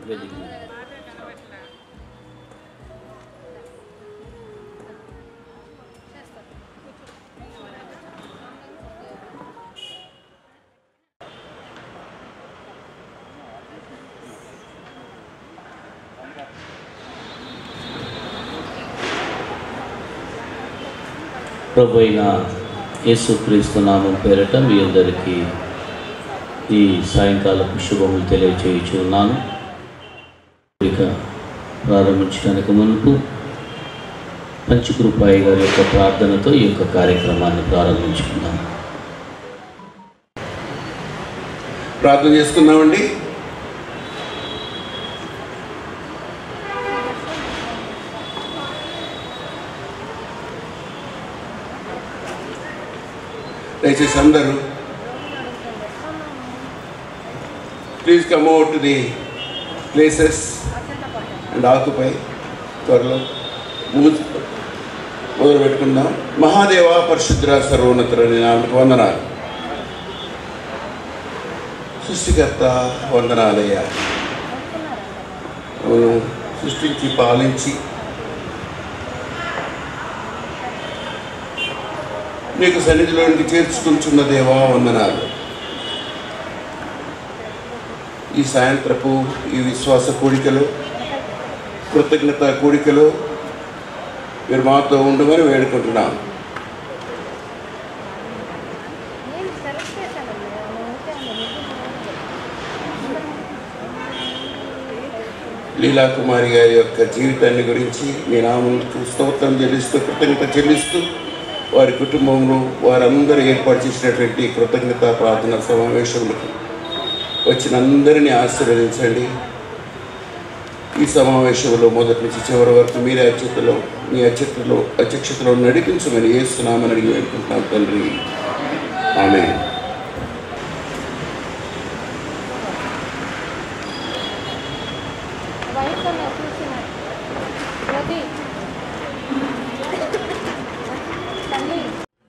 వేదిక మీద. ప్రభు అయిన యేసుక్రీస్తు నామం పేరట మీ అందరికీ ఈ సాయంకాలపు శుభములు తెలియచేయచ్చు ఉన్నాను ఇక ప్రారంభించడానికి మునుపు పంచకృపాయి గారి యొక్క ప్రార్థనతో ఈ యొక్క కార్యక్రమాన్ని ప్రారంభించుకుందాం ప్రార్థన చేసుకుందామండి దయచేసి అందరూ please come out to the places and ఆకుపై త్వరలో మూజ్ మొదలు పెట్టుకుందాం మహాదేవ పరిశుద్ర సర్వోన్నతులని నామకు వందనాలు సృష్టికర్త వందనాలయ్యా అవును సృష్టించి పాలించి నీకు సన్నిధిలోనికి చేర్చుకుంటున్న దేవా వందనాలు ఈ సాయంత్రపు ఈ విశ్వాస కూడికలో కృతజ్ఞత కూడికలో మీరు మాతో ఉండమని వేడుకుంటున్నాం నేను సెలెక్ట్ చేశానండి ఓకే లీలా కుమారి గారి యొక్క జీవితాన్ని గురించి మీ నామకు స్తోత్రం చెల్లిస్తూ కృతజ్ఞత చెల్లిస్తూ వారి కుటుంబంలో వారందరూ ఏర్పాటు చేసినటువంటి కృతజ్ఞత ప్రార్థన సమావేశములకు వచ్చిన అందరినీ ఆశీర్వదించండి ఈ సమావేశంలో మొదటి నుంచి చివరి వరకు మీరే అధ్యతలో మీ అధ్యతలో అధ్యక్షతలో నడిపించమని ఏస్తున్నామని అడిగి వేడుకుంటున్నాం తండ్రి ఆమె వయసు అన్న చూసిన జ్యోతి తల్లి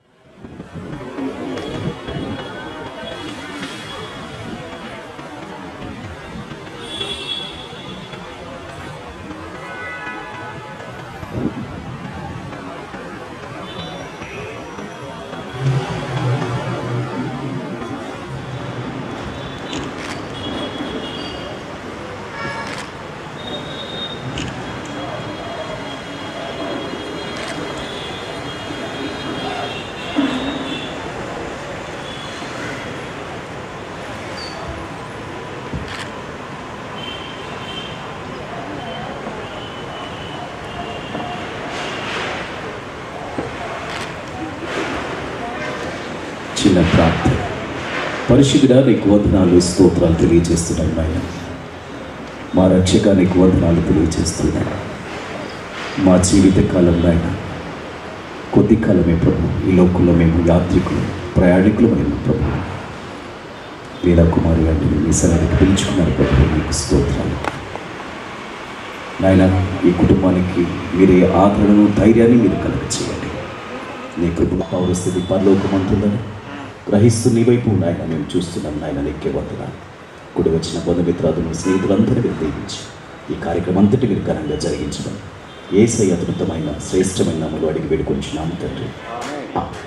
చిన్న ప్రార్థన పరిశుద్ధుడా నీకు వందనాలు స్తోత్రాలు తెలియజేస్తున్నాను నాయన మా రక్షక నీకు వందనాలు తెలియజేస్తున్నాను మా జీవిత కాలం నాయన కొద్ది కాలమే ప్రభు ఈ లోకంలో మేము యాత్రికులు ప్రయాణికులు మేము ప్రభు లీలా కుమారి గారిని మీ సన్నిధికి పిలుచుకున్నారు ప్రభు నీకు స్తోత్రాలు నాయన ఈ కుటుంబానికి మీరే ఆదరణను ధైర్యాన్ని మీరు కలుగ చేయండి నీ కృపణ పౌరస్థితి పరలోకమంటుందని గ్రహిస్తూ నీ వైపు నాయన మేము చూస్తున్నాం నాయన నీకే వందనాలు కుడి వచ్చిన బంధుమిత్రాదులు స్నేహితులందరూ మీరు దీవించి ఈ కార్యక్రమం అంతటి మీరు ఘనంగా జరిగించడం ఏసై అద్భుతమైన శ్రేష్టమైన నామలు అడిగి వేడుకొంచున్నాము తండ్రి ఆమేన్.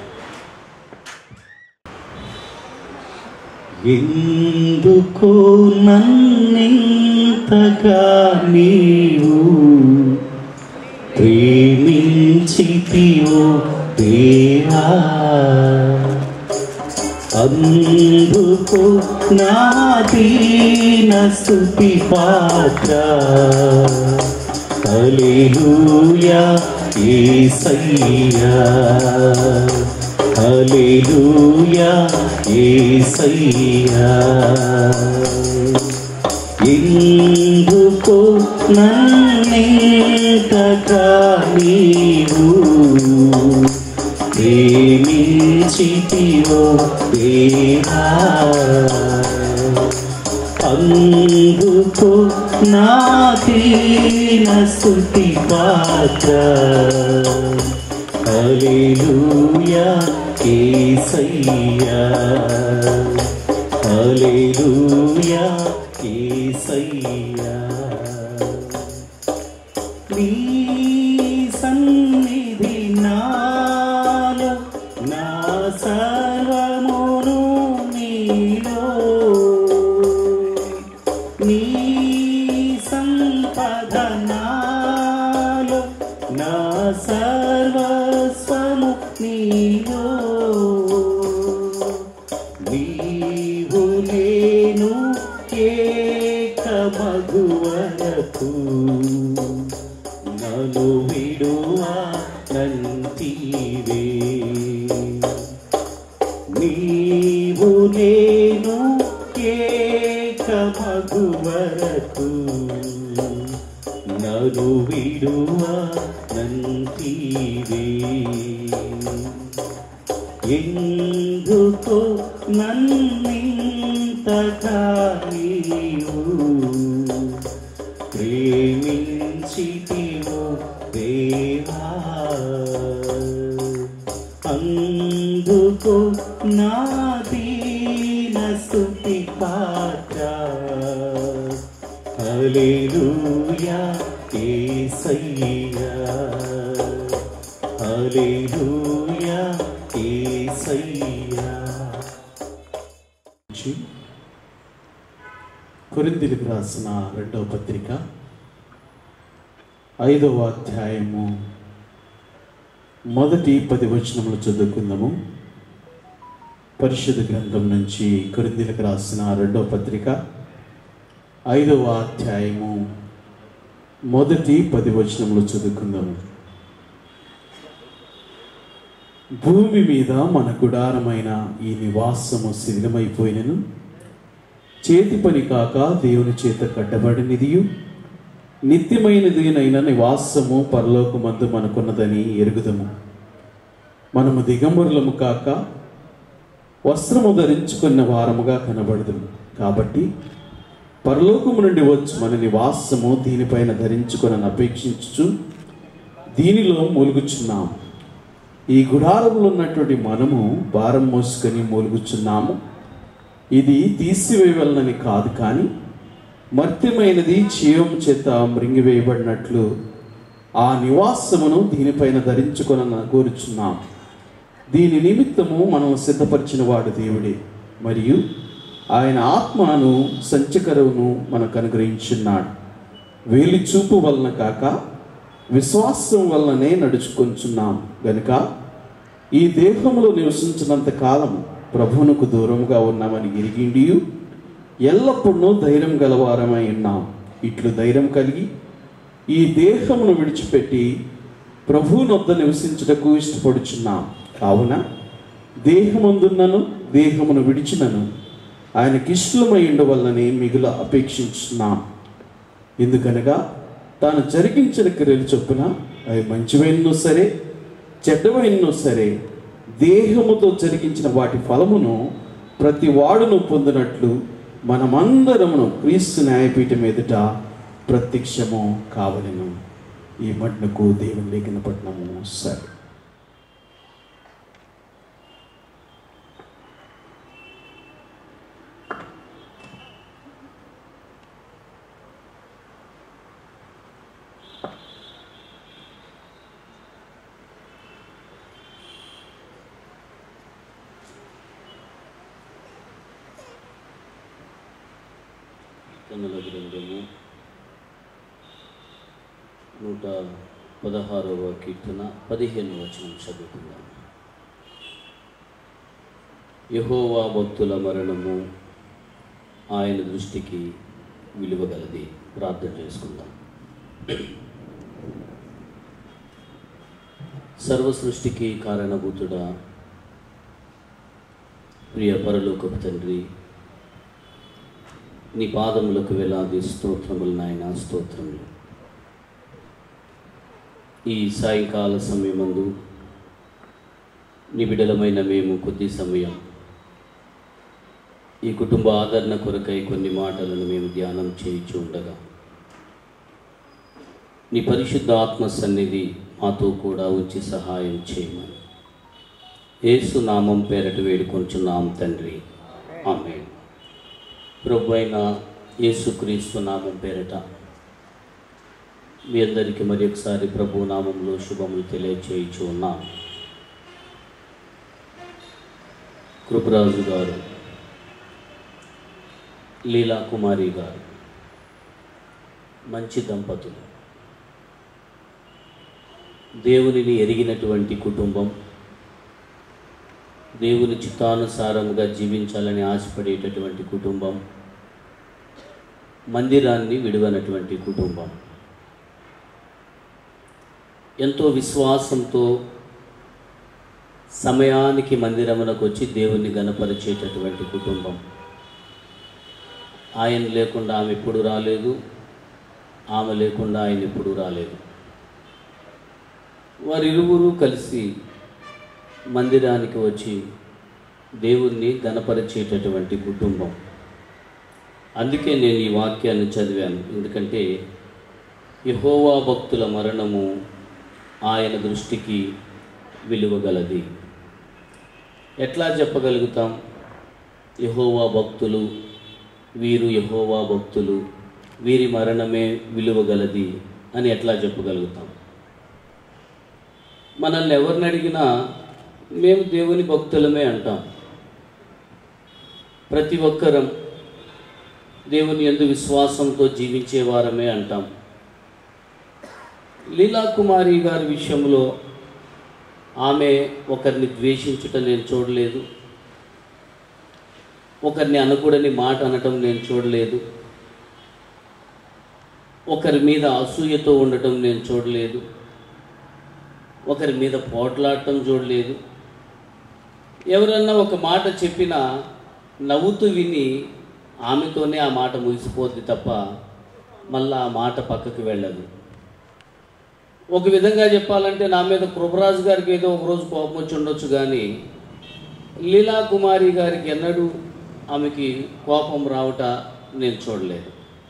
ఎందుకు నన్నింతగా నీవు ప్రేమించితివో దేవా అందుకు నా దీన స్తుతి పాత్ర హల్లెలూయా యేసయ్యా హల్లెలూయా యేసయ్యా ఎందుకు నన్నింతగా నీవు ప్రేమించితివో దేవా అందుకు నా దీన స్తుతి పాత్ర హల్లెలూయా యేసయ్యా హల్లెలూయా యేసయ్యా నీ సన్నిధి నాలో నా సర్వమును నీలో నీ సంపద నాలో నా సర్వస్వము నీలో నీవు లేను ఏక మగువరకు నలు విడువా నంతివే నీవు నేను ఏక మగువరకు నలు విడువా నంతివే ఎందుకు నన్నింతగా నీవు ప్రేమించితివు దేవా అందుకు నా దీన స్తుతి పాత్ర హల్లెలూయా యేసయ్యా హల్లెలూయా యేసయ్యా కొరింథీలకు రాసిన రెండవ పత్రిక ఐదవ అధ్యాయము మొదటి పది వచనములు చదువుకుందాము పరిశుద్ధ గ్రంథం నుంచి కొరింథీలకు రాసిన రెండవ పత్రిక ఐదవ అధ్యాయము మొదటి పది వచనములు చదువుకుందాము భూమి మీద మన గుడారమైన ఈ నివాసము శిథిలమైపోయినను చేతి పని కాక దేవుని చేత కట్టబడినదియు నిత్యమైనదినైన నివాసము పరలోకమందు మనకున్నదని ఎరుగుదము మనము దిగంబరులము కాక వస్త్రము ధరించుకున్న వారముగా కనబడదుము కాబట్టి పరలోకము నుండి వచ్చు మన నివాసము దీనిపైన ధరించుకొని అపేక్షించుచు దీనిలో మూలుగుచున్నాము ఈ గుడారంలో ఉన్నటువంటి మనము భారం మోసుకొని మూలుగుచున్నాము ఇది తీసివేయవలనని కాదు కానీ మర్త్యమైనది చీయం చేత మృంగివేయబడినట్లు ఆ నివాసమును దీనిపైన ధరించుకొని కోరుచున్నాం దీని నిమిత్తము మనం సిద్ధపరిచిన వాడు దేవుడే మరియు ఆయన ఆత్మను సంచకరువును మనకు అనుగ్రహించున్నాడు వేలి చూపు వలన కాక విశ్వాసం వలననే నడుచుకొంచున్నాం గనుక ఈ దేహంలో నివసించినంత కాలం ప్రభువునకు దూరంగా ఉన్నామని ఎరిగిండి ఎల్లప్పుడూ ధైర్యం గలవారమై ఉన్నాం ఇట్లు ధైర్యం కలిగి ఈ దేహమును విడిచిపెట్టి ప్రభువునొద్ద నివసించుటకు ఇష్టపడుచున్నాం కావున దేహమందున్నను దేహమును విడిచినను ఆయనకిష్టమై ఉండవల్లని మిగుల అపేక్షించున్నాం ఎందుకనగా తాను జరిగించిన క్రియలు చొప్పున అవి మంచివైనో సరే చెడ్డవైనో సరే దేహముతో జరిగించిన వాటి ఫలమును ప్రతి వాడును పొందినట్లు మనమందరమును క్రీస్తు న్యాయపీఠం ఎదుట ప్రత్యక్షము కావలను ఈ మట్నకు దేవుని లేఖన పట్నము సరే కీర్తనల గ్రంథము నూట పదహారవ కీర్తన పదిహేను వచనం చదువుకుందాం యహోవా భక్తుల మరణము ఆయన దృష్టికి విలువగలది ప్రార్థన చేసుకుందాం సర్వ సృష్టికి కారణభూతుడా ప్రియ పరలోకపు తండ్రి నీ పాదములకు వేలాది స్తోత్రములు నాయన స్తోత్రములు ఈ సాయంకాల సమయమందు నీ బిడలమైన మేము కొద్ది సమయం ఈ కుటుంబ ఆదరణ కొరకై కొన్ని మాటలను మేము ధ్యానం చేయించి ఉండగా నీ పరిశుద్ధ ఆత్మ సన్నిధి మాతో కూడా ఉంచి సహాయం చేయమని యేసు నామం పేరట వేడుకొంచున్నాం తండ్రి ఆమె ప్రభు అయిన యేసుక్రీస్తు నామం పేరట మీ అందరికీ మరి ఒకసారి ప్రభు నామంలో శుభములు తెలియచేయచ్చు ఉన్నాం కృపరాజు గారు లీలా కుమారి గారు మంచి దంపతులు దేవునిని ఎరిగినటువంటి కుటుంబం దేవుని చిత్తానుసారముగా జీవించాలని ఆశపడేటటువంటి కుటుంబం మందిరాన్ని విడువనటువంటి కుటుంబం ఎంతో విశ్వాసంతో సమయానికి మందిరమునకు వచ్చి దేవుణ్ణి గనపరిచేటటువంటి కుటుంబం ఆయన లేకుండా ఆమె ఎప్పుడు రాలేదు ఆమె లేకుండా ఆయన ఎప్పుడు రాలేదు వారిరువురు కలిసి మందిరానికి వచ్చి దేవుణ్ణి గనపరిచేటటువంటి కుటుంబం అందుకే నేను ఈ వాక్యాన్ని చదివాను ఎందుకంటే యహోవా భక్తుల మరణము ఆయన దృష్టికి విలువగలది ఎట్లా చెప్పగలుగుతాం యహోవా భక్తులు వీరు యహోవా భక్తులు వీరి మరణమే విలువగలది అని ఎట్లా చెప్పగలుగుతాం మనల్ని ఎవరిని అడిగినా మేము దేవుని భక్తులమే అంటాం ప్రతి ఒక్కరం దేవుని ఎందు విశ్వాసంతో జీవించే వారమే అంటాం లీలా కుమారి గారి విషయంలో ఆమె ఒకరిని ద్వేషించుట నేను చూడలేదు ఒకరిని అనకూడని మాట అనటం నేను చూడలేదు ఒకరి మీద అసూయతో ఉండటం నేను చూడలేదు ఒకరి మీద పోట్లాడటం చూడలేదు ఎవరన్నా ఒక మాట చెప్పినా నవ్వుతూ విని ఆమెతోనే ఆ మాట ముగిసిపోద్ది తప్ప మళ్ళా ఆ మాట పక్కకి వెళ్ళదు ఒక విధంగా చెప్పాలంటే నా మీద కృపరాజు గారికి ఏదో ఒక రోజు కోపం వచ్చి ఉండొచ్చు కానీ లీలా కుమారి గారికి ఎన్నడూ ఆమెకి కోపం రావట నేను చూడలేదు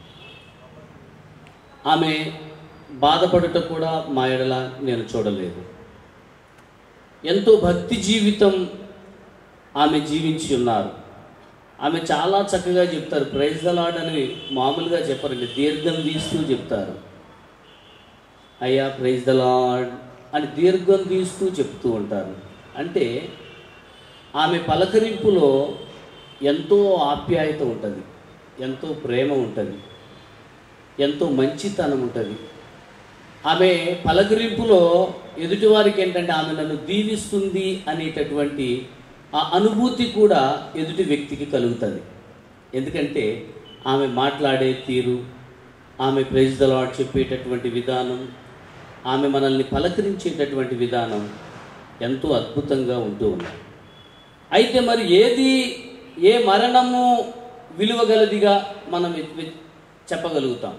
ఆమె బాధపడట కూడా మా ఎడల నేను చూడలేదు ఎంతో భక్తి జీవితం ఆమె జీవించి ఉన్నారు ఆమె చాలా చక్కగా చెప్తారు ప్రైజ్ ద లాడ్ అని మామూలుగా చెప్పరండి దీర్ఘం తీస్తూ చెప్తారు అయ్యా ప్రైజ్ ద లాడ్ అని దీర్ఘం తీస్తూ చెప్తూ ఉంటారు అంటే ఆమె పలకరింపులో ఎంతో ఆప్యాయత ఉంటుంది ఎంతో ప్రేమ ఉంటుంది ఎంతో మంచితనం ఉంటుంది ఆమె పలకరింపులో ఎదుటివారికి ఏంటంటే ఆమె నన్ను దీవిస్తుంది అనేటటువంటి ఆ అనుభూతి కూడా ఎదుటి వ్యక్తికి కలుగుతుంది ఎందుకంటే ఆమె మాట్లాడే తీరు ఆమె ప్రైజ్ ద లాడ్ చెప్పేటటువంటి విధానం ఆమె మనల్ని పలకరించేటటువంటి విధానం ఎంతో అద్భుతంగా ఉంటూ ఉంది అయితే మరి ఏది ఏ మరణము విలువగలదిగా మనం వె- వె- చెప్పగలుగుతాం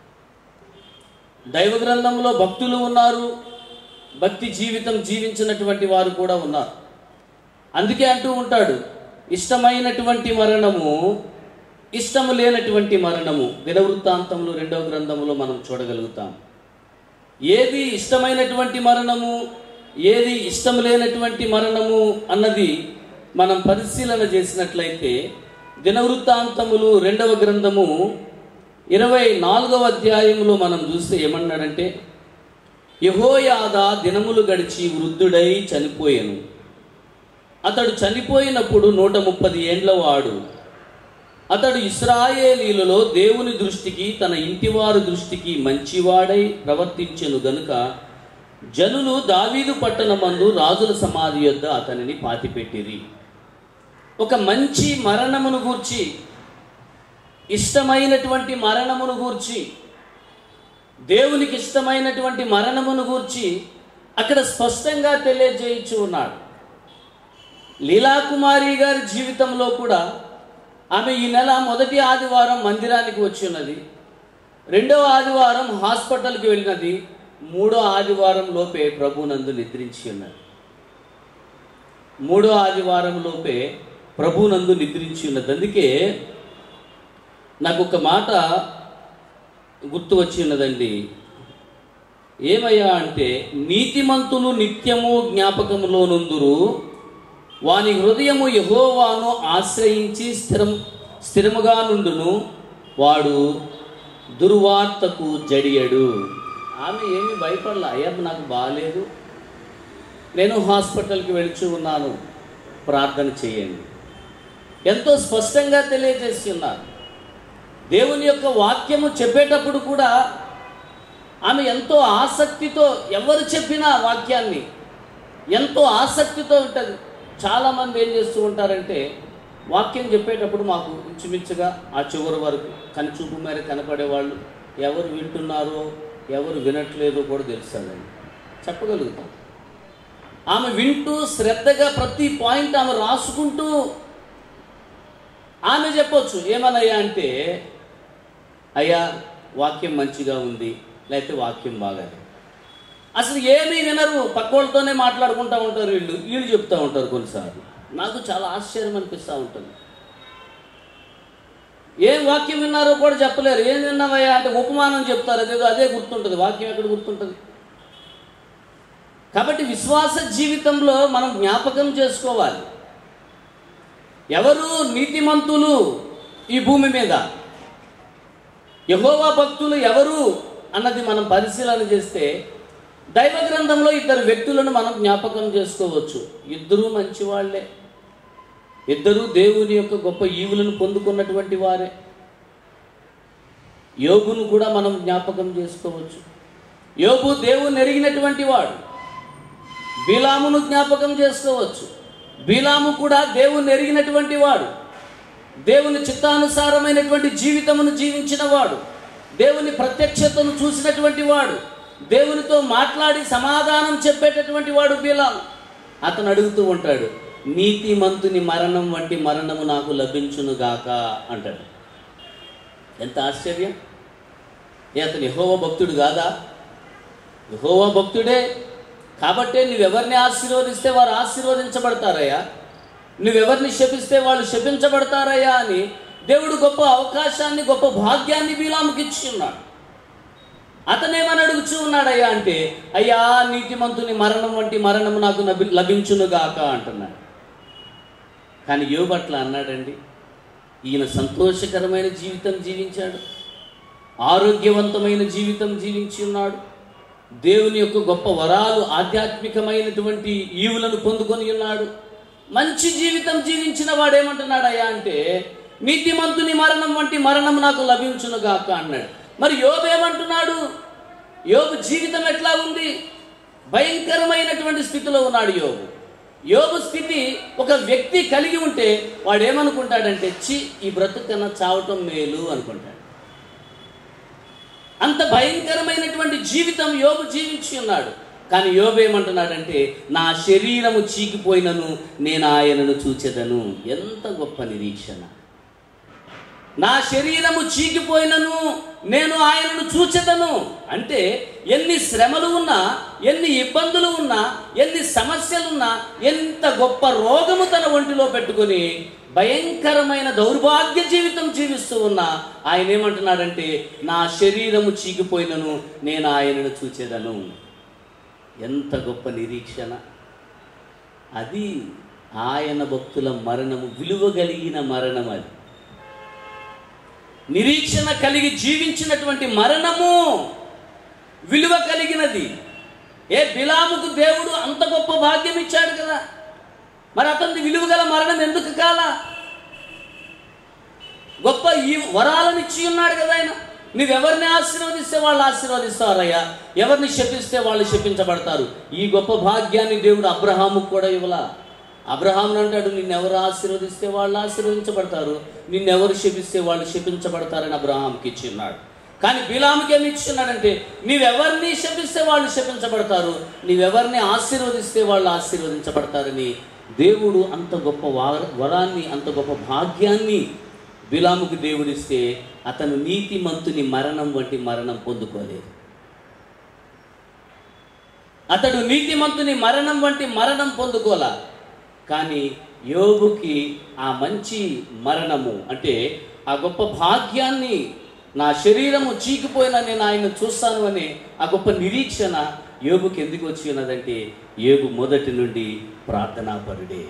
దైవ గ్రంథంలో భక్తులు ఉన్నారు భక్తి జీవితం జీవించినటువంటి వారు కూడా ఉన్నారు అందుకే అంటూ ఉంటాడు ఇష్టమైనటువంటి మరణము ఇష్టము లేనటువంటి మరణము దినవృత్తాంతంలో రెండవ గ్రంథంలో మనం చూడగలుగుతాం ఏది ఇష్టమైనటువంటి మరణము ఏది ఇష్టం లేనటువంటి మరణము అన్నది మనం పరిశీలన చేసినట్లయితే దినవృత్తాంతములు రెండవ గ్రంథము ఇరవై నాలుగవ అధ్యాయంలో మనం చూస్తే ఏమన్నాడంటే యహోయాద దినములు గడిచి వృద్ధుడై చనిపోయాను అతడు చనిపోయినప్పుడు నూట ముప్పది ఏండ్ల వాడు అతడు ఇస్రాయేలీలలో దేవుని దృష్టికి తన ఇంటివారి దృష్టికి మంచివాడై ప్రవర్తించెను గనుక జనులు దావీదు పట్టణమందు రాజుల సమాధి యొద్ద అతనిని పాతిపెట్టిరి ఒక మంచి మరణమును గూర్చి ఇష్టమైనటువంటి మరణమును గూర్చి దేవునికి ఇష్టమైనటువంటి మరణమును గూర్చి అక్కడ స్పష్టంగా తెలియజేయచ్చు ఉన్నాడు లీలాకుమారి గారి జీవితంలో కూడా ఆమె ఈ నెల మొదటి ఆదివారం మందిరానికి వచ్చి ఉన్నది రెండవ ఆదివారం హాస్పిటల్కి వెళ్ళినది మూడో ఆదివారం లోపే ప్రభునందు నిద్రించి ఉన్నది మూడో ఆదివారం లోపే ప్రభునందు నిద్రించి ఉన్నది అందుకే నాకు ఒక మాట గుర్తు వచ్చి ఉన్నదండి ఏమయ్యా అంటే నీతిమంతులు నిత్యము జ్ఞాపకములో నుందురు వాని హృదయము యహోవాను ఆశ్రయించి స్థిరం స్థిరముగా నుండును వాడు దుర్వార్తకు జడియడు ఆమె ఏమీ భయపడలే అయ్యా నాకు బాగాలేదు నేను హాస్పిటల్కి వెళుచు ఉన్నాను ప్రార్థన చేయండి ఎంతో స్పష్టంగా తెలియజేసి ఉన్నారు దేవుని యొక్క వాక్యము చెప్పేటప్పుడు కూడా ఆమె ఎంతో ఆసక్తితో ఎవరు చెప్పినా వాక్యాన్ని ఎంతో ఆసక్తితో ఉంటుంది చాలామంది ఏం చేస్తూ ఉంటారంటే వాక్యం చెప్పేటప్పుడు మాకు ఇంచుమించుగా ఆ చివరి వరకు కనిచూపు మేర కనపడేవాళ్ళు ఎవరు వింటున్నారో ఎవరు వినట్లేదో కూడా తెలుస్తాడండి చెప్పగలుగుతాం ఆమె వింటూ శ్రద్ధగా ప్రతి పాయింట్ ఆమె రాసుకుంటూ ఆమె చెప్పొచ్చు ఏమనయ్యా అంటే అయ్యా వాక్యం మంచిగా ఉంది లేకపోతే వాక్యం బాగాలేదు అసలు ఏమీ వినరు పక్కోళ్ళతోనే మాట్లాడుకుంటూ ఉంటారు వీళ్ళు వీళ్ళు చెప్తూ ఉంటారు కొన్నిసార్లు నాకు చాలా ఆశ్చర్యం అనిపిస్తూ ఉంటుంది ఏం వాక్యం విన్నారో కూడా చెప్పలేరు ఏం విన్నావయ్యా అంటే ఉపమానం చెప్తారు అదేదో అదే గుర్తుంటుంది వాక్యం ఎక్కడ గుర్తుంటుంది కాబట్టి విశ్వాస జీవితంలో మనం జ్ఞాపకం చేసుకోవాలి ఎవరు నీతిమంతులు ఈ భూమి మీద యహోవా భక్తులు ఎవరు అన్నది మనం పరిశీలన చేస్తే దైవ గ్రంథంలో ఇద్దరు వ్యక్తులను మనం జ్ఞాపకం చేసుకోవచ్చు ఇద్దరూ మంచివాళ్లే ఇద్దరూ దేవుని యొక్క గొప్ప ఈవులను పొందుకున్నటువంటి వారే యోగును కూడా మనం జ్ఞాపకం చేసుకోవచ్చు యోగు దేవుని ఎరిగినటువంటి వాడు బీలామును జ్ఞాపకం చేసుకోవచ్చు బీలాము కూడా దేవుని ఎరిగినటువంటి వాడు దేవుని చిత్తానుసారమైనటువంటి జీవితమును జీవించిన వాడు దేవుని ప్రత్యక్షతను చూసినటువంటి వాడు దేవునితో మాట్లాడి సమాధానం చెప్పేటటువంటి వాడు బీలాము అతను అడుగుతూ ఉంటాడు నీతిమంతుని మరణం వంటి మరణము నాకు లభించునుగాక అంటాడు ఎంత ఆశ్చర్యం ఏ అతను యహోవ భక్తుడు కాదా యహోవ భక్తుడే కాబట్టే నువ్వెవరిని ఆశీర్వదిస్తే వారు ఆశీర్వదించబడతారయ్యా నువ్వెవరిని శపిస్తే వాళ్ళు శపించబడతారయ్యా అని దేవుడు గొప్ప అవకాశాన్ని గొప్ప భాగ్యాన్ని బీలాముకి ఇచ్చి ఉన్నాడు అతనేమని అడుగుచూ ఉన్నాడయ్యా అంటే అయ్యా నీతిమంతుని మరణం వంటి మరణం నాకు నబి లభించునుగాక అంటున్నాడు కానీ యోబట్ల అన్నాడండి ఈయన సంతోషకరమైన జీవితం జీవించాడు ఆరోగ్యవంతమైన జీవితం జీవించి ఉన్నాడు దేవుని యొక్క గొప్ప వరాలు ఆధ్యాత్మికమైనటువంటి ఈవులను పొందుకొని ఉన్నాడు మంచి జీవితం జీవించిన వాడేమంటున్నాడయ్యా అంటే నీతిమంతుని మరణం వంటి మరణం నాకు లభించును గాక అన్నాడు మరి యోబు ఏమంటున్నాడు యోబు జీవితం ఎట్లా ఉంది భయంకరమైనటువంటి స్థితిలో ఉన్నాడు యోబు యోబు స్థితి ఒక వ్యక్తి కలిగి ఉంటే వాడు ఏమనుకుంటాడంటే చి ఈ బ్రతుకన్నా చావటం మేలు అనుకుంటాడు అంత భయంకరమైనటువంటి జీవితం యోబు జీవించి ఉన్నాడు కానీ యోబు ఏమంటున్నాడంటే నా శరీరము చీకిపోయినను నేను ఆయనను చూచెదను ఎంత గొప్ప నిరీక్షణ నా శరీరము చీకిపోయినను నేను ఆయనను చూచెదను అంటే ఎన్ని శ్రమలు ఉన్నా ఎన్ని ఇబ్బందులు ఉన్నా ఎన్ని సమస్యలున్నా ఎంత గొప్ప రోగము తన ఒంటిలో పెట్టుకొని భయంకరమైన దౌర్భాగ్య జీవితం జీవిస్తూ ఉన్నా ఆయన ఏమంటున్నాడంటే నా శరీరము చీకిపోయినను నేను ఆయనను చూచేదను ఎంత గొప్ప నిరీక్షణ అది ఆయన భక్తుల మరణము విలువ కలిగిన మరణం అది నిరీక్షణ కలిగి జీవించినటువంటి మరణము విలువ కలిగినది ఏ బిలాముకు దేవుడు అంత గొప్ప భాగ్యం ఇచ్చాడు కదా మరి అతనికి విలువ గల మరణం ఎందుకు కాలా గొప్ప ఈ వరాలను ఇచ్చి ఉన్నాడు కదా ఆయన నువ్వెవరిని ఆశీర్వదిస్తే వాళ్ళు ఆశీర్వదిస్తారయ్యా ఎవరిని శపిస్తే వాళ్ళు శపించబడతారు ఈ గొప్ప భాగ్యాన్ని దేవుడు అబ్రహాముకు కూడా ఇవ్వలా అబ్రహామును అంటాడు నిన్నెవరు ఆశీర్వదిస్తే వాళ్ళు ఆశీర్వదించబడతారు నిన్నెవరు శపిస్తే వాళ్ళు శపించబడతారని అబ్రహాంకి ఇచ్చి ఉన్నాడు కానీ బిలాముకి ఏమి ఇచ్చున్నాడంటే నీవెవరిని శపిస్తే వాళ్ళు శపించబడతారు నీవెవరిని ఆశీర్వదిస్తే వాళ్ళు ఆశీర్వదించబడతారని దేవుడు అంత గొప్ప వర- వరాన్ని అంత గొప్ప భాగ్యాన్ని బిలాముకు దేవుడిస్తే అతను నీతిమంతుని మరణం వంటి మరణం పొందుకోలేదు అతడు నీతిమంతుని మరణం వంటి మరణం పొందుకోలా కానీ యోబుకి ఆ మంచి మరణము అంటే ఆ గొప్ప భాగ్యాన్ని నా శరీరము చీకిపోయినా నేను ఆయన చూస్తాను అనే ఆ గొప్ప నిరీక్షణ యోబుకి ఎందుకు వచ్చి ఉన్నదంటే యోబు మొదటి నుండి ప్రార్థనాపరుడే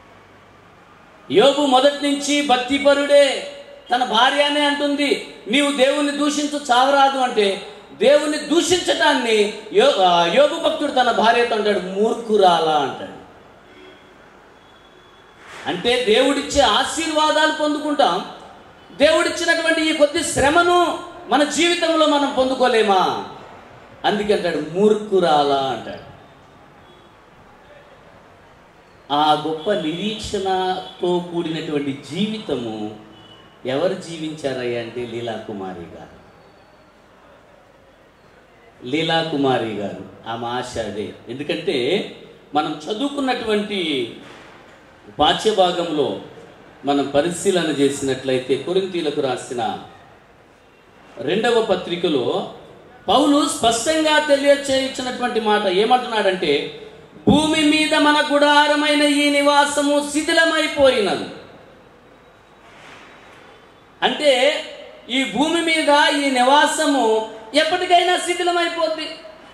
యోబు మొదటి నుంచి భక్తిపరుడే తన భార్యనే అంటుంది నీవు దేవుణ్ణి దూషించు చావరాదు అంటే దేవుని దూషించటాన్ని యో ఆ, యోగు భక్తుడు తన భార్యతో అంటాడు మూర్ఖురాలా అంటాడు అంటే దేవుడిచ్చే ఆశీర్వాదాలు పొందుకుంటాం దేవుడిచ్చినటువంటి ఈ కొద్ది శ్రమను మన జీవితంలో మనం పొందుకోలేమా అందుకే అంటాడు మూర్ఖురాలా అంటాడు ఆ గొప్ప నిరీక్షణతో కూడినటువంటి జీవితము ఎవరు జీవించారయ్యా అంటే లీలాకుమారి గారు లీలాకుమారి గారు ఆమె ఆశ అదే ఎందుకంటే మనం చదువుకున్నటువంటి పాఠ్యభాగంలో మనం పరిశీలన చేసినట్లయితే కొరింతీలకు రాసిన రెండవ పత్రికలో పౌలు స్పష్టంగా తెలియచేయించినటువంటి మాట ఏమంటున్నాడంటే భూమి మీద మన గుడారమైన ఈ నివాసము శిథిలమైపోయినది అంటే ఈ భూమి మీద ఈ నివాసము ఎప్పటికైనా శిథిలమైపోద్ది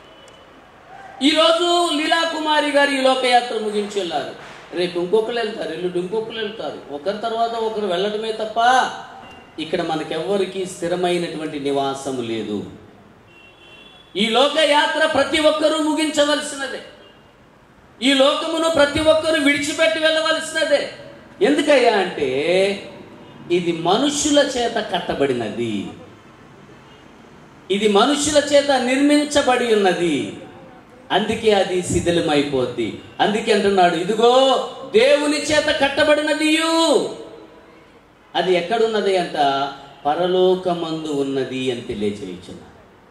ఈరోజు లీలాకుమారి గారు ఈ లోకయాత్ర ముగించి వెళ్ళారు రేపు ఇంకొకరు వెళ్తారు ఎల్లుండి ఇంకొకరు వెళ్తారు ఒకరి తర్వాత ఒకరు వెళ్ళడమే తప్ప ఇక్కడ మనకెవ్వరికి స్థిరమైనటువంటి నివాసము లేదు ఈ లోకయాత్ర ప్రతి ఒక్కరూ ముగించవలసినదే ఈ లోకమును ప్రతి ఒక్కరూ విడిచిపెట్టి వెళ్ళవలసినదే ఎందుకయ్యా అంటే ఇది మనుషుల చేత కట్టబడినది ఇది మనుషుల చేత నిర్మించబడి ఉన్నది అందుకే అది శిథిలమైపోద్ది అందుకే అంటున్నాడు ఇదిగో దేవుని చేత కట్టబడినది అది ఎక్కడున్నది అంట పరలోకమందు ఉన్నది అని తెలియచేయుచున్నాడు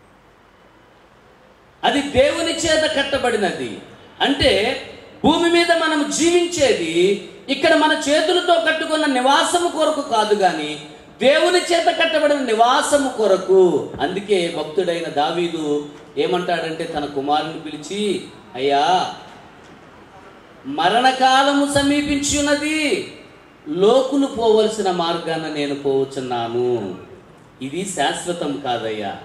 అది దేవుని చేత కట్టబడినది అంటే భూమి మీద మనం జీవించేది ఇక్కడ మన చేతులతో కట్టుకున్న నివాసము కొరకు కాదు కానీ దేవుని చేత కట్టబడిన నివాసము కొరకు అందుకే భక్తుడైన దావీదు ఏమంటాడంటే తన కుమారుని పిలిచి అయ్యా మరణకాలము సమీపించి ఉన్నది లోకులు పోవలసిన మార్గాన నేను పోవచ్చున్నాను ఇది శాశ్వతం కాదయ్యా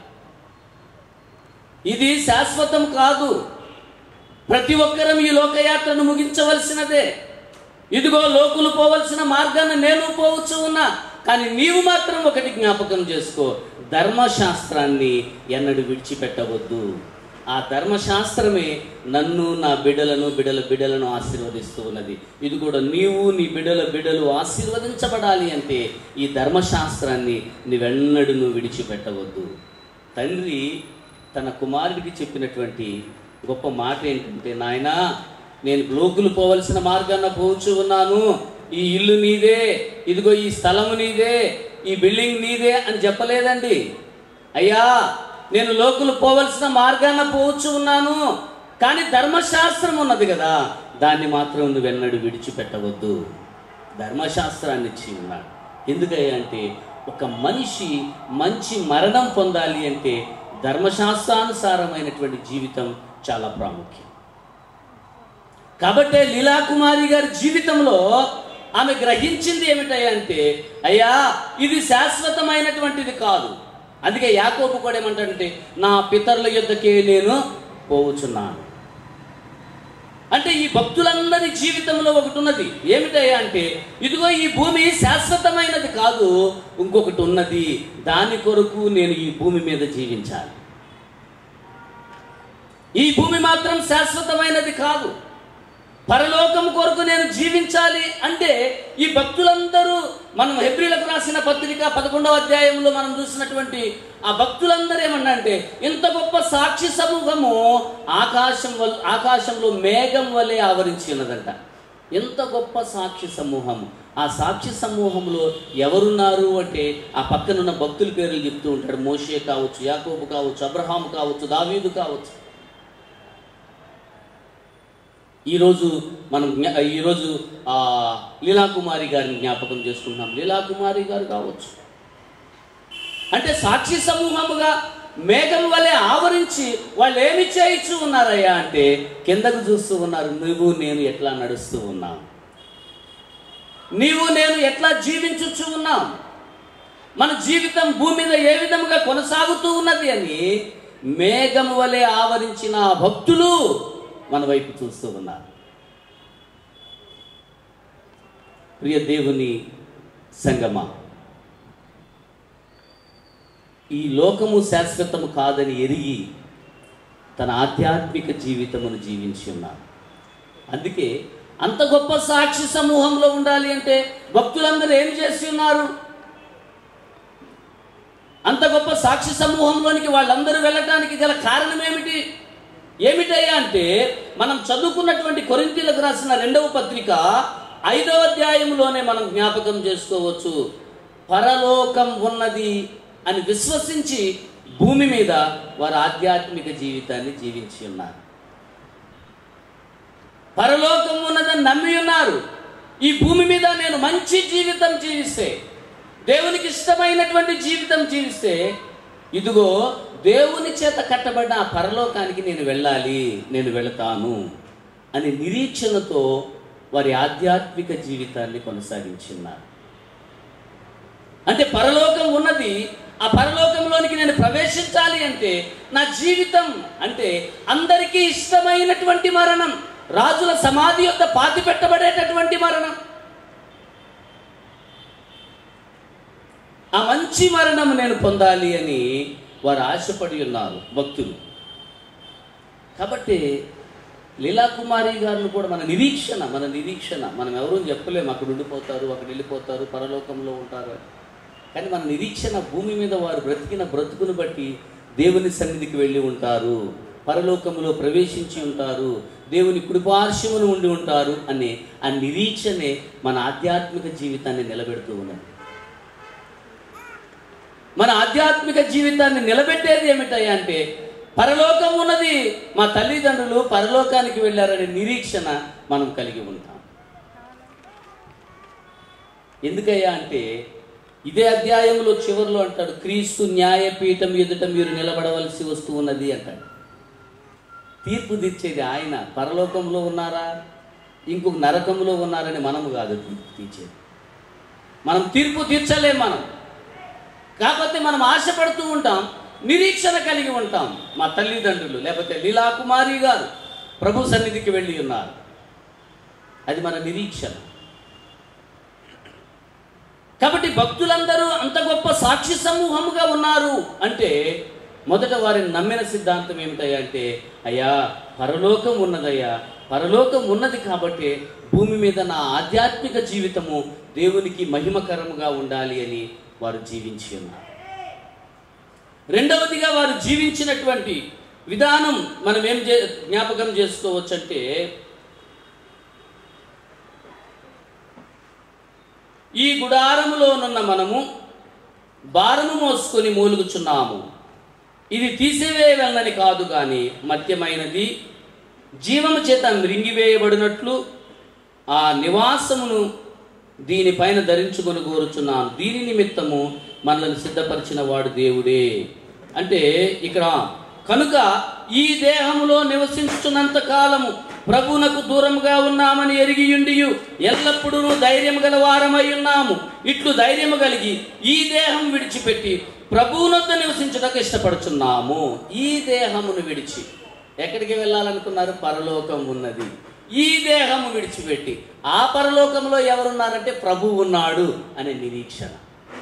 ఇది శాశ్వతం కాదు ప్రతి ఒక్కరం ఈ లోకయాత్రను ముగించవలసినదే ఇదిగో లోకులు పోవలసిన మార్గాన్ని నేను పోవచ్చు ఉన్నా కానీ నీవు మాత్రం ఒకటి జ్ఞాపకం చేసుకో ధర్మశాస్త్రాన్ని ఎన్నడు విడిచిపెట్టవద్దు ఆ ధర్మశాస్త్రమే నన్ను నా బిడ్డలను బిడ్డల బిడ్డలను ఆశీర్వదిస్తూ ఉన్నది ఇది కూడా నీవు నీ బిడ్డల బిడ్డలు ఆశీర్వదించబడాలి అంటే ఈ ధర్మశాస్త్రాన్ని నీవెన్నడూ నువ్వు విడిచిపెట్టవద్దు తండ్రి తన కుమారుడికి చెప్పినటువంటి గొప్ప మాట ఏంటంటే నాయనా నేను లోకులు పోవలసిన మార్గాన పోవచ్చు ఉన్నాను ఈ ఇల్లు నీదే ఇదిగో ఈ స్థలము నీదే ఈ బిల్డింగ్ నీదే అని చెప్పలేదండి అయ్యా నేను లోకులు పోవలసిన మార్గాన పోవచ్చు ఉన్నాను కానీ ధర్మశాస్త్రం ఉన్నది కదా దాన్ని మాత్రం నువ్వెన్నడూ విడిచిపెట్టవద్దు ధర్మశాస్త్రాన్ని ఇచ్చి ఉన్నాడు ఎందుకయ్యా అంటే ఒక మనిషి మంచి మరణం పొందాలి అంటే ధర్మశాస్త్రానుసారమైనటువంటి జీవితం చాలా ప్రాముఖ్యం కాబట్టే లీలాకుమారి గారి జీవితంలో ఆమె గ్రహించింది ఏమిటయ్యా అంటే అయ్యా ఇది శాశ్వతమైనటువంటిది కాదు అందుకే యాకోబు కూడా ఏమంటాడంటే నా పితరుల యుద్ధకే నేను పోవచ్చున్నాను అంటే ఈ భక్తులందరి జీవితంలో ఒకటి ఉన్నది ఏమిటయ్యా అంటే ఇదిగో ఈ భూమి శాశ్వతమైనది కాదు ఇంకొకటి ఉన్నది దాని కొరకు నేను ఈ భూమి మీద జీవించాలి ఈ భూమి మాత్రం శాశ్వతమైనది కాదు పరలోకం కొరకు నేను జీవించాలి అంటే ఈ భక్తులందరూ మనం హెబ్రిలకు రాసిన పత్రిక పదకొండవ అధ్యాయంలో మనం చూసినటువంటి ఆ భక్తులందరూ ఏమన్నా అంటే ఇంత గొప్ప సాక్షి సమూహము ఆకాశం వల్ ఆకాశంలో మేఘం వలె ఆవరించి ఉన్నదంట ఎంత గొప్ప సాక్షి సమూహము ఆ సాక్షి సమూహంలో ఎవరున్నారు అంటే ఆ పక్కనున్న భక్తుల పేర్లు చెప్తూ ఉంటాడు మోషే కావచ్చు యాకోబు కావచ్చు అబ్రహాం కావచ్చు దావీదు కావచ్చు ఈరోజు మనం జ్ఞా ఈరోజు ఆ లీలాకుమారి గారిని జ్ఞాపకం చేసుకుంటున్నాం లీలాకుమారి గారు కావచ్చు అంటే సాక్షి సమూహముగా మేఘం వలె ఆవరించి వాళ్ళు ఏమి చేయించు ఉన్నారయ్యా అంటే కిందకు చూస్తూ ఉన్నారు నువ్వు నేను ఎట్లా నడుస్తూ ఉన్నాం నీవు నేను ఎట్లా జీవించుచు ఉన్నాం మన జీవితం భూమి మీద ఏ విధముగా కొనసాగుతూ ఉన్నది అని మేఘం వలె ఆవరించిన ఆ భక్తులు మన వైపు చూస్తూ ఉన్నారు ప్రియ దేవుని సంగమా ఈ లోకము శాశ్వతము కాదని ఎరిగి తన ఆధ్యాత్మిక జీవితమును జీవించి ఉన్నారు అందుకే అంత గొప్ప సాక్షి సమూహంలో ఉండాలి అంటే భక్తులందరూ ఏం చేసి ఉన్నారు అంత గొప్ప సాక్షి సమూహంలోనికి వాళ్ళందరూ వెళ్ళటానికి గల కారణం ఏమిటి ఏమిటయ్యా అంటే మనం చదువుకున్నటువంటి కొరింతీలకు రాసిన రెండవ పత్రిక ఐదవ అధ్యాయంలోనే మనం జ్ఞాపకం చేసుకోవచ్చు పరలోకం ఉన్నది అని విశ్వసించి భూమి మీద వారు ఆధ్యాత్మిక జీవితాన్ని జీవించి ఉన్నారు పరలోకం ఉన్నదని నమ్మి ఉన్నారు ఈ భూమి మీద నేను మంచి జీవితం జీవిస్తే దేవునికి ఇష్టమైనటువంటి జీవితం జీవిస్తే ఇదిగో దేవుని చేత కట్టబడిన ఆ పరలోకానికి నేను వెళ్ళాలి నేను వెళతాను అనే నిరీక్షణతో వారి ఆధ్యాత్మిక జీవితాన్ని కొనసాగించున్నారు అంటే పరలోకం ఉన్నది ఆ పరలోకంలోనికి నేను ప్రవేశించాలి అంటే నా జీవితం అంటే అందరికీ ఇష్టమైనటువంటి మరణం రాజుల సమాధి యొక్క పాతి పెట్టబడేటటువంటి మరణం ఆ మంచి మరణం నేను పొందాలి అని వారు ఆశపడి ఉన్నారు భక్తులు కాబట్టి లీలాకుమారి గారిని కూడా మన నిరీక్షణ మన నిరీక్షణ మనం ఎవరూ చెప్పలేము అక్కడ ఉండిపోతారు అక్కడ వెళ్ళిపోతారు పరలోకంలో ఉంటారు అని కానీ మన నిరీక్షణ భూమి మీద వారు బ్రతికిన బ్రతుకును బట్టి దేవుని సన్నిధికి వెళ్ళి ఉంటారు పరలోకములో ప్రవేశించి ఉంటారు దేవుని కుడిపార్శ్వమును ఉండి ఉంటారు అనే ఆ నిరీక్షనే మన ఆధ్యాత్మిక జీవితాన్ని నిలబెడుతూ ఉన్నది మన ఆధ్యాత్మిక జీవితాన్ని నిలబెట్టేది ఏమిటయ్యా అంటే పరలోకం ఉన్నది మా తల్లిదండ్రులు పరలోకానికి వెళ్ళారనే నిరీక్షణ మనం కలిగి ఉంటాం ఎందుకయ్యా అంటే ఇదే అధ్యాయంలో చివరిలో అంటాడు క్రీస్తు న్యాయపీఠం ఎదుట మీరు నిలబడవలసి వస్తూ ఉన్నది అంటాడు తీర్పు తీర్చేది ఆయన పరలోకంలో ఉన్నారా ఇంకొక నరకంలో ఉన్నారని మనము కాదు తీర్పు తీర్చేది మనం తీర్పు తీర్చలేం మనం కాకపోతే మనం ఆశపడుతూ ఉంటాం నిరీక్షణ కలిగి ఉంటాం మా తల్లిదండ్రులు లేకపోతే లీలాకుమారి గారు ప్రభు సన్నిధికి వెళ్ళి ఉన్నారు అది మన నిరీక్షణ కాబట్టి భక్తులందరూ అంత గొప్ప సాక్షి సమూహముగా ఉన్నారు అంటే మొదట వారిని నమ్మిన సిద్ధాంతం ఏమిటయ్యా అంటే అయ్యా పరలోకం ఉన్నదయ్యా పరలోకం ఉన్నది కాబట్టి భూమి మీద నా ఆధ్యాత్మిక జీవితము దేవునికి మహిమకరముగా ఉండాలి అని వారు జీవించి ఉన్నారు రెండవదిగా వారు జీవించినటువంటి విధానం మనం ఏం చే జ్ఞాపకం చేసుకోవచ్చు అంటే ఈ గుడారములోనున్న మనము భారము మోసుకొని మూలుగుచున్నాము ఇది తీసివేయవలనని కాదు కానీ మత్యమైనది జీవము చేత మృంగివేయబడినట్లు ఆ నివాసమును దీనిపైన ధరించుకొని కోరుచున్నాను దీని నిమిత్తము మనల్ని సిద్ధపరిచిన వాడు దేవుడే అంటే ఇక్కడ కనుక ఈ దేహములో నివసించుతున్నంత కాలము ప్రభునకు దూరముగా ఉన్నామని ఎరిగియుండియు ఎల్లప్పుడూ ధైర్యం గల వారమై ఉన్నాము ఇట్లు ధైర్యము కలిగి ఈ దేహం విడిచిపెట్టి ప్రభువునొద్ద నివసించుటకు ఇష్టపడుచున్నాము ఈ దేహమును విడిచి ఎక్కడికి వెళ్ళాలనుకున్నారు పరలోకం ఉన్నది ఈ దేహము విడిచిపెట్టి ఆ పరలోకంలో ఎవరున్నారంటే ప్రభు ఉన్నాడు అనే నిరీక్షణ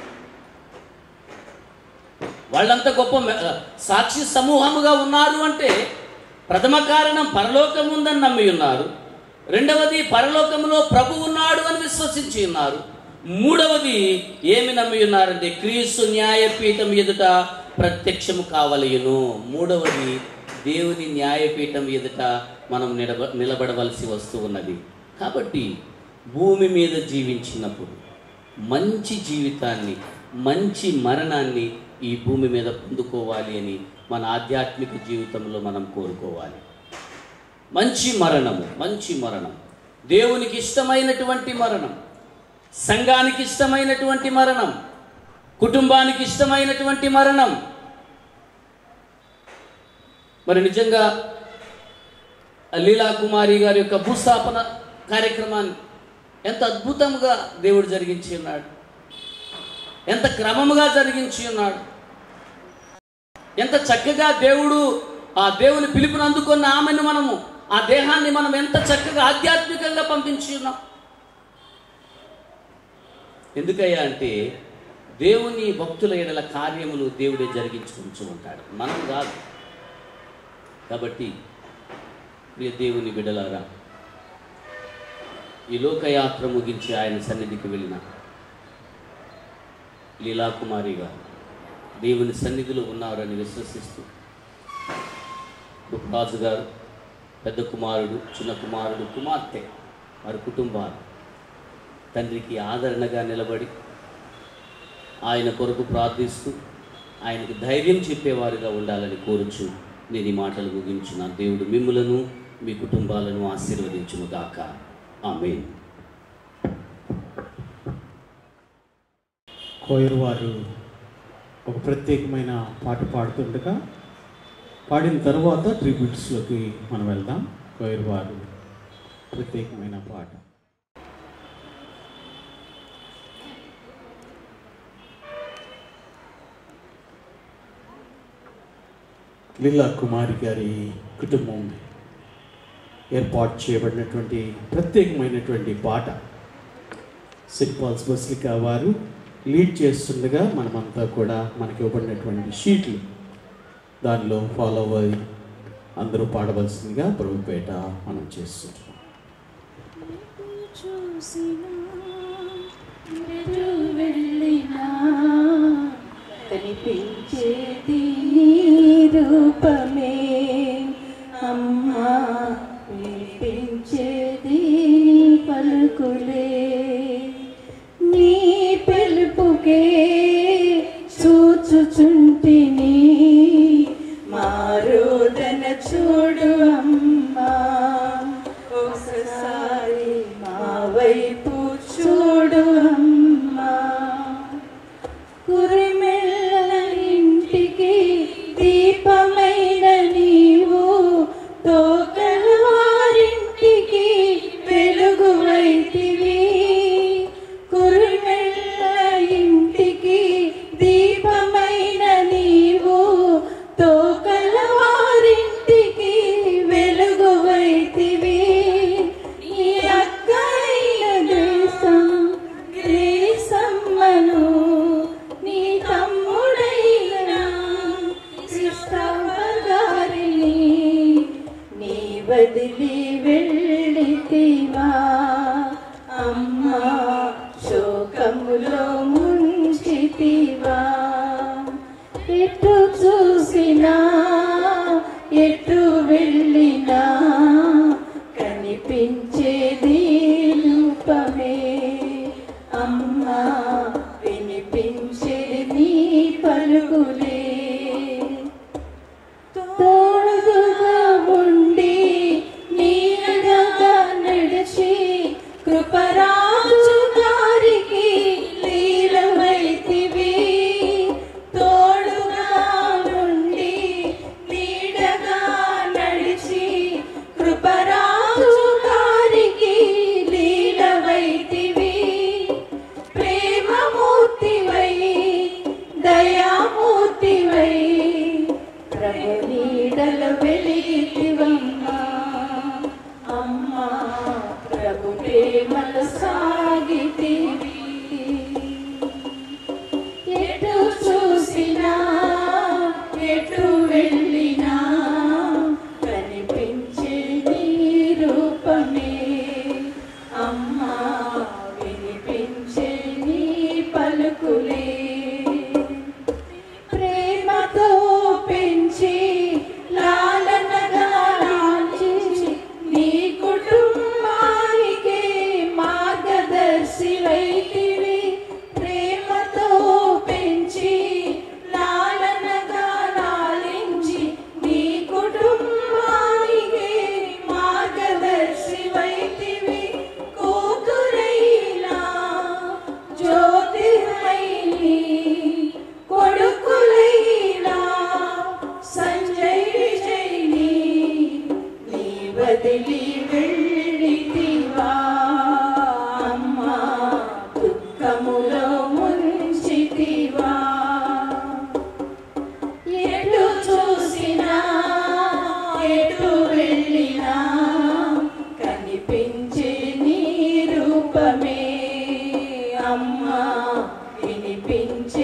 వాళ్ళంత గొప్ప మె- సాక్షి సమూహముగా ఉన్నారు అంటే ప్రథమ కారణం పరలోకం ఉందని నమ్మి ఉన్నారు రెండవది పరలోకములో ప్రభు ఉన్నాడు అని విశ్వసించి ఉన్నారు మూడవది ఏమి నమ్మి ఉన్నారంటే క్రీస్తు న్యాయపీఠం ఎదుట ప్రత్యక్షము కావలయును మూడవది దేవుని న్యాయపీఠం ఎదుట మనం నిలబ నిలబడవలసి వస్తూ ఉన్నది కాబట్టి భూమి మీద జీవించినప్పుడు మంచి జీవితాన్ని మంచి మరణాన్ని ఈ భూమి మీద పొందుకోవాలి అని మన ఆధ్యాత్మిక జీవితంలో మనం కోరుకోవాలి మంచి మరణము మంచి మరణం దేవునికి ఇష్టమైనటువంటి మరణం సంఘానికి ఇష్టమైనటువంటి మరణం కుటుంబానికి ఇష్టమైనటువంటి మరణం మరి నిజంగా లీలా కుమారి గారి యొక్క భూస్థాపన కార్యక్రమాన్ని ఎంత అద్భుతంగా దేవుడు జరిగించి ఉన్నాడు ఎంత క్రమముగా జరిగించి ఉన్నాడు ఎంత చక్కగా దేవుడు ఆ దేవుని పిలుపుని అందుకున్న ఆమెను మనము ఆ దేహాన్ని మనం ఎంత చక్కగా ఆధ్యాత్మికంగా పంపించి ఉన్నాం ఎందుకయ్యా అంటే దేవుని భక్తుల ఎడల కార్యములు దేవుడే జరిగించుకుంటూ ఉంటాడు మనం కాదు కాబట్టి ప్రియ దేవుని బిడలారా ఈ లోకయాత్ర ముగించి ఆయన సన్నిధికి వెళ్ళిన లీలాకుమారి గారు దేవుని సన్నిధిలో ఉన్నారని విశ్వసిస్తూ రాజు గారు పెద్ద కుమారుడు చిన్న కుమారుడు కుమార్తె వారి కుటుంబాలు తండ్రికి ఆదరణగా నిలబడి ఆయన కొరకు ప్రార్థిస్తూ ఆయనకు ధైర్యం చెప్పేవారుగా ఉండాలని కోరుచు నేను ఈ మాటలు ముగించిన దేవుడు మిమ్ములను మీ కుటుంబాలను ఆశీర్వదించును గాక ఆమెన్ కోయరు వారు ఒక ప్రత్యేకమైన పాట పాడుతుండగా పాడిన తర్వాత ట్రిబ్యూట్స్లోకి మనం వెళ్దాం కోయరు వారు ప్రత్యేకమైన పాట లీలా కుమారి గారి కుటుంబం ఏర్పాటు చేయబడినటువంటి ప్రత్యేకమైనటువంటి పాట సెయింట్ పాల్స్ బస్లికా వారు లీడ్ చేస్తుండగా మనమంతా కూడా మనకి ఇవ్వబడినటువంటి షీట్లు దానిలో ఫాలో అయ్యి అందరూ పాడవలసిందిగా ప్రభుపేట మనం చేస్తుంటాం చూసినా ఎటు వెళ్ళినా కనిపించేది నీ రూపమే అమ్మా వినిపించేది నీ పలుకులే నీ పిలుపుకే చూచుచుంటిని మారోదన చూడు అమ్మా ఒకసారి మా వైపు చూడు అమ్మా కురిమెల్ల ఇంటికి దీపమైన నీవు తోకల వారింటికి వెలుగువైతివి కురిమెల్ల ఇంటికి దీపమైన నీవు తోకల వారింటికి వెలుగువైతివి ఈ అక్కైన దేశం గ్రీసమ్మను నీ తమ్ముడైన కృష్ణగారిని నీ వదిలి వెళ్ళితివా అమ్మా శోకములో ముంచితివా ఎటు చూసినా ఎటు వెళ్ళినా కనిపించేది రూపమే అమ్మా వినిపించేది నీ పలుకులే తోడుగా ఉండి నీడగా నడిచి కృపరాజు గారికి లీలమైతివి తోడుగా ఉండి నీడగా నడిచి కృపరాజు గారికి లీలమైతివి ప్రేమమూర్తివై దయామూర్తివై ప్రభు నీడల వెలిగితివమ్మా అమ్మా ప్రభు ప్రేమల సాగితివి ఎటు చూసినా ఎటు వెళ్ళినా కనిపించే నీ రూపమే అమ్మా వినిపించే నీ పలుకులే ప్రేమతో పెంచి లాలనగా లాంఛించి నీ కుటుంబానికి మార్గదర్శి వైతివి ప్రేమతో పెంచి లాలనగా లాలించి నీ కుటుంబానికి మార్గదర్శి వైతివి కూతురైనా జ్యోతిర్మైని కొడుకులైనా సంజయ్ విజయ్ని నీ వదిలి వెళ్ళితివా అమ్మా దుఃఖములో ముంచితివా ఎటు చూసినా ఎటు వెళ్ళినా కనిపించే నీ రూపమే అమ్మా వినిపించే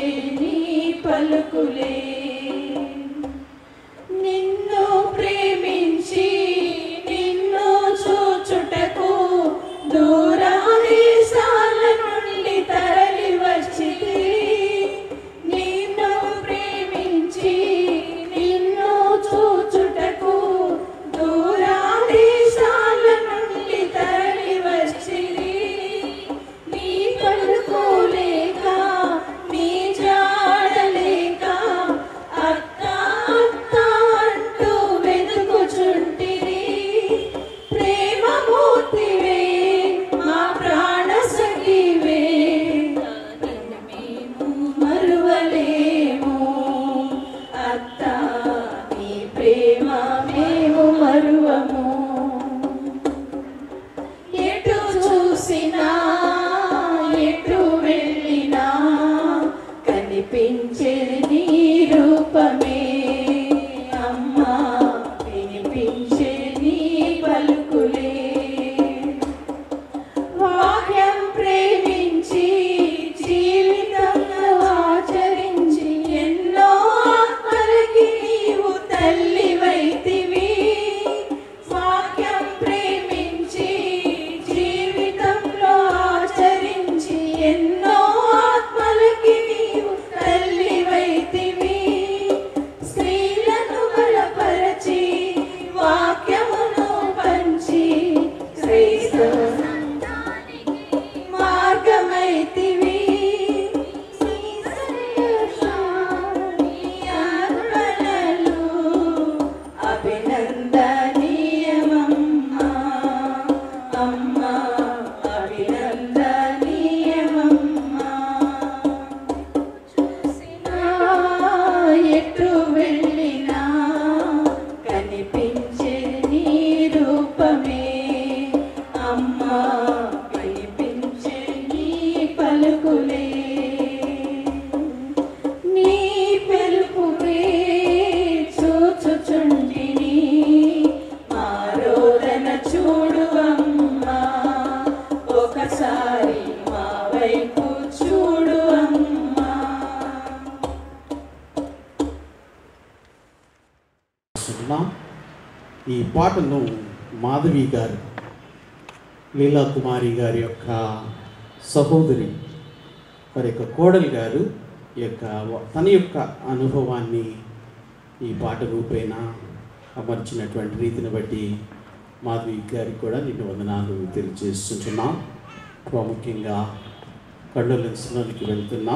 తెలియజేస్తున్నాం ఈ పాటను మాధవి గారు లీలా కుమారి గారి యొక్క సహోదరి వారి యొక్క కోడలి గారు ఈ యొక్క తన యొక్క అనుభవాన్ని ఈ పాట రూపేణ అమర్చినటువంటి రీతిని బట్టి మాధవి గారికి కూడా నిన్ను వందనాలు తెలియజేస్తుంటున్నాం ప్రాముఖ్యంగా కండోలెన్స్లోనికి వెళ్తున్నాం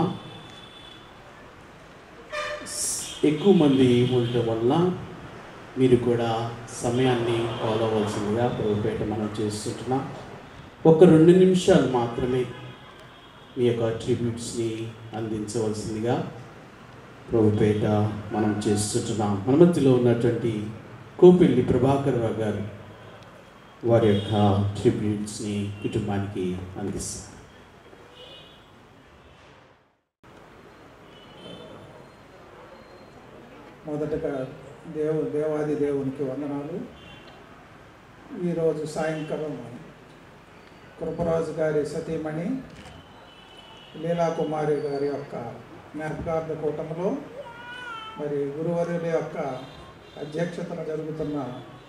ఎక్కువ మంది ఉండటం వల్ల మీరు కూడా సమయాన్ని ఫాలో అవ్వాల్సిందిగా ప్రభుపేట మనం చేస్తుంటున్నాం ఒక రెండు నిమిషాలు మాత్రమే మీ యొక్క ట్రిబ్యూట్స్ని అందించవలసిందిగా ప్రభుపేట మనం చేస్తుంటున్నాం మన మధ్యలో ఉన్నటువంటి కోపిల్లి ప్రభాకర్ రావు గారు వారి యొక్క ట్రిబ్యూట్స్ని కుటుంబానికి అందిస్తారు మొదటగా దేవు దేవాది దేవునికి వందనాలు ఈరోజు సాయంకాలం కృపరాజు గారి సతీమణి లీలాకుమారి గారి యొక్క జ్ఞాపకార్థ కూటమిలో మరి గురువర్యుల యొక్క అధ్యక్షతన జరుగుతున్న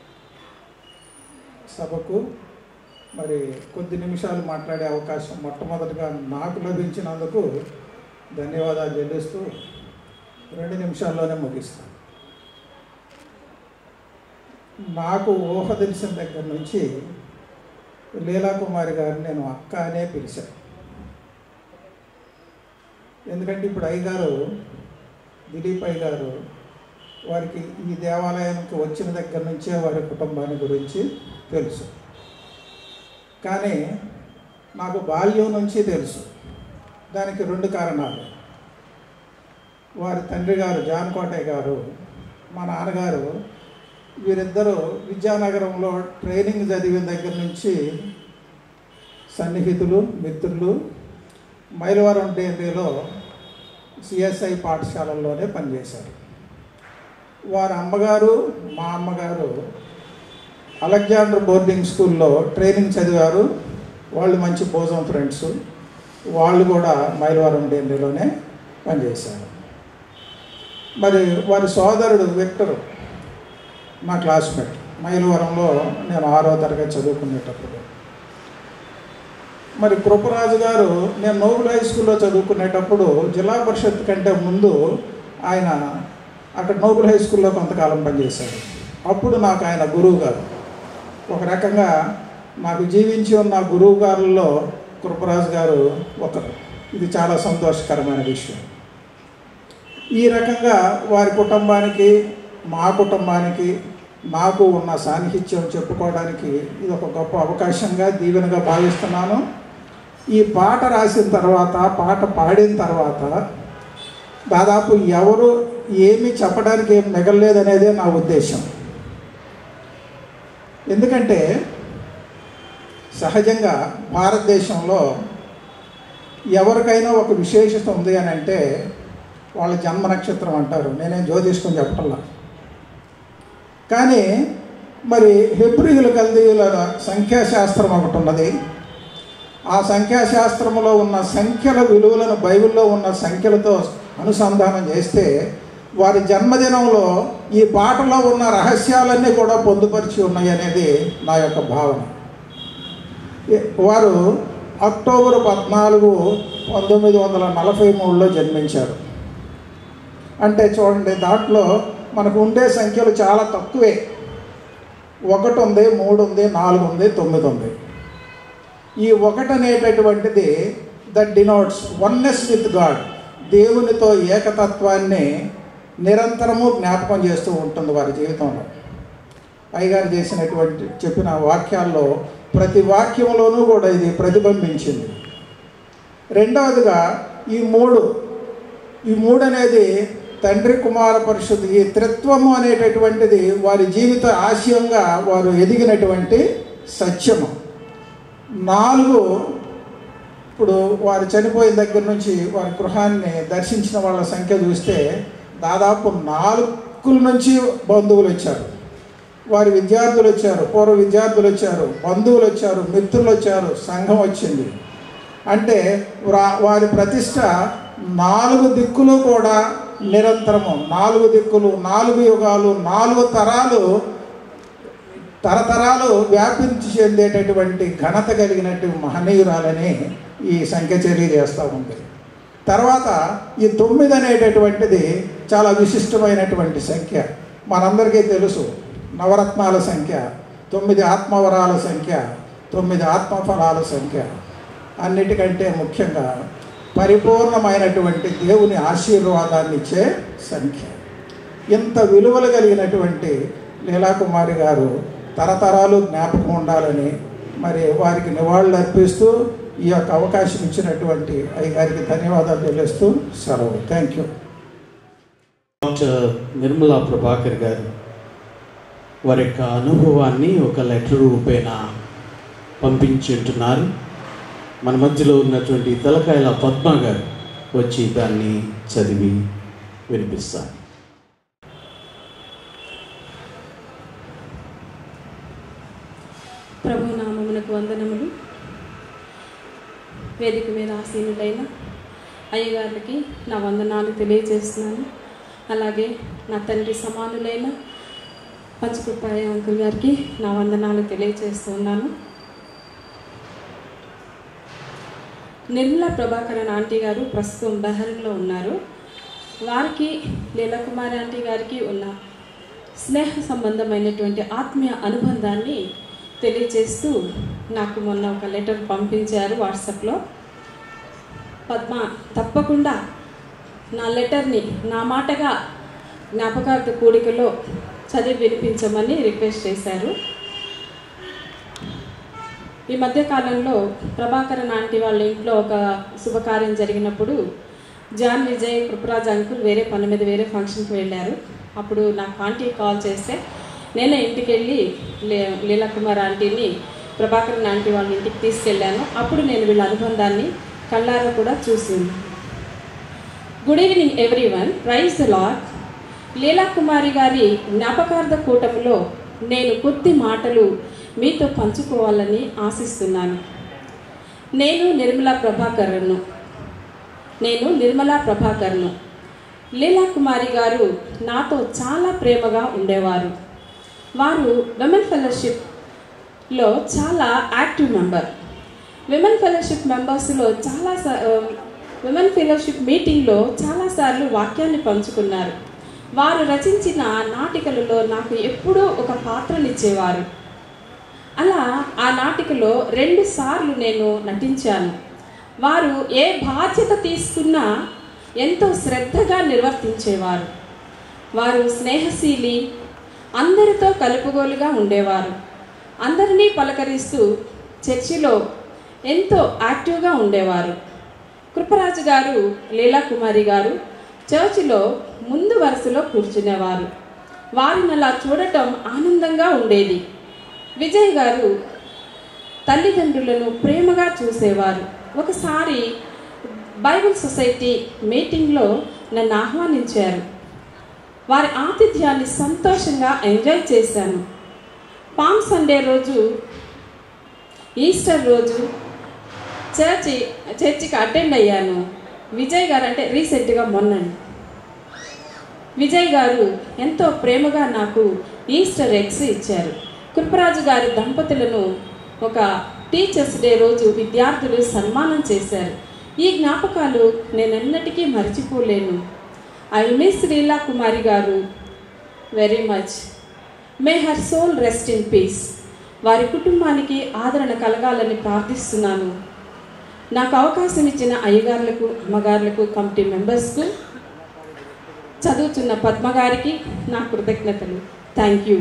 సభకు మరి కొద్ది నిమిషాలు మాట్లాడే అవకాశం మొట్టమొదటిగా నాకు లభించినందుకు ధన్యవాదాలు చెల్లిస్తూ రెండు నిమిషాల్లోనే ముగిస్తాను నాకు ఊహ తెలిసిన దగ్గర నుంచి లీలాకుమారి గారిని నేను అక్క అనే పిలిచాను ఎందుకంటే ఇప్పుడు అయ్యగారు దిలీప్ అయ్య గారు వారికి ఈ దేవాలయానికి వచ్చిన దగ్గర నుంచే వారి కుటుంబాన్ని గురించి తెలుసు కానీ నాకు బాల్యం నుంచి తెలుసు దానికి రెండు కారణాలు వారి తండ్రి గారు జాన్ కోటయ్య గారు మా నాన్నగారు వీరిద్దరూ విద్యానగరంలో ట్రైనింగ్ చదివిన దగ్గర నుంచి సన్నిహితులు మిత్రులు మైలవరం డైరీలో సిఎస్ఐ పాఠశాలల్లోనే పనిచేశారు వారి అమ్మగారు మా అమ్మగారు అలెగ్జాండర్ బోర్డింగ్ స్కూల్లో ట్రైనింగ్ చదివారు వాళ్ళు మంచి భోజనం ఫ్రెండ్స్ వాళ్ళు కూడా మైలవరం డైరీలోనే పనిచేశారు మరి వారి సోదరుడు విక్టర్ మా క్లాస్మేట్ మైలవరంలో నేను ఆరో తరగతి చదువుకునేటప్పుడు మరి కృపరాజు గారు నేను నోబుల్ హై స్కూల్లో చదువుకునేటప్పుడు జిల్లా పరిషత్ కంటే ముందు ఆయన అక్కడ నోబుల్ హై స్కూల్లో కొంతకాలం పనిచేశారు అప్పుడు నాకు ఆయన గురువు గారు ఒక రకంగా నాకు జీవించి ఉన్న గురువు గారుల్లో కృపరాజు గారు ఒకరు ఇది చాలా సంతోషకరమైన విషయం ఈ రకంగా వారి కుటుంబానికి మా కుటుంబానికి నాకు ఉన్న సాన్నిహిత్యం చెప్పుకోవడానికి ఇది ఒక గొప్ప అవకాశంగా దీవెనగా భావిస్తున్నాను ఈ పాట రాసిన తర్వాత పాట పాడిన తర్వాత దాదాపు ఎవరు ఏమి చెప్పడానికి ఏం మిగలలేదనేదే నా ఉద్దేశం ఎందుకంటే సహజంగా భారతదేశంలో ఎవరికైనా ఒక విశేషత ఉంది అని అంటే వాళ్ళ జన్మ నక్షత్రం అంటారు నేనేం జ్యోతిష్కం చెప్పటల్లా కానీ మరి హెబ్రియుల కల్దీయుల సంఖ్యాశాస్త్రం ఒకటి ఉన్నది ఆ సంఖ్యాశాస్త్రంలో ఉన్న సంఖ్యల విలువలను బైబిల్లో ఉన్న సంఖ్యలతో అనుసంధానం చేస్తే వారి జన్మదినంలో ఈ పాటలో ఉన్న రహస్యాలన్నీ కూడా పొందుపరిచి ఉన్నాయి అనేది నా యొక్క భావన వారు అక్టోబర్ పద్నాలుగు పంతొమ్మిది వందల నలభై మూడులో జన్మించారు అంటే చూడండి దాంట్లో మనకు ఉండే సంఖ్యలు చాలా తక్కువే ఒకటి ఉంది మూడు ఉంది నాలుగు ఉంది తొమ్మిది ఉంది ఈ ఒకటి అనేటటువంటిది that denotes oneness with God దేవునితో ఏకతత్వాన్ని నిరంతరము జ్ఞాపకం చేస్తూ ఉంటుంది వారి జీవితంలో అయ్యగారు చేసినటువంటి చెప్పిన వాక్యాల్లో ప్రతి వాక్యంలోనూ కూడా ఇది ప్రతిబింబించింది రెండవదిగా ఈ మూడు ఈ మూడు అనేది తండ్రి కుమార పరిషత్ ఈ త్రిత్వము అనేటటువంటిది వారి జీవిత ఆశయంగా వారు ఎదిగినటువంటి సత్యము నాలుగు ఇప్పుడు వారు చనిపోయిన దగ్గర నుంచి వారి గృహాన్ని దర్శించిన వాళ్ళ సంఖ్య చూస్తే దాదాపు నాలుగు నుంచి బంధువులు వచ్చారు వారి విద్యార్థులు వచ్చారు పూర్వ విద్యార్థులు వచ్చారు బంధువులు వచ్చారు మిత్రులు వచ్చారు సంఘం వచ్చింది అంటే వారి ప్రతిష్ట నాలుగు దిక్కులు కూడా నిరంతరము నాలుగు దిక్కులు నాలుగు యుగాలు నాలుగు తరాలు తరతరాలు వ్యాపించి చెందేటటువంటి ఘనత కలిగినటువంటి మహనీయురాలని ఈ సంఖ్య తెలియజేస్తూ ఉంది తర్వాత ఈ తొమ్మిది అనేటటువంటిది చాలా విశిష్టమైనటువంటి సంఖ్య మనందరికీ తెలుసు నవరత్నాల సంఖ్య తొమ్మిది ఆత్మవరాల సంఖ్య తొమ్మిది ఆత్మఫలాల సంఖ్య అన్నిటికంటే ముఖ్యంగా పరిపూర్ణమైనటువంటి దేవుని ఆశీర్వాదాన్ని ఇచ్చే సంఖ్య ఇంత విలువలు కలిగినటువంటి లీలాకుమారి గారు తరతరాలు జ్ఞాపకం ఉండాలని మరి వారికి నివాళులు అర్పిస్తూ ఈ యొక్క అవకాశం ఇచ్చినటువంటి అయ్యగారికి ధన్యవాదాలు తెలుస్తూ సెలవు thank you doctor Nirmala Prabhakar garu వారి యొక్క అనుభవాన్ని ఒక లెటర్ రూపేణ పంపించి ఉంటున్నారు మన మధ్యలో ఉన్నటువంటి తలకాయల పద్మ గారు వచ్చి దాన్ని చదివి వినిపిస్తారు ప్రభు నామమునకు వందనములు వేదిక మీద ఆసీనులైన అయ్యగారికి నా వందనాలు తెలియజేస్తున్నాను అలాగే నా తండ్రి సమానులైన పంచకుప్పాయ అంకుల్ గారికి నా వందనాలు తెలియజేస్తున్నాను నిర్మలా ప్రభాకరన్ ఆంటీ గారు ప్రస్తుతం బెహరంలో ఉన్నారు వారికి లీలాకుమారి ఆంటీ గారికి ఉన్న స్నేహ సంబంధమైనటువంటి ఆత్మీయ అనుబంధాన్ని తెలియజేస్తూ నాకు మొన్న ఒక లెటర్ పంపించారు వాట్సాప్లో పద్మ తప్పకుండా నా లెటర్ని నా మాటగా జ్ఞాపకార్థ కూడికలో చదివి వినిపించమని రిక్వెస్ట్ చేశారు ఈ మధ్యకాలంలో ప్రభాకరన్ ఆంటీ వాళ్ళ ఇంట్లో ఒక శుభకార్యం జరిగినప్పుడు జాన్ విజయ్ కృపరాజ్ అంకుల్ వేరే పని మీద వేరే ఫంక్షన్కి వెళ్ళారు అప్పుడు నాకు ఆంటీ కాల్ చేస్తే నేనే ఇంటికి వెళ్ళి లే లీలాకుమార్ ఆంటీని ప్రభాకరన్ ఆంటీ వాళ్ళ ఇంటికి తీసుకెళ్ళాను అప్పుడు నేను వీళ్ళ అనుబంధాన్ని కళ్ళారా కూడా చూసింది good evening everyone praise the lord Leelakumari గారి జ్ఞాపకార్థ కూటమిలో నేను కొద్ది మాటలు మీతో పంచుకోవాలని ఆశిస్తున్నాను నేను నిర్మలా ప్రభాకర్ను నేను నిర్మలా ప్రభాకర్ను లీలాకుమారి గారు నాతో చాలా ప్రేమగా ఉండేవారు వారు విమెన్ ఫెలోషిప్లో చాలా యాక్టివ్ మెంబర్ విమెన్ ఫెలోషిప్ మెంబర్స్లో చాలా విమెన్ ఫెలోషిప్ మీటింగ్లో చాలాసార్లు వాక్యాన్ని పంచుకున్నారు వారు రచించిన నాటికలలో నాకు ఎప్పుడూ ఒక పాత్రనిచ్చేవారు అలా ఆ నాటికలో రెండు సార్లు నేను నటించాను వారు ఏ బాధ్యత తీసుకున్నా ఎంతో శ్రద్ధగా నిర్వర్తించేవారు వారు స్నేహశీలి అందరితో కలుపుగోలుగా ఉండేవారు అందరినీ పలకరిస్తూ చర్చిలో ఎంతో యాక్టివ్గా ఉండేవారు కృపరాజు గారు లీలాకుమారి గారు చర్చిలో ముందు వరుసలో కూర్చునేవారు వారిని అలా చూడటం ఆనందంగా ఉండేది విజయ్ గారు తల్లిదండ్రులను ప్రేమగా చూసేవారు ఒకసారి బైబిల్ సొసైటీ మీటింగ్లో నన్ను ఆహ్వానించారు వారి ఆతిథ్యాన్ని సంతోషంగా ఎంజాయ్ చేశాను పామ్ సండే రోజు ఈస్టర్ రోజు చర్చి చర్చికి అటెండ్ అయ్యాను విజయ్ గారు అంటే రీసెంట్గా మొన్నండి విజయ్ గారు ఎంతో ప్రేమగా నాకు ఈస్టర్ ఎగ్స్ ఇచ్చారు కృపరాజు గారి దంపతులను ఒక టీచర్స్ డే రోజు విద్యార్థులు సన్మానం చేశారు ఈ జ్ఞాపకాలు నేను ఎన్నటికీ మర్చిపోలేను I miss Leela Kumari garu very much may her soul rest in peace వారి కుటుంబానికి ఆదరణ కలగాలని ప్రార్థిస్తున్నాను నాకు అవకాశం ఇచ్చిన అయ్యగారులకు అమ్మగారులకు కమిటీ మెంబర్స్కు చదువుతున్న పద్మగారికి నా కృతజ్ఞతలు థ్యాంక్ యూ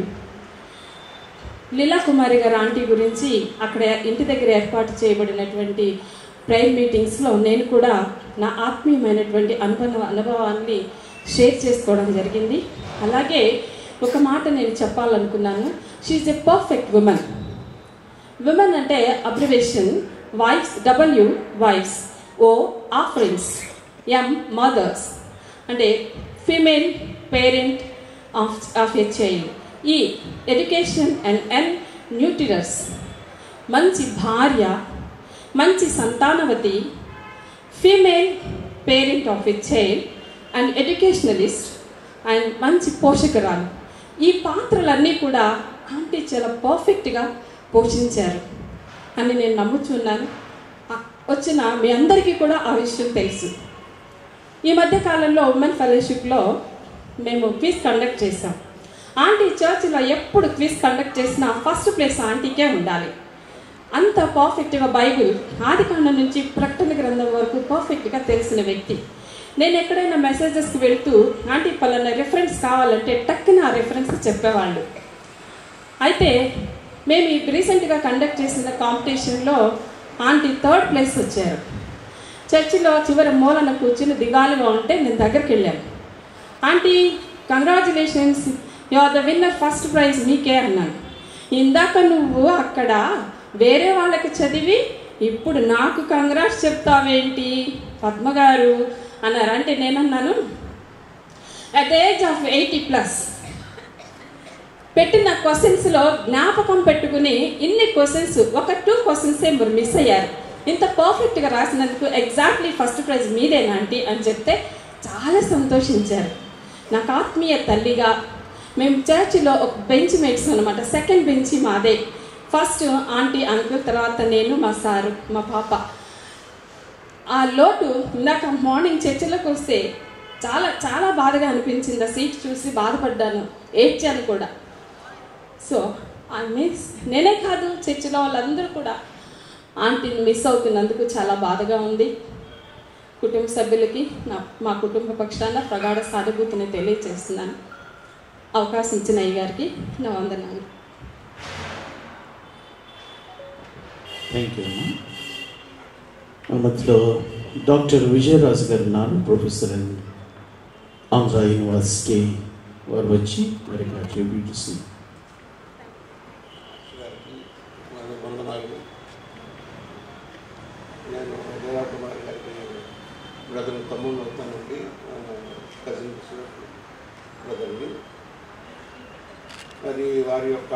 లీలా కుమారి గారు ఆంటీ గురించి అక్కడ ఇంటి దగ్గర ఏర్పాటు చేయబడినటువంటి ప్రైమ్ మీటింగ్స్లో నేను కూడా నా ఆత్మీయమైనటువంటి అనుభవ అనుభవాన్ని షేర్ చేసుకోవడం జరిగింది అలాగే ఒక మాట నేను చెప్పాలనుకున్నాను she is a perfect woman women అంటే abbreviation wives W wives O offerings M mothers అంటే female parent of of a child E education and N nutritious మంచి భార్య మంచి సంతానవతి female parent of a child and educationalist and మంచి పోషకురాలు ఈ పాత్రలన్నీ కూడా ఆంటీ చాలా పర్ఫెక్ట్గా పోషించారు అని నేను నమ్ముచున్నాను ఆ- వచ్చిన మీ అందరికీ కూడా ఆ విషయం తెలుసు ఈ మధ్య కాలంలో ఉమెన్ ఫెలోషిప్లో మేము క్విజ్ కండక్ట్ చేసాం ఆంటీ చర్చిలో ఎప్పుడు క్విజ్ కండక్ట్ చేసినా ఫస్ట్ ప్లేస్ ఆంటీకే ఉండాలి అంత పర్ఫెక్ట్గా బైబిల్ ఆదికాండం నుంచి ప్రకటన గ్రంథం వరకు పర్ఫెక్ట్గా తెలిసిన వ్యక్తి నేను ఎక్కడైనా మెసేజెస్కి వెళ్తూ ఆంటీ పలానా రెఫరెన్స్ కావాలంటే టక్కున ఆ రెఫరెన్స్ చెప్పేవాళ్ళు అయితే మేము ఈ రీసెంట్గా కండక్ట్ చేసిన కాంపిటీషన్లో ఆంటీ థర్డ్ ప్లేస్ వచ్చారు చర్చిలో చివరి మూలన కూర్చుని దిగాలుగా ఉంటే నేను దగ్గరికి వెళ్ళాను aunty congratulations you are the winner first prize మీకే అన్నాను ఇందాక నువ్వు అక్కడ వేరే వాళ్ళకి చదివి ఇప్పుడు నాకు కంగ్రాట్స్ చెప్తావేంటి పద్మ గారు అన్నారు అంటే నేనన్నాను at age of eighty plus పెట్టిన క్వశ్చన్స్లో జ్ఞాపకం పెట్టుకుని ఇన్ని క్వశ్చన్స్ ఒక టూ క్వశ్చన్సే మీరు మిస్ అయ్యారు ఇంత పర్ఫెక్ట్గా రాసినందుకు ఎగ్జాక్ట్లీ ఫస్ట్ ప్రైజ్ మీదేనా ఆంటీ అని చెప్తే చాలా సంతోషించారు నాకు ఆత్మీయ తల్లిగా మేము చర్చిలో ఒక బెంచ్ మేట్స్ అనమాట సెకండ్ బెంచ్ మాదే ఫస్ట్ ఆంటీ అంకుల్ తర్వాత నేను మా సారు మా పాప ఆ లోటు ఇందాక మార్నింగ్ చర్చిలోకి వస్తే చాలా చాలా బాధగా అనిపించింది ఆ సీట్ చూసి బాధపడ్డాను ఏడ్చాను కూడా సో ఐ మిస్ నేనే కాదు చర్చిలో వాళ్ళందరూ కూడా ఆంటీని మిస్ అవుతున్నందుకు చాలా బాధగా ఉంది కుటుంబ సభ్యులకి నా మా కుటుంబ పక్షాన ప్రగాఢ సానుభూతిని తెలియజేస్తున్నాను అవకాశం ఇచ్చిన అయ్య గారికి నా వందనాలు థ్యాంక్ యూ అమ్మా మన మధ్యలో డాక్టర్ విజయరాజు గారు ఉన్నారు ప్రొఫెసర్ ఇన్ ఆంధ్ర యూనివర్సిటీ వారు వచ్చి వారికి ఆ ట్రిబ్యూట్ ఇస్తుంది గారికి వాళ్ళ వందనాలు నేను లీలా కుమార్ గారికి బ్రదర్ తమ్ముళ్ళు అవుతానండి కజిన్స్ బ్రదర్ని మరి వారి యొక్క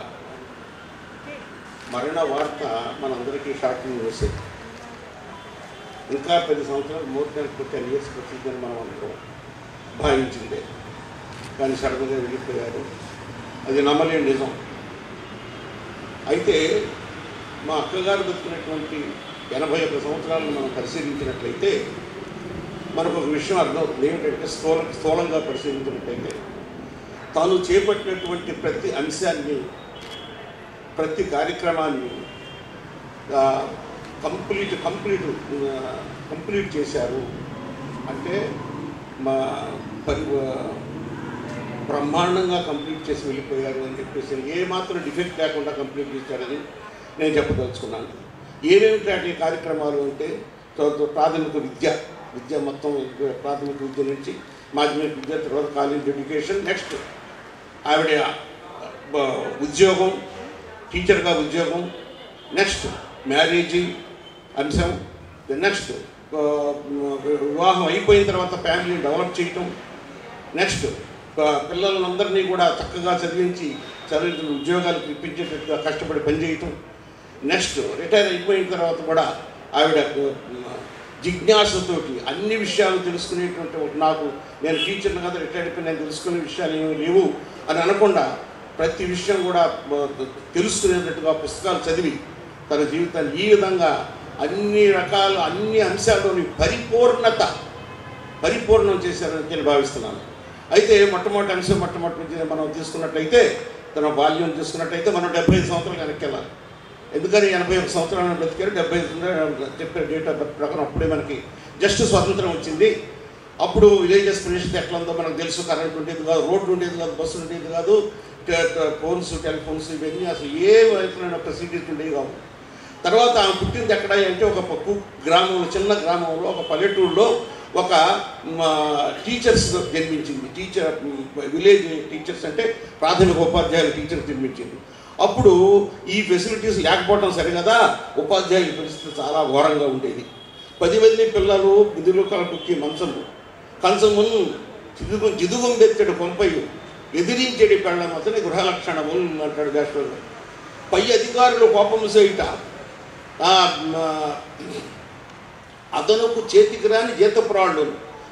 మరణ వార్త మనందరికీ షాకింగ్ న్యూస్ ఇంకా పది సంవత్సరాలు మోర్ దాన్ టెన్ ఇయర్స్ వచ్చిందని మనం అందరం భావించిందే కానీ సడన్గా వెళ్ళిపోయారు అది నమ్మలేని నిజం అయితే మా అక్కగారు బతుకున్నటువంటి ఎనభై ఒక్క సంవత్సరాలను మనం పరిశీలించినట్లయితే మనకు ఒక విషయం అర్థం అవుతుంది ఏమిటంటే స్థూల స్థూలంగా పరిశీలించినట్లయితే తాను చేపట్టినటువంటి ప్రతి అంశాన్ని ప్రతి కార్యక్రమాన్ని కంప్లీట్ కంప్లీట్ కంప్లీట్ చేశారు అంటే మా పరి బ్రహ్మాండంగా కంప్లీట్ చేసి వెళ్ళిపోయారు అని చెప్పేసి ఏ మాత్రం డిఫెక్ట్ లేకుండా కంప్లీట్ చేశారని నేను చెప్పదలుచుకున్నాను ఏమేమిటి అటు కార్యక్రమాలు అంటే తర్వాత ప్రాథమిక విద్య విద్య మొత్తం ప్రాథమిక విద్య నుంచి మాధ్యమిక విద్య తర్వాత కాలేజ్ ఎడ్యుకేషన్ నెక్స్ట్ ఆవిడ బ- ఉద్యోగం టీచర్గా ఉద్యోగం నెక్స్ట్ మ్యారేజీ అంశం నెక్స్ట్ వివాహం అయిపోయిన తర్వాత ఫ్యామిలీని డెవలప్ చేయటం నెక్స్ట్ పిల్లలందరినీ కూడా చక్కగా చదివించి చదివించిన ఉద్యోగాలకు ఇప్పించేటట్టుగా కష్టపడి పనిచేయటం నెక్స్ట్ రిటైర్ అయిపోయిన తర్వాత కూడా ఆవిడ ఆ, జిజ్ఞాసతోటి అన్ని విషయాలు తెలుసుకునేటువంటి ఒక నాకు నేను టీచర్ని కదా రిటైర్ అయిపోయి నేను తెలుసుకునే విషయాలు ఏమీ లేవు అని అనకుండా ప్రతి విషయం కూడా ఆ, తెలుసుకునేటట్టుగా పుస్తకాలు చదివి తన జీవితాన్ని ఈ విధంగా అన్ని రకాల అన్ని అంశాల్లోని పరిపూర్ణత పరిపూర్ణం చేశారని నేను భావిస్తున్నాను అయితే మొట్టమొదటి అంశం మొట్టమొదటి నుంచి మనం తీసుకున్నట్లయితే తన బాల్యం తీసుకున్నట్లయితే మనం డెబ్బై ఐదు సంవత్సరాలు వెనక్కి వెళ్ళాలి ఎందుకని ఎనభై ఒక సంవత్సరాలు బ్రతికారు డెబ్బై ఐదు చెప్పే డేట్ ఆఫ్ బర్త్ ప్రకారం అప్పుడే మనకి జస్ట్ స్వతంత్రం వచ్చింది అప్పుడు విలేజెస్ పరిస్థితి ఎట్లా ఉందో మనకు తెలుసు కరెంట్ ఉండేది కాదు రోడ్డు ఉండేది కాదు బస్సు ఉండేది కాదు ట- ట- ఫోన్స్ టెలిఫోన్స్ ఇవన్నీ అసలు ఏ వైపున ఫెసిలిటీస్ ఉండేవి కావు తర్వాత ఆమె పుట్టింది ఎక్కడ అంటే ఒక పక్కు గ్రామంలో చిన్న గ్రామంలో ఒక పల్లెటూరులో ఒక మ, టీచర్స్ జన్మించింది టీచర్ విలేజ్ టీచర్స్ అంటే ప్రాథమిక ఉపాధ్యాయుల టీచర్ జన్మించింది అప్పుడు ఈ ఫెసిలిటీస్ లేకపోవడం సరే కదా ఉపాధ్యాయుల పరిస్థితి చాలా ఘోరంగా ఉండేది పది మంది పిల్లలు విధులు కలపుకి మంచము కంచమును జిదుగు జిదుగం బెత్తడు కొంపయ్యు ఎదిరించేటి పెళ్ళం అతని గృహలక్షణము అంటాడు గాశ్వరు పై అధికారులు కోపము చేయుట ఆ, మ, అదనపు చేతికి రాని జీతపురాళ్ళు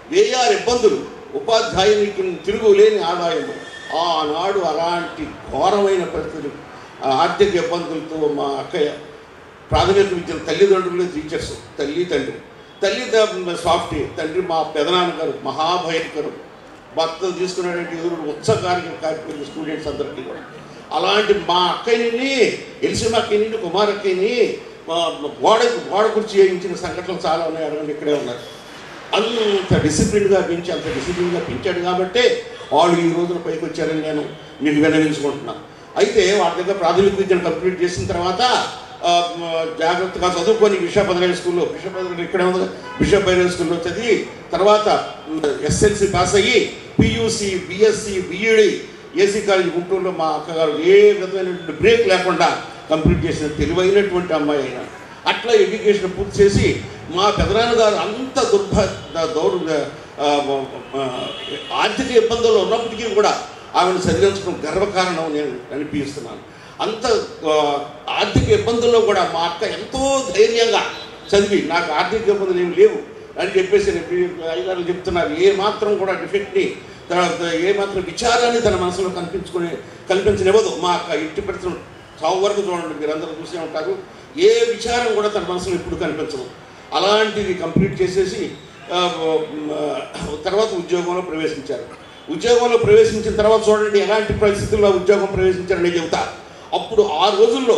వేయారు ఇబ్బందులు ఉపాధ్యాయునికి తిరుగులేని ఆదాయము ఆనాడు అలాంటి ఘోరమైన పరిస్థితులు ఆ ఆర్థిక ఇబ్బందులతో మా అక్కయ్య ప్రాథమిక విద్యను తల్లిదండ్రులు టీచర్స్ తల్లి తండ్రి తల్లి త- సాఫ్ట్వేర్ తండ్రి మా పెదనాన్నగారు మహాభయంకరు భర్తలు తీసుకున్నటువంటి ఎదురు ఉత్సకారికి కాకపోయిన స్టూడెంట్స్ అందరికీ కూడా అలాంటి మా అక్కయ్యని ఎలిసిమ అక్కయ్యని కుమార్ అక్కయ్యని మా గోడ గోడ కుర్చీ వేయించిన సంఘటనలు చాలా ఉన్నాయి అడగండి ఇక్కడే ఉన్నారు అంత డిసిప్లిన్గా పెంచి అంత డిసిప్లిన్గా పెంచాడు కాబట్టే వాళ్ళు ఈ రోజున పైకి వచ్చారని నేను మీకు విన్నవించుకుంటున్నాను అయితే వాళ్ళ దగ్గర ప్రాథమిక విద్యను కంప్లీట్ చేసిన తర్వాత ఆ, మ, జాగ్రత్తగా చదువుకొని బిషప్ బదరైన స్కూల్లో బిషప్ బదరైన ఇక్కడే ఉంది బిషప్ బదరైన స్కూల్లో చదివి తర్వాత ఎస్ఎల్సి పాస్ అయ్యి PUC BSc BEd AC college గుంటూరులో మా అక్కగారు ఏ విధమైనటువంటి బ్రేక్ లేకుండా కంప్లీట్ చేసిన తెలివైనటువంటి అమ్మాయి అయినా అట్లా ఎడ్యుకేషన్ పూర్తి చేసి మా పెదనాన్న గారు అంత దుర్భ దౌర్ ఆ, ఆ, ఆర్థిక ఇబ్బందుల్లో ఉన్నప్పటికీ కూడా ఆమెను చదివించడం గర్వకారణం నేను అనిపిస్తున్నాను అంత ఆ, ఆర్థిక ఇబ్బందుల్లో కూడా మా అక్క ఎంతో ధైర్యంగా చదివి నాకు ఆర్థిక ఇబ్బందులు ఏమి లేవు అని చెప్పేసి అయ్యగారు చెప్తున్నారు ఏ మాత్రం కూడా డిఫెక్ట్ని తర్వాత ఏ మాత్రం విచారాన్ని తన మనసులో కనిపించుకుని కల్పించనివ్వదు మా అక్క ఇంటి పరిస్థితులు చావు వరకు చూడండి మీరందరూ చూసే ఉంటారు ఏ విచారం కూడా తన మనసులో ఎప్పుడు కనిపించదు అలాంటిది కంప్లీట్ చేసేసి ఆ, ఆ, తర్వాత ఉద్యోగంలో ప్రవేశించారు ఉద్యోగంలో ప్రవేశించిన తర్వాత చూడండి ఎలాంటి పరిస్థితుల్లో ఉద్యోగం ప్రవేశించారని చెబుతా అప్పుడు ఆ రోజుల్లో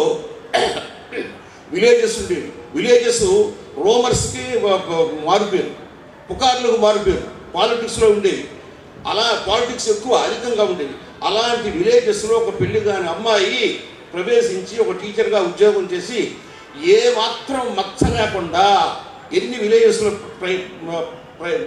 విలేజెస్ ఉండేవి విలేజెస్ రోమర్స్కి వ- వ- మారిపోయారు పుకార్లకు మారిపోయారు పాలిటిక్స్లో ఉండేవి అలా పాలిటిక్స్ ఎక్కువ అధికంగా ఉండేవి అలాంటి విలేజెస్లో ఒక పెళ్లి కాని అమ్మాయి ప్రవేశించి ఒక టీచర్గా ఉద్యోగం చేసి ఏ మాత్రం మచ్చ లేకుండా ఎన్ని విలేజెస్లో ప్రై- ప్రై-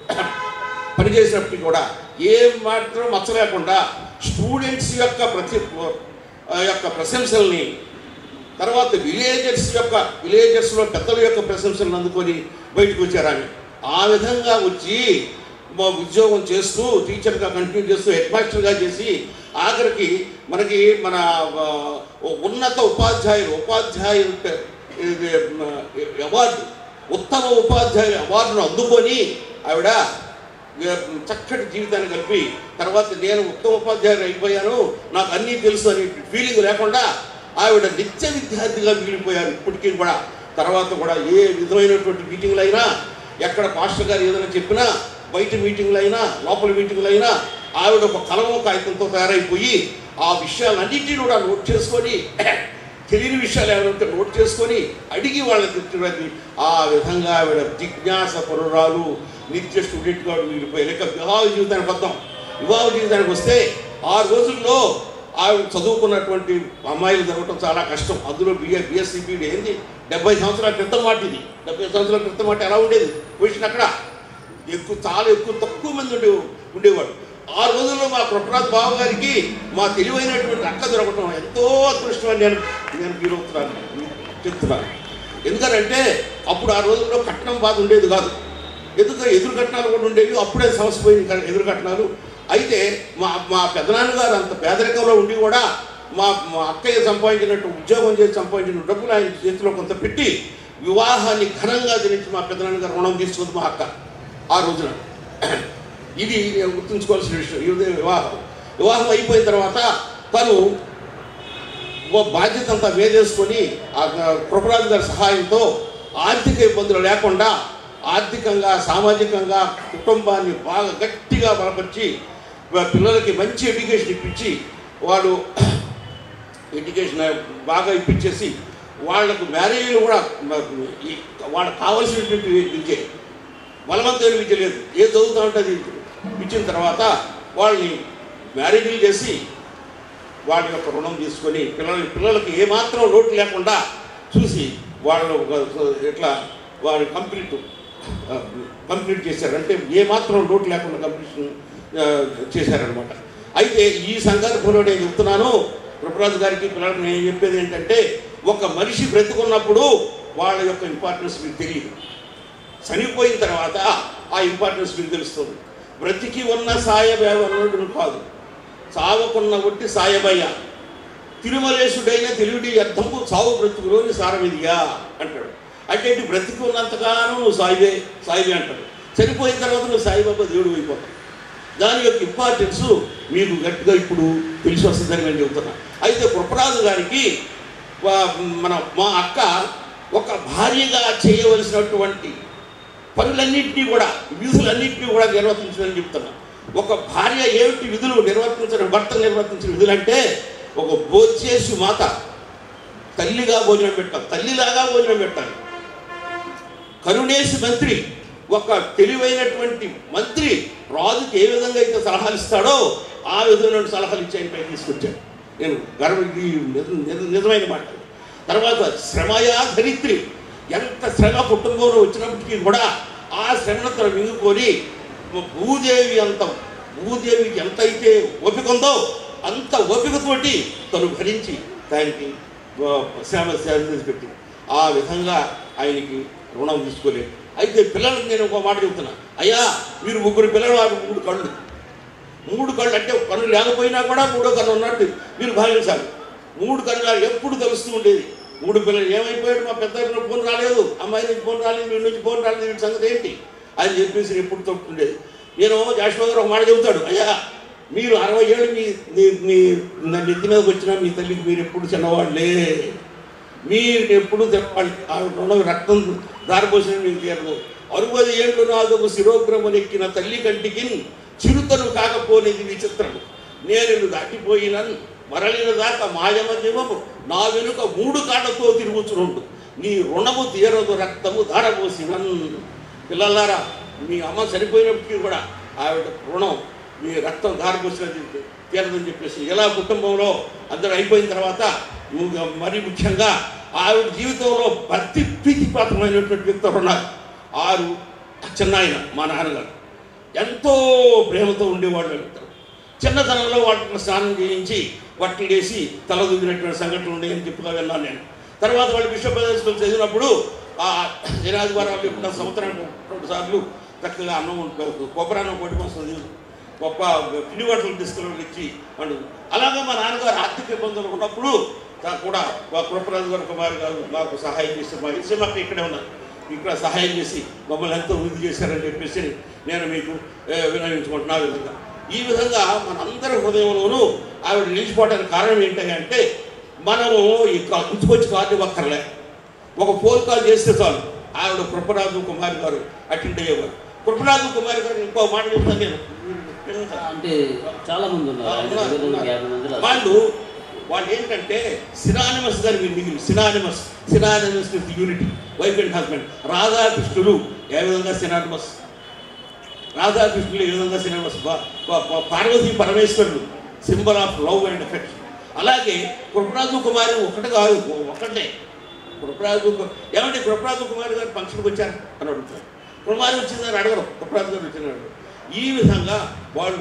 పనిచేసినప్పటికీ కూడా ఏ మాత్రం మచ్చ లేకుండా స్టూడెంట్స్ యొక్క ప్రతి ఆ యొక్క ప్రశంసల్ని తర్వాత విలేజర్స్ యొక్క విలేజర్స్లో పెద్దల యొక్క ప్రశంసలను అందుకొని బయటకు వచ్చారు ఆమె ఆ విధంగా వచ్చి మా ఉద్యోగం చేస్తూ టీచర్గా కంటిన్యూ చేస్తూ హెడ్ మాస్టర్గా చేసి ఆఖరికి మనకి మన ఆ, ఉన్నత ఉపాధ్యాయులు ఉపాధ్యాయులు పె- ఇది, మ, అవార్డు ఉత్తమ ఉపాధ్యాయుల అవార్డును అందుకొని ఆవిడ చక్కటి జీవితాన్ని కలిపి తర్వాత నేను ఉత్తమ ఉపాధ్యాయులు అయిపోయాను నాకు అన్నీ తెలుసు అనే ఫీలింగ్ లేకుండా ఆవిడ నిత్య విద్యార్థిగా మిగిలిపోయారు ఇప్పటికీ కూడా తర్వాత కూడా ఏ విధమైనటువంటి మీటింగ్లు అయినా ఎక్కడ పాస్టర్ గారు ఏదైనా చెప్పినా బయట మీటింగ్లు అయినా లోపల మీటింగ్లు అయినా ఆవిడ ఒక కలము కాగితంతో తయారైపోయి ఆ విషయాలన్నింటినీ కూడా నోట్ చేసుకొని తెలియని విషయాలు ఏమైనా నోట్ చేసుకొని అడిగి వాళ్ళకి తిట్టడానికి ఆ విధంగా ఆవిడ జిజ్ఞాస పరురాలు నిత్య స్టూడెంట్గా మిగిలిపోయారు ఇక వివాహ జీవితానికి వద్దాం వివాహ జీవితానికి వస్తే ఆ రోజుల్లో ఆవిడ చదువుకున్నటువంటి అమ్మాయిలు జరగటం చాలా కష్టం అందులో బిఏ బిఎస్సీ బీడీ ఏంది డెబ్బై సంవత్సరాల క్రితం మాట ఇది డెబ్బై సంవత్సరాల క్రితం మాట ఎలా ఉండేది పొజిషన్ అక్కడ ఎక్కువ చాలా ఎక్కువ తక్కువ మంది ఉండే ఉండేవాడు ఆ రోజుల్లో మా కృపనాథ్ బాబు గారికి మా తెలివైనటువంటి అక్క దొరకటం ఎంతో అదృష్టం అని నేను నేను ఫీల్ అవుతున్నాను చెప్తున్నాను ఎందుకంటే అప్పుడు ఆ రోజుల్లో కట్నం బాధ ఉండేది కాదు ఎందుకు ఎదురు కట్నాలు కూడా ఉండేవి అప్పుడే సమస్య పోయింది క- ఎదురు కట్నాలు అయితే మా మా పెదనాన్నగారు అంత పేదరికంలో ఉండి కూడా మా మా అక్కయ్య సంపాదించినట్టు ఉద్యోగం చేసి సంపాదించిన డబ్బులు ఆయన చేతిలో కొంత పెట్టి వివాహాన్ని ఘనంగా జరిగించి మా పెదనాన్నగారు రుణం తీసుకుంది మా అక్క ఆ రోజున ఇది నేను గుర్తుంచుకోవాల్సిన విషయం ఇది వివాహం వివాహం అయిపోయిన తర్వాత తను ఓ బాధ్యత అంతా వేదేసుకొని ఆ కృపరాజు గారి సహాయంతో ఆర్థిక ఇబ్బందులు లేకుండా ఆర్థికంగా సామాజికంగా కుటుంబాన్ని బాగా గట్టిగా బలపరిచి వా- పిల్లలకి మంచి ఎడ్యుకేషన్ ఇప్పించి వాళ్ళు ఎడ్యుకేషన్ బాగా ఇప్పించేసి వాళ్ళకు మ్యారేజ్లు కూడా మ- ఈ- వాళ్ళకి కావాల్సినటువంటి విద్య బలవంతమైన విద్య లేదు ఏ చదువుతా ఉంటే అది ఇచ్చిన తర్వాత వాళ్ళని మ్యారేజ్లు చేసి వాళ్ళ యొక్క రుణం తీసుకొని పిల్లల పిల్లలకి ఏమాత్రం లోటు లేకుండా చూసి వాళ్ళు ఒక- ఇట్లా వారి కంప్లీట్ ఆ, కంప్లీట్ చేశారు అంటే ఏమాత్రం లోటు లేకుండా కంప్లీషన్ ఆ, చేశారనమాట అయితే ఈ సందర్భంలో నేను చెప్తున్నాను కృపరాజు గారికి పిల్లలకు నేను చెప్పేది ఏంటంటే ఒక మనిషి బ్రతుకున్నప్పుడు వాళ్ళ యొక్క ఇంపార్టెన్స్ మీకు తెలియదు చనిపోయిన తర్వాత ఆ ఇంపార్టెన్స్ మీకు తెలుస్తుంది బ్రతికి ఉన్న సాయబేవనుడు కాదు చావకున్న ఒట్టి సాయబయ్య తిరుమలేశుడైన తెలివిడి అర్థము చావు బ్రతుకులోని సారమిదియా అంటాడు అంటే ఇటు బ్రతికి ఉన్నంతగానో నువ్వు సాయివే సాయివే అంటాడు చనిపోయిన తర్వాత నువ్వు సాయిబాబా దేవుడు అయిపోతావు దాని యొక్క ఇంపార్టెన్స్ మీకు గట్టిగా ఇప్పుడు తెలిసి వస్తుందని నేను చెబుతున్నా అయితే కృపరాజు గారికి వా- మన మా అక్క ఒక భార్యగా చేయవలసినటువంటి పనులన్నింటినీ కూడా విధులన్నింటినీ కూడా నిర్వర్తించిందని చెప్తున్నా ఒక భార్య ఏమిటి విధులు నిర్వర్తించడం భర్త నిర్వర్తించిన విధులు అంటే ఒక భోజేసి మాత తల్లిగా భోజనం పెట్టాలి తల్లిలాగా భోజనం పెట్టాలి కరుణేశ్ మంత్రి ఒక తెలివైనటువంటి మంత్రి రాజుకి ఏ విధంగా అయితే సలహాలు ఇస్తాడో ఆ విధమైన సలహాలు ఇచ్చి ఆయన పైకి తీసుకొచ్చాడు నేను గర్వ ఇది నిజ- నిజ- నిజమైన మాట తర్వాత శ్రమయా ధరిత్రి ఎంత శ్రమ కుటుంబంలో వచ్చినప్పటికీ కూడా ఆ శ్రమను తను మింగుకొని భూదేవి అంత భూదేవికి ఎంత అయితే ఓపిక ఉందో అంత ఓపికతోటి తను భరించి దానికి ఆ, శ్రమ శ్రమ చేసి పెట్టింది ఆ విధంగా ఆయనకి రుణం తీసుకోలేదు అయితే పిల్లలకు నేను ఒక మాట చెప్తున్నా అయ్యా మీరు ముగ్గురు పిల్లలు వారు మూడు కళ్ళు మూడు కళ్ళు అంటే ఒక కన్ను లేకపోయినా కూడా మూడో కన్ను ఉన్నట్టు మీరు భావించాలి మూడు కన్ను నాకు ఎప్పుడు తెలుస్తూ ఉండేది మూడు పిల్లలు ఏమైపోయాడు మా పెద్ద ఫోన్ రాలేదు అమ్మాయి నుంచి ఫోన్ రాలేదు వీడి నుంచి ఫోన్ రాలేదు వీడి సంగతి ఏంటి అని చెప్పేసి ఎప్పుడు తొట్టుండేది నేను జాషువా గారు ఒక మాట చెబుతాడు అయ్యా మీరు అరవై ఏళ్ళు మీ మీ మీ నా నెత్తి మీదకి వచ్చినా మీ తల్లికి మీరు ఎప్పుడు చిన్నవాళ్ళే మీరు ఎప్పుడు చెప్పాలి ఆ రుణం రక్తం దారిపోసిన మీకు తీరదు అరుపది ఏళ్ళు నాలుగు శిరోగ్రమనెక్కిన తల్లి కంటికి చిరుతను కాకపోనేది విచిత్రము నేను దాటిపోయినన్ మరలిన దాకా మాయమ జీవము నా వెనుక మూడు కాళ్ళతో తిరుగుచునుండు నీ రుణము తీరదు రక్తము ధారపోసినన్ పిల్లలారా మీ అమ్మ చనిపోయినప్పటికీ కూడా ఆవిడ రుణం మీ రక్తం ధారపోసినది తీరదని చెప్పేసి ఇలా కుటుంబంలో అందరూ అయిపోయిన తర్వాత ము- మరి ముఖ్యంగా ఆవిడ జీవితంలో భక్తి ప్రీతిపాత్రమైనటువంటి వ్యక్తులు ఉన్నారు ఆరు చిన్నాయన మా నాన్నగారు ఎంతో ప్రేమతో ఉండేవాళ్ళు వ్యక్తులు చిన్నతనంలో వాళ్ళకి స్నానం చేయించి వట్టి వేసి తల దువ్వినటువంటి సంఘటనలు ఉన్నాయని చెప్పుగా విన్నాను నేను తర్వాత వాళ్ళు విశ్వప్రదేశ్లో చదివినప్పుడు ఆ జనాది వారాలు ఎప్పుడు సంవత్సరానికి రెండు సార్లు చక్కగా అన్నం ఉంటుంది కొబ్బరి అన్నం కొట్టి వస్తుంది గొప్ప పిండి వంటలు తీసుకుని ఇచ్చి వాళ్ళు అలాగే మా నాన్నగారు ఆర్థిక ఇబ్బందులు ఉన్నప్పుడు తా- కూడా మా కృపరాజు గారు కుమార్ గారు మాకు సహాయం చేసి మా ఇసే మాకు ఇక్కడే ఉన్నారు ఇక్కడ సహాయం చేసి మమ్మల్ని ఎంతో వృద్ధి చేశారని చెప్పేసి నేను మీకు ఏ, వినవించుకుంటున్నా ఆ విధంగా ఈ విధంగా మనందరి హృదయంలోనూ ఆవిడ నిలిచిపోవడానికి కారణం ఏంటంటే మనము ఈ కా- ఇంటికొచ్చి కార్డు ఇవ్వక్కర్లే ఒక ఫోన్ కాల్ చేస్తే చాలు ఆవిడ కృపరాజు కుమార్ గారు అటెండ్ అయ్యేవారు కృపరాజు కుమార్ గారు ఇంకో మాట చెప్తాను నేను అంటే చాలా మంది ఉన్నారు ఆయన ఉన్నారు, దగ్గర ఉన్నారు. యాభై మందిలో వాళ్ళు వాళ్ళు ఏంటంటే సినానిమస్ గారు మీరు మిగిలి synonymous synonymous with unity wife and husband రాధాకృష్ణులు ఏ విధంగా సినానిమస్ రాధాకృష్ణులు ఏ విధంగా సినానిమస్ పార్వతీ పరమేశ్వరుడు symbol of love and affection అలాగే కృపరాజు కుమారి ఒకటి కాదు ఒకటే కృపరాజు కు- ఏమంటే కృపరాజు కుమారి గారు ఫంక్షన్కి వచ్చారు అని అడుగుతారు కుమారి వచ్చిందని అడగరు కృపరాజు గారు వచ్చినారు ఈ విధంగా వాళ్ళు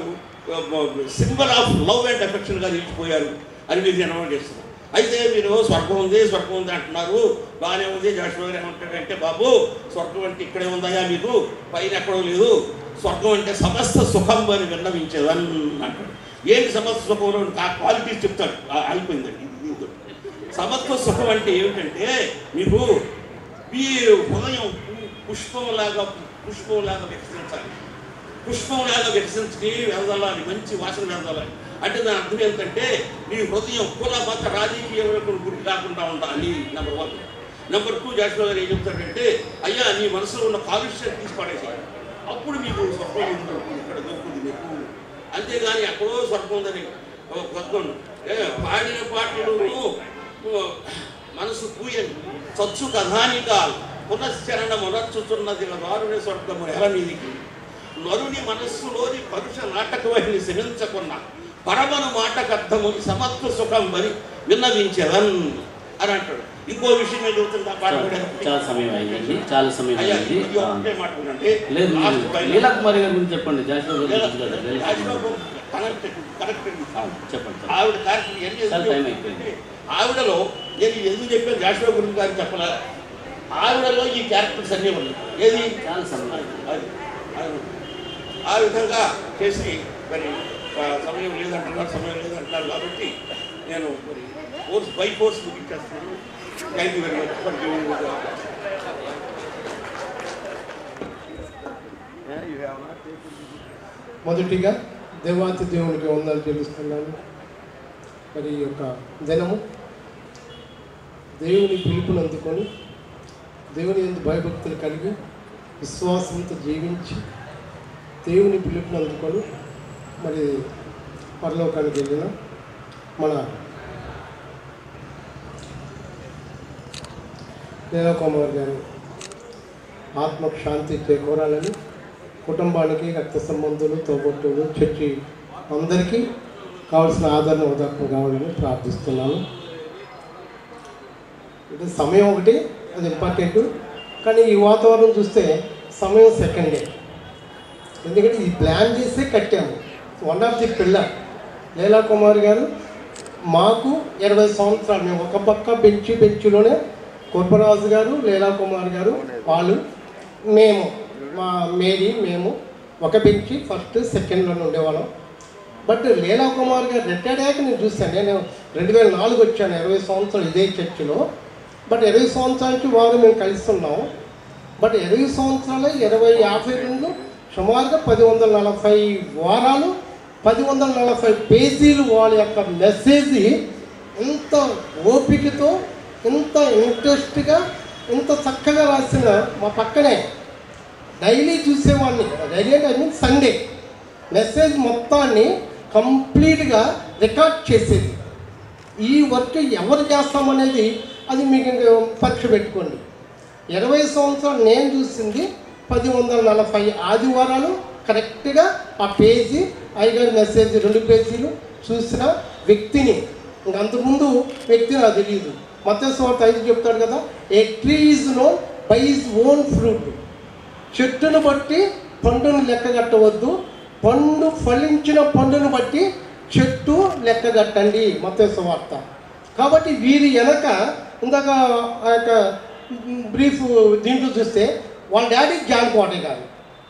సింబల్ ఆఫ్ లవ్ అండ్ ఎఫెక్షన్గా నిలిచిపోయారు అని మీరు జనం చేస్తున్నారు అయితే మీరు స్వర్గం ఉంది స్వర్గం ఉంది అంటున్నారు బాగానే ఉంది జాషువా గారు ఏమంటాడంటే బాబు స్వర్గం అంటే ఇక్కడే ఉందయ్యా మీకు పైన ఎక్కడో లేదు స్వర్గం అంటే సమస్త సుఖం అని విన్నవించేదని అంటాడు ఏంటి సమస్త సుఖంలో ఆ క్వాలిటీస్ చెప్తాడు ఆ- అయిపోయిందండి ఇది ఇది. సమత్వ సుఖం అంటే ఏమిటంటే మీకు మీ హృదయం పు- పుష్పంలాగా పుష్పంలాగా వికసించాలి పుష్పంలాగా వికసించి వెదలాలి మంచి వాసన వెదలాలి అంటే దాని అర్థం ఏంటంటే మీ హృదయం కుల మత రాజకీయములకు గురి కాకుండా ఉండాలి number one number two Joshua garu ఏం చెప్తాడంటే అయ్యా నీ మనసులో ఉన్న కాలుష్యం తీసి పడేసేయాలి అప్పుడు మీకు స్వర్గం దొరుకుతుంది ఇక్కడ దొరుకుతుంది మీకు అంతేగాని ఎక్కడో స్వర్గం ఉందని ఓ స్వర్గం ఏ పాడిన పాటలు ఓ, మనసు పూయని చచ్చు కథానికాలు పునశ్చరణ మొనర్చుతున్నది దారుని స్వర్గము ఎల మీదికి నరుని మనస్సులోని పరుష నాటకవహిని శమించకున్న పరమను మాటకర్థముని సమత్వ సుఖం మరి విన్నవించేదన్ అని అంటాడు ఇంకో విషయం ఏం చెబుతుంది ఆ పాట కూడా చాలా సమయం అయిందండి చాలా సమయం అయ్యా అయింది ఇది ఆ, ఒకటే మాట వినండి. లేదు లాస్ట్ ఫైనల్. లీలా కుమారి గారి గురించి చెప్పండి జాషువా గారి లీలా- గురించి కదా, లీలా రాజబాబు కుమారి. కనెక్టెడ్ కనెక్టెడ్ ఆ, చెప్పండి చెప్పండి. ఆవిడ కార్యక్రమం ఏం చాలా టైం చేసింది అయిపోయింది. ఆవిడలో నేను ఎందుకు చెప్పాను జాషువా గురించి గారికి చెప్పలే ఆవిడలో ఈ క్యారెక్టర్స్ అన్నీ ఉన్నాయి ఏది చాలా సమయం అది అది. ఆ విధంగా చేసి మరి ఆ, సమయం లేదంటున్నారు సమయం లేదంటున్నారు కాబట్టి నేను మరి కోర్స్ బై కోర్స్ ముగించేస్తున్నాను thank you very much for giving మొదటిగా దేవాతి దేవునికి వందలు చెల్లిస్తున్నాను మరి ఈ యొక్క దినము దేవుని పిలుపును అందుకొని దేవుని ఎందు భయభక్తులు కలిగి విశ్వాసంతో జీవించి దేవుని పిలుపును అందుకొని మరి పరలోకానికి వెళ్ళిన మన కుమార్ గారి ఆత్మకు శాంతి చేకూరాలని కుటుంబానికి రక్త సంబంధులు తోబుట్టులు చర్చి అందరికీ కావాల్సిన ఆదరణ ఓదార్పు కావాలని ప్రార్థిస్తున్నాను ఇది సమయం ఒకటి అది ఇంపార్టెంట్ కానీ ఈ వాతావరణం చూస్తే సమయం సెకండే ఎందుకంటే ఇది ప్లాన్ చేసే కట్టాము one of the pillar Leela Kumar garu మాకు ఇరవై సంవత్సరాలు మేము ఒక పక్క బెంచి బెంచ్లోనే కుర్బరాజు గారు లీలా కుమార్ గారు వాళ్ళు మేము మా మేరీ మేము ఒక బెంచి ఫస్ట్ సెకండ్లోనే ఉండేవాళ్ళం బట్ లీలా కుమార్ గారు రిటైర్డ్ అయ్యాక నేను చూశాను నేను రెండు వేల నాలుగు వచ్చాను ఇరవై సంవత్సరాలు ఇదే చర్చిలో బట్ ఇరవై సంవత్సరాల నుంచి వారు మేము కలిసి ఉన్నాం బట్ ఇరవై సంవత్సరాలు ఇరవై యాభై రెండు సుమారుగా పది వందల నలభై వారాలు పది వందల నలభై పేజీలు వాళ్ళ యొక్క మెసేజ్ ఎంత ఓపికతో ఎంత ఇంట్రెస్ట్గా ఎంత చక్కగా రాసిన మా పక్కనే డైలీ చూసేవాడిని డైలీ అంటే ఐ మీన్ సండే మెసేజ్ మొత్తాన్ని కంప్లీట్గా రికార్డ్ చేసేది ఈ వర్క్ ఎవరు చేస్తామనేది అది మీకు ఇంక పరీక్ష పెట్టుకోండి ఇరవై సంవత్సరాలు నేను చూసింది పది వందల నలభై ఆదివారాలు కరెక్ట్గా ఆ పేజీ ఐగారి మెసేజ్ రెండు పేజీలు చూసిన వ్యక్తిని ఇంక అంతకుముందు వ్యక్తి నాకు తెలియదు మత్స్యవార్త ఐదు చెప్తాడు కదా a tree is known by is own fruit చెట్టును బట్టి పండును లెక్కగట్టవద్దు పండు ఫలించిన పండును బట్టి చెట్టు లెక్కగట్టండి మత్స్య వార్త కాబట్టి వీరి వెనక ఇందాక ఆ యొక్క బ్రీఫ్ దీంట్లో చూస్తే వాళ్ళ డాడీ జాన్ కోటే గారు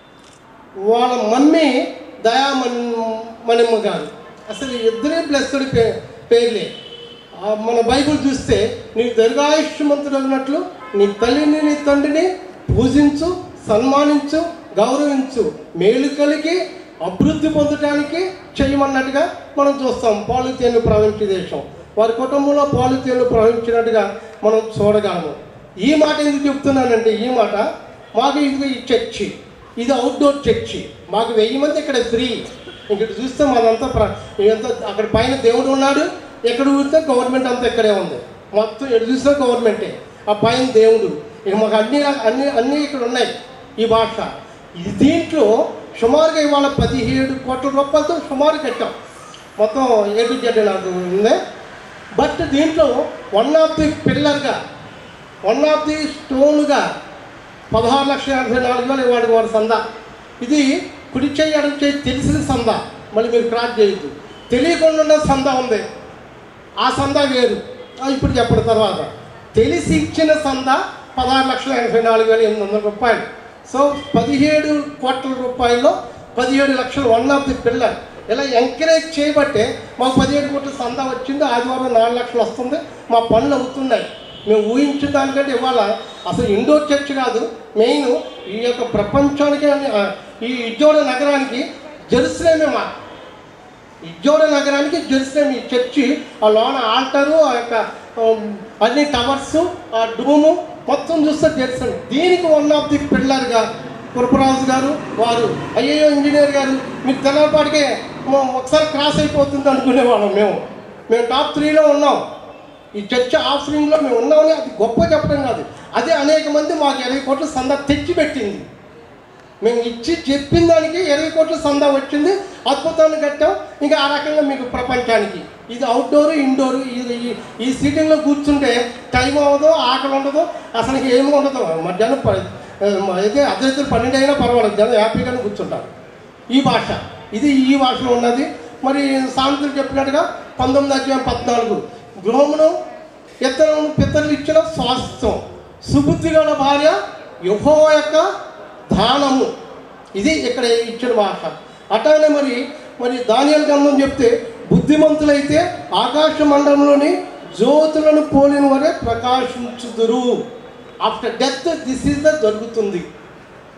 వాళ్ళ మమ్మీ దయామన్ మణిమ్మ గారు అసలు ఇద్దరే బ్లెస్డ్ పే పేర్లే ఆ మన బైబిల్ చూస్తే నీకు దీర్ఘాయుష్యమంతుడు అన్నట్లు నీ తల్లిని నీ తండ్రిని పూజించు సన్మానించు గౌరవించు మేలు కలిగి అభివృద్ధి పొందడానికి చేయమన్నట్టుగా మనం చూస్తాం పాలు తేను ప్రవహించే దేశం వారి కుటుంబంలో పాలు తేను ప్రవహించినట్టుగా మనం చూడగలము ఈ మాట ఎందుకు చెప్తున్నానంటే ఈ మాట మాకు ఇది ఈ చర్చి ఇది అవుట్డోర్ చర్చి మాకు వెయ్యి మంది ఇక్కడ ఫ్రీ ఇక్కడ చూస్తే మనంతా ప్ర- ఇదంతా అక్కడ పైన దేవుడు ఉన్నాడు ఎక్కడ చూస్తే గవర్నమెంట్ అంతా ఇక్కడే ఉంది మొత్తం ఎక్కడ చూసినా గవర్నమెంటే ఆ పైన దేవుడు ఇక మాకు అన్ని రా- అన్ని అన్నీ ఇక్కడ ఉన్నాయి ఈ భాష ఇది దీంట్లో సుమారుగా ఇవాళ పదిహేడు కోట్ల రూపాయలతో సుమారు కట్టాం మొత్తం ఏ టు జెడ్ నాకు ఉంది బట్ దీంట్లో వన్ ఆఫ్ ది పిల్లర్గా వన్ ఆఫ్ ది స్టోన్గా పదహారు లక్షల ఎనభై నాలుగు వేలు ఇవాడికి వాడి సందా ఇది కుడి చేయి ఎడమ చేయి తెలిసిన సందా మళ్ళీ మీరు క్రాస్ చేయొద్దు తెలియకుండా ఉన్న సందా ఉంది ఆ సందా వేరు ఆ ఇప్పుడు చెప్పిన తర్వాత తెలిసి ఇచ్చిన సందా పదహారు లక్షల ఎనభై నాలుగు వేల ఎనిమిది వందల రూపాయలు సో పదిహేడు కోట్ల రూపాయల్లో పదిహేడు లక్షలు వన్ ఆఫ్ ది పిల్లర్ ఇలా ఎంకరేజ్ చేయబట్టే మాకు పదిహేడు కోట్ల సందా వచ్చింది ఆదివారం నాలుగు లక్షలు వస్తుంది మా పనులు అవుతున్నాయి మేము ఊహించిన దానికంటే ఇవాళ అసలు ఇండోర్ చర్చ్ కాదు మెయిన్ ఈ యొక్క ప్రపంచానికి ఆ, ఈ ఇజ్జోడ నగరానికి జెరూసలేమే మా ఇజ్జోడ నగరానికి జెరూసలేం ఈ చర్చి ఆ లోన ఆల్టరు ఆ యొక్క ఉమ్, అన్ని టవర్స్ ఆ డూము మొత్తం చూస్తే జెరూసలేం దీనికి వన్ ఆఫ్ ది పిల్లర్గా కురపరాజు గారు వారు అయ్యో ఇంజనీర్ గారు మీకు తెల్లపాటికే ఒకసారి క్రాస్ అయిపోతుంది అనుకునేవాళ్ళం మేము మేము టాప్ త్రీలో ఉన్నాం ఈ చర్చ ఆఫరింగ్లో మేము ఉన్నామని అది గొప్ప చెప్పడం కాదు అదే అనేక మంది మాకు ఇరవై కోట్ల సందా తెచ్చి పెట్టింది మేము ఇచ్చి చెప్పిన దానికి ఇరవై కోట్ల సందా వచ్చింది అద్భుతాన్ని కట్టాం ఇంకా ఆ రకంగా మీకు ప్రపంచానికి ఇది అవుట్డోర్ ఇండోర్ ఇది ఈ- ఈ సీటింగ్లో కూర్చుంటే టైం అవ్వదు ఆకలి ఉండదు అసలు ఏమి ఉండదు మధ్యాహ్నం ప- అయితే అర్ధరాత్రి పన్నెండు అయినా పర్వాలేదు జనం హ్యాపీగానే కూర్చుంటారు ఈ భాష ఇది ఈ భాషలో ఉన్నది మరి సామెతలు చెప్పినట్టుగా పంతొమ్మిది అధ్యాయం పద్నాలుగు గృహమును ఇతరులను పితరులు ఇచ్చిన స్వాస్థ్యం సుబుద్ధి గల భార్య యుహో యొక్క దానము ఇది ఇక్కడ ఇచ్చిన భాష అట్లానే మరి మరి దానియాల గ్రంథం చెప్తే బుద్ధిమంతులైతే ఆకాశ మండలంలోని జ్యోతులను పోలిన వరే ప్రకాశించుదురు after death this is the జరుగుతుంది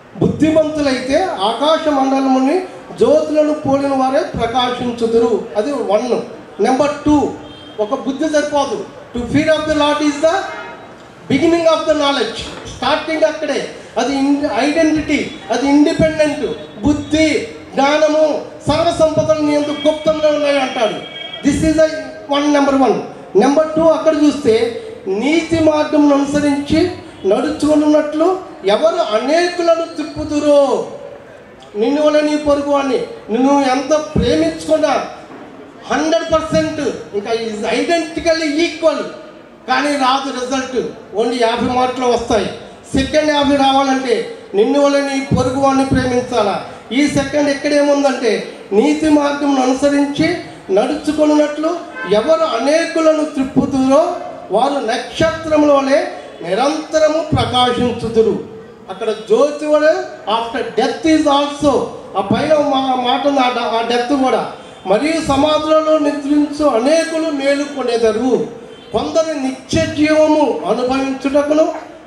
బుద్ధిమంతులైతే ఆకాశ మండలముని జ్యోతులను పోలిన వారే ప్రకాశించుదురు అది వన్ నెంబర్ టూ ఒక బుద్ధి సరిపోదు to fear of the lord is the beginning of the knowledge starting అక్కడే అది ఐడెంటిటీ అది ఇండిపెండెంట్ బుద్ధి జ్ఞానము సర్వ సంపదలు నీ ఎందుకు గుప్తంలో ఉన్నాయి అంటాడు this is one number one number two అక్కడ చూస్తే నీతి మార్గం అనుసరించి నడుచుకున్నట్లు ఎవరు అనేకులను తిప్పుతురో నిన్ను వల్ల నీ పొరుగు అని నిన్ను ఎంత ప్రేమించుకున్నా హండ్రెడ్ పర్సెంట్ ఇంకా ఈజ్ ఐడెంటికల్లీ ఈక్వల్ కానీ రాదు రిజల్ట్ ఓన్లీ యాభై మార్కులు వస్తాయి సెకండ్ యాభై రావాలంటే నిన్ను వల్ల నీ పొరుగు వాడిని ప్రేమించాలా ఈ సెకండ్ ఎక్కడేముందంటే నీతి మార్గం అనుసరించి నడుచుకున్నట్లు ఎవరు అనేకులను త్రిప్పుతురో వారు నక్షత్రముల వలె నిరంతరము ప్రకాశించుదురు అక్కడ జ్యోతి వలె ఆఫ్టర్ డెత్ ఈజ్ ఆల్సో ఆ పైన మా- మాట ఉంది ఆ డ- ఆ డెత్ కూడా మరియు సమాధులలో నిద్రించు అనేకులు మేలుకొనేదరు కొందరు నిత్య జీవము అనుభవించుటకును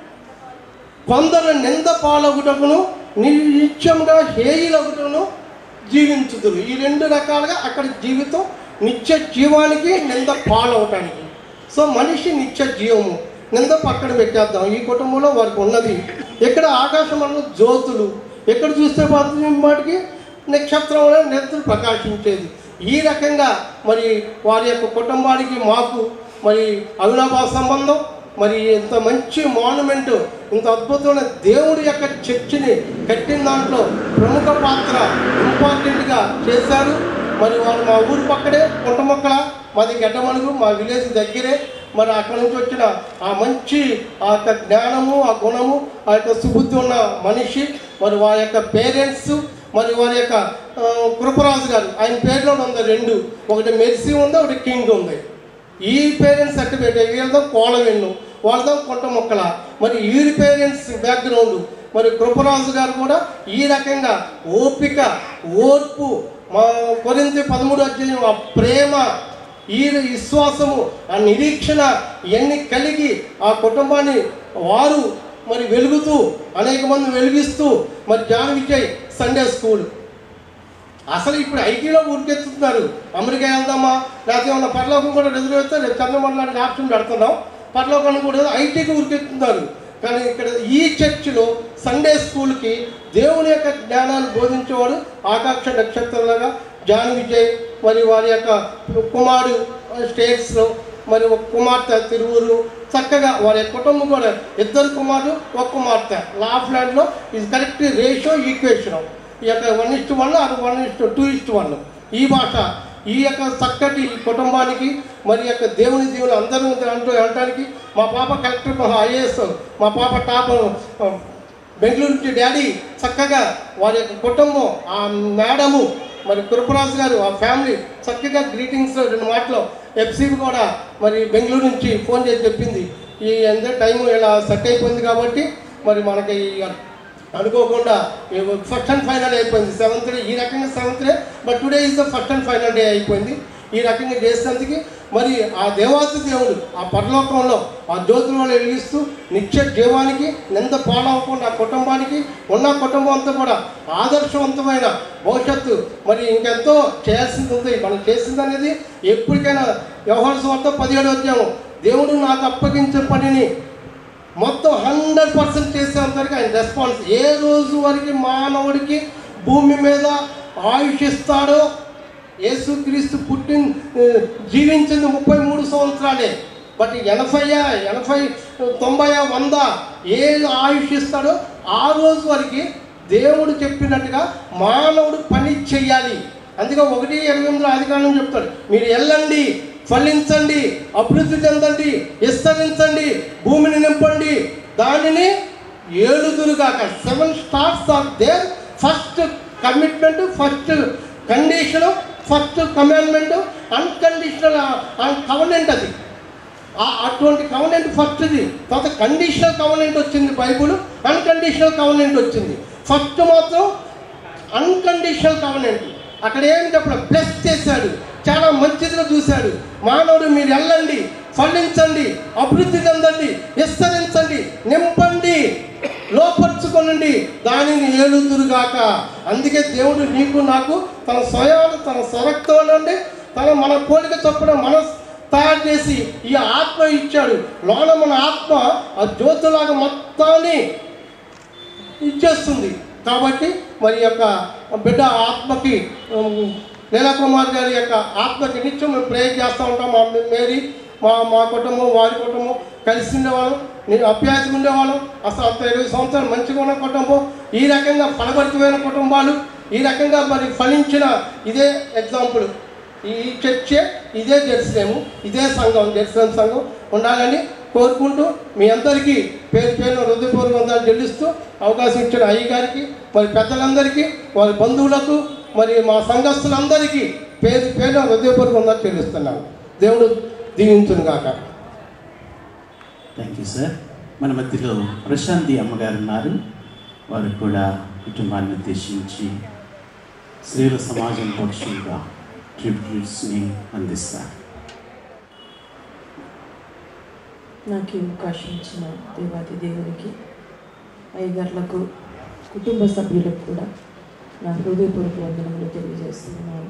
కొందరు నింద పాలగుటకును నిత్యంగా హేయులగుటను జీవించుదురు ఈ రెండు రకాలుగా అక్కడ జీవితం నిత్య జీవానికి నింద పాలవటానికి సో మనిషి నిత్య జీవము నింద పక్కన పెట్టేద్దాం ఈ కుటుంబంలో వారికి ఉన్నది ఇక్కడ ఆకాశంలో జ్యోతులు ఎక్కడ చూస్తే మాత్రం వాటికి నక్షత్రంలో నిద్రలు ప్రకాశించేది ఈ రకంగా మరి వారి యొక్క కుటుంబానికి మాకు మరి అవినాభావ సంబంధం మరి ఇంత మంచి మాన్యుమెంట్ ఇంత అద్భుతమైన దేవుడి యొక్క చర్చిని కట్టిన దాంట్లో ప్రముఖ పాత్ర ఇంపార్టెంట్గా చేశారు మరి వాళ్ళు మా ఊరు పక్కనే కుంటమొక్కల మాది గడ్డమలుగు మా విలేజ్ దగ్గరే మరి అక్కడ నుంచి వచ్చిన ఆ మంచి ఆ యొక్క జ్ఞానము ఆ గుణము ఆ యొక్క సుబుద్ధి ఉన్న మనిషి మరి వారి యొక్క పేరెంట్స్ మరి వారి యొక్క ఆ, కృపరాజు గారు ఆయన పేరులో ఉంది రెండు ఒకటి మెర్సీ ఉంది ఒకటి కింగ్ ఉంది ఈ పేరెంట్స్ సర్టిఫికేట్ వీళ్ళదాం కోలవెన్ను వాళ్ళదాం కొంట మొక్కల మరి వీరి పేరెంట్స్ బ్యాక్గ్రౌండ్ మరి కృపరాజు గారు కూడా ఈ రకంగా ఓపిక ఓర్పు మా కొరింత పదమూడు అధ్యాయం ఆ ప్రేమ ఈ విశ్వాసము ఆ నిరీక్షణ ఇవన్నీ కలిగి ఆ కుటుంబాన్ని వారు మరి వెలుగుతూ అనేక మంది వెలిగిస్తూ మరి జాన్ విజయ్ సండే స్కూల్ అసలు ఇప్పుడు ఐటీలో ఊరికెత్తుతున్నారు అమెరికా వెళ్దామా లేకపోతే ఏమన్నా పరలోకం కూడా రిజర్వ్ అయితే రేపు చంద్రమండలానికి లాంటి ఆప్షన్ పెడుతున్నాం పరలోకం కూడా ఐటీకి ఊరికెత్తుతున్నారు కానీ ఇక్కడ ఈ చర్చిలో సండే స్కూల్కి దేవుని యొక్క జ్ఞానాన్ని బోధించేవాడు ఆకాక్ష నక్షత్రంలాగా జాన్ విజయ్ మరి వారి యొక్క కుమారుడు స్టేట్స్లో మరి ఒక కుమార్తె తిరువురు చక్కగా వారి యొక్క కుటుంబం కూడా ఇద్దరు కుమారుడు ఒక కుమార్తె లాఫ్ ల్యాండ్లో ఇది కరెక్ట్ రేషియో ఈక్వేషన్ ఈ యొక్క వన్ ఇస్ట్ వన్ అది one is to two is to one ఈ భాష ఈ యొక్క చక్కటి కుటుంబానికి మరి యొక్క దేవుని దేవుని అందరూ అంటూ అనడానికి మా పాప కలెక్టర్ ఐఏఎస్ మా పాప టాప్ ఆ, బెంగళూరు నుంచి డాడీ చక్కగా వారి యొక్క కుటుంబం ఆ మేడము మరి కృపరాజు గారు ఆ ఫ్యామిలీ చక్కగా గ్రీటింగ్స్ రెండు మాటలు ఎఫ్సీబీ కూడా మరి బెంగళూరు నుంచి ఫోన్ చేసి చెప్పింది ఈ ఎంత టైం ఇలా సెట్ అయిపోయింది కాబట్టి మరి మనకి ఈ అనుకోకుండా ఫస్ట్ అండ్ ఫైనల్ అయిపోయింది సెవెంత్ డే ఈ రకంగా seventh day but today is the first and final day అయిపోయింది ఈ రకంగా చేసినందుకు మరి ఆ దేవాతి దేవుడు ఆ పరలోకంలో ఆ జ్యోతుల వల్ల వెలిగిస్తూ నిత్య జీవానికి నింద పాలవకుండా ఆ కుటుంబానికి ఉన్న కుటుంబం అంతా కూడా ఆదర్శవంతమైన భవిష్యత్తు మరి ఇంకెంతో చేయాల్సింది ఉంది మనం చేసింది అనేది ఎప్పటికైనా వ్యవహార స్వార్థ పదిహేడు అధ్యాయం దేవుడు నాకు అప్పగించిన పనిని మొత్తం హండ్రెడ్ పర్సెంట్ చేసేంతవరకు ఆయన రెస్పాన్స్ ఏ రోజు వరకు మానవుడికి భూమి మీద ఆయుష్ ఇస్తాడో యేసుక్రీస్తు పుట్టిన ఆ, జీవించింది ముప్పై మూడు సంవత్సరాలే బట్ ఎనభై ఎనభై తొంభై వంద ఏ ఆయుష్ ఇస్తాడో ఆ రోజు వరకు దేవుడు చెప్పినట్టుగా మానవుడు పని చెయ్యాలి అందుకే ఒకటి ఇరవై ఎనిమిదిలో అధికారం చెప్తాడు మీరు వెళ్ళండి ఫలించండి అభివృద్ధి చెందండి విస్తరించండి భూమిని నింపండి దానిని ఏడుదురుగాక seven stars are there first commitment first condition first commandment unconditional covenant అది ఆ- అటువంటి కవనెంట్ ఫస్ట్ది తర్వాత కండిషనల్ కవనెంట్ వచ్చింది బైబుల్ అన్కండిషనల్ కవనెంట్ వచ్చింది ఫస్ట్ మాత్రం అన్కండిషనల్ కవనెంట్ అక్కడ ఏమి చెప్పడం బ్లెస్ చేశాడు చాలా మంచిదిగా చూశాడు మానవుడు మీరు వెళ్ళండి ఫలించండి అభివృద్ధి చెందండి విస్తరించండి నింపండి లోపరుచుకొని నుండి దానిని ఏలుదురుగాక అందుకే దేవుడు నీకు నాకు తన స్వయాలు తన స్వరక్తం నుండి తన మన పోలిక చొప్పున మన తయారు చేసి ఈ ఆత్మ ఇచ్చాడు లోన మన ఆత్మ ఆ జ్యోతిలాగా మొత్తాన్ని ఇచ్చేస్తుంది కాబట్టి మరి యొక్క బిడ్డ ఆత్మకి ఉమ్, లీలా కుమార్ గారి యొక్క ఆత్మకి నిత్యం మేము ప్రేయర్ చేస్తూ ఉంటాం మా మేరీ మా మా కుటుంబం వారి కుటుంబం కలిసి ఉండేవాళ్ళం నేను అభ్యాసం ఉండేవాళ్ళం అసలు అంత ఇరవై సంవత్సరాలు మంచిగా ఉన్న కుటుంబం ఈ రకంగా ఫలభరితమైన కుటుంబాలు ఈ రకంగా మరి ఫలించిన ఇదే ఎగ్జాంపుల్ ఈ చర్చే ఇదే జెరూసలేము ఇదే సంఘం జెరూసలేం సంఘం ఉండాలని కోరుకుంటూ మీ అందరికీ పేరు పేరున హృదయపూర్వక వందనాలు చెల్లిస్తూ అవకాశం ఇచ్చిన అయ్య గారికి మరి పెద్దలందరికీ వారి బంధువులకు మరి మా సంఘస్థులందరికీ పేరు పేరున హృదయపూర్వక వందనాలు చెల్లిస్తున్నాను దేవుడు దీవించును గాక థ్యాంక్ యూ సార్ మన మధ్యలో ప్రశాంతి అమ్మగారు ఉన్నారు వారు కూడా కుటుంబాన్ని ఉద్దేశించి స్త్రీల సమాజం పక్షులుగా ట్రిబ్యూట్స్ని అందిస్తారు నాకు ఈ అవకాశం ఇచ్చిన దేవాది దేవునికి అయ్యగారులకు కుటుంబ సభ్యులకు కూడా నా హృదయపూర్వక వందనములు తెలియజేస్తున్నాను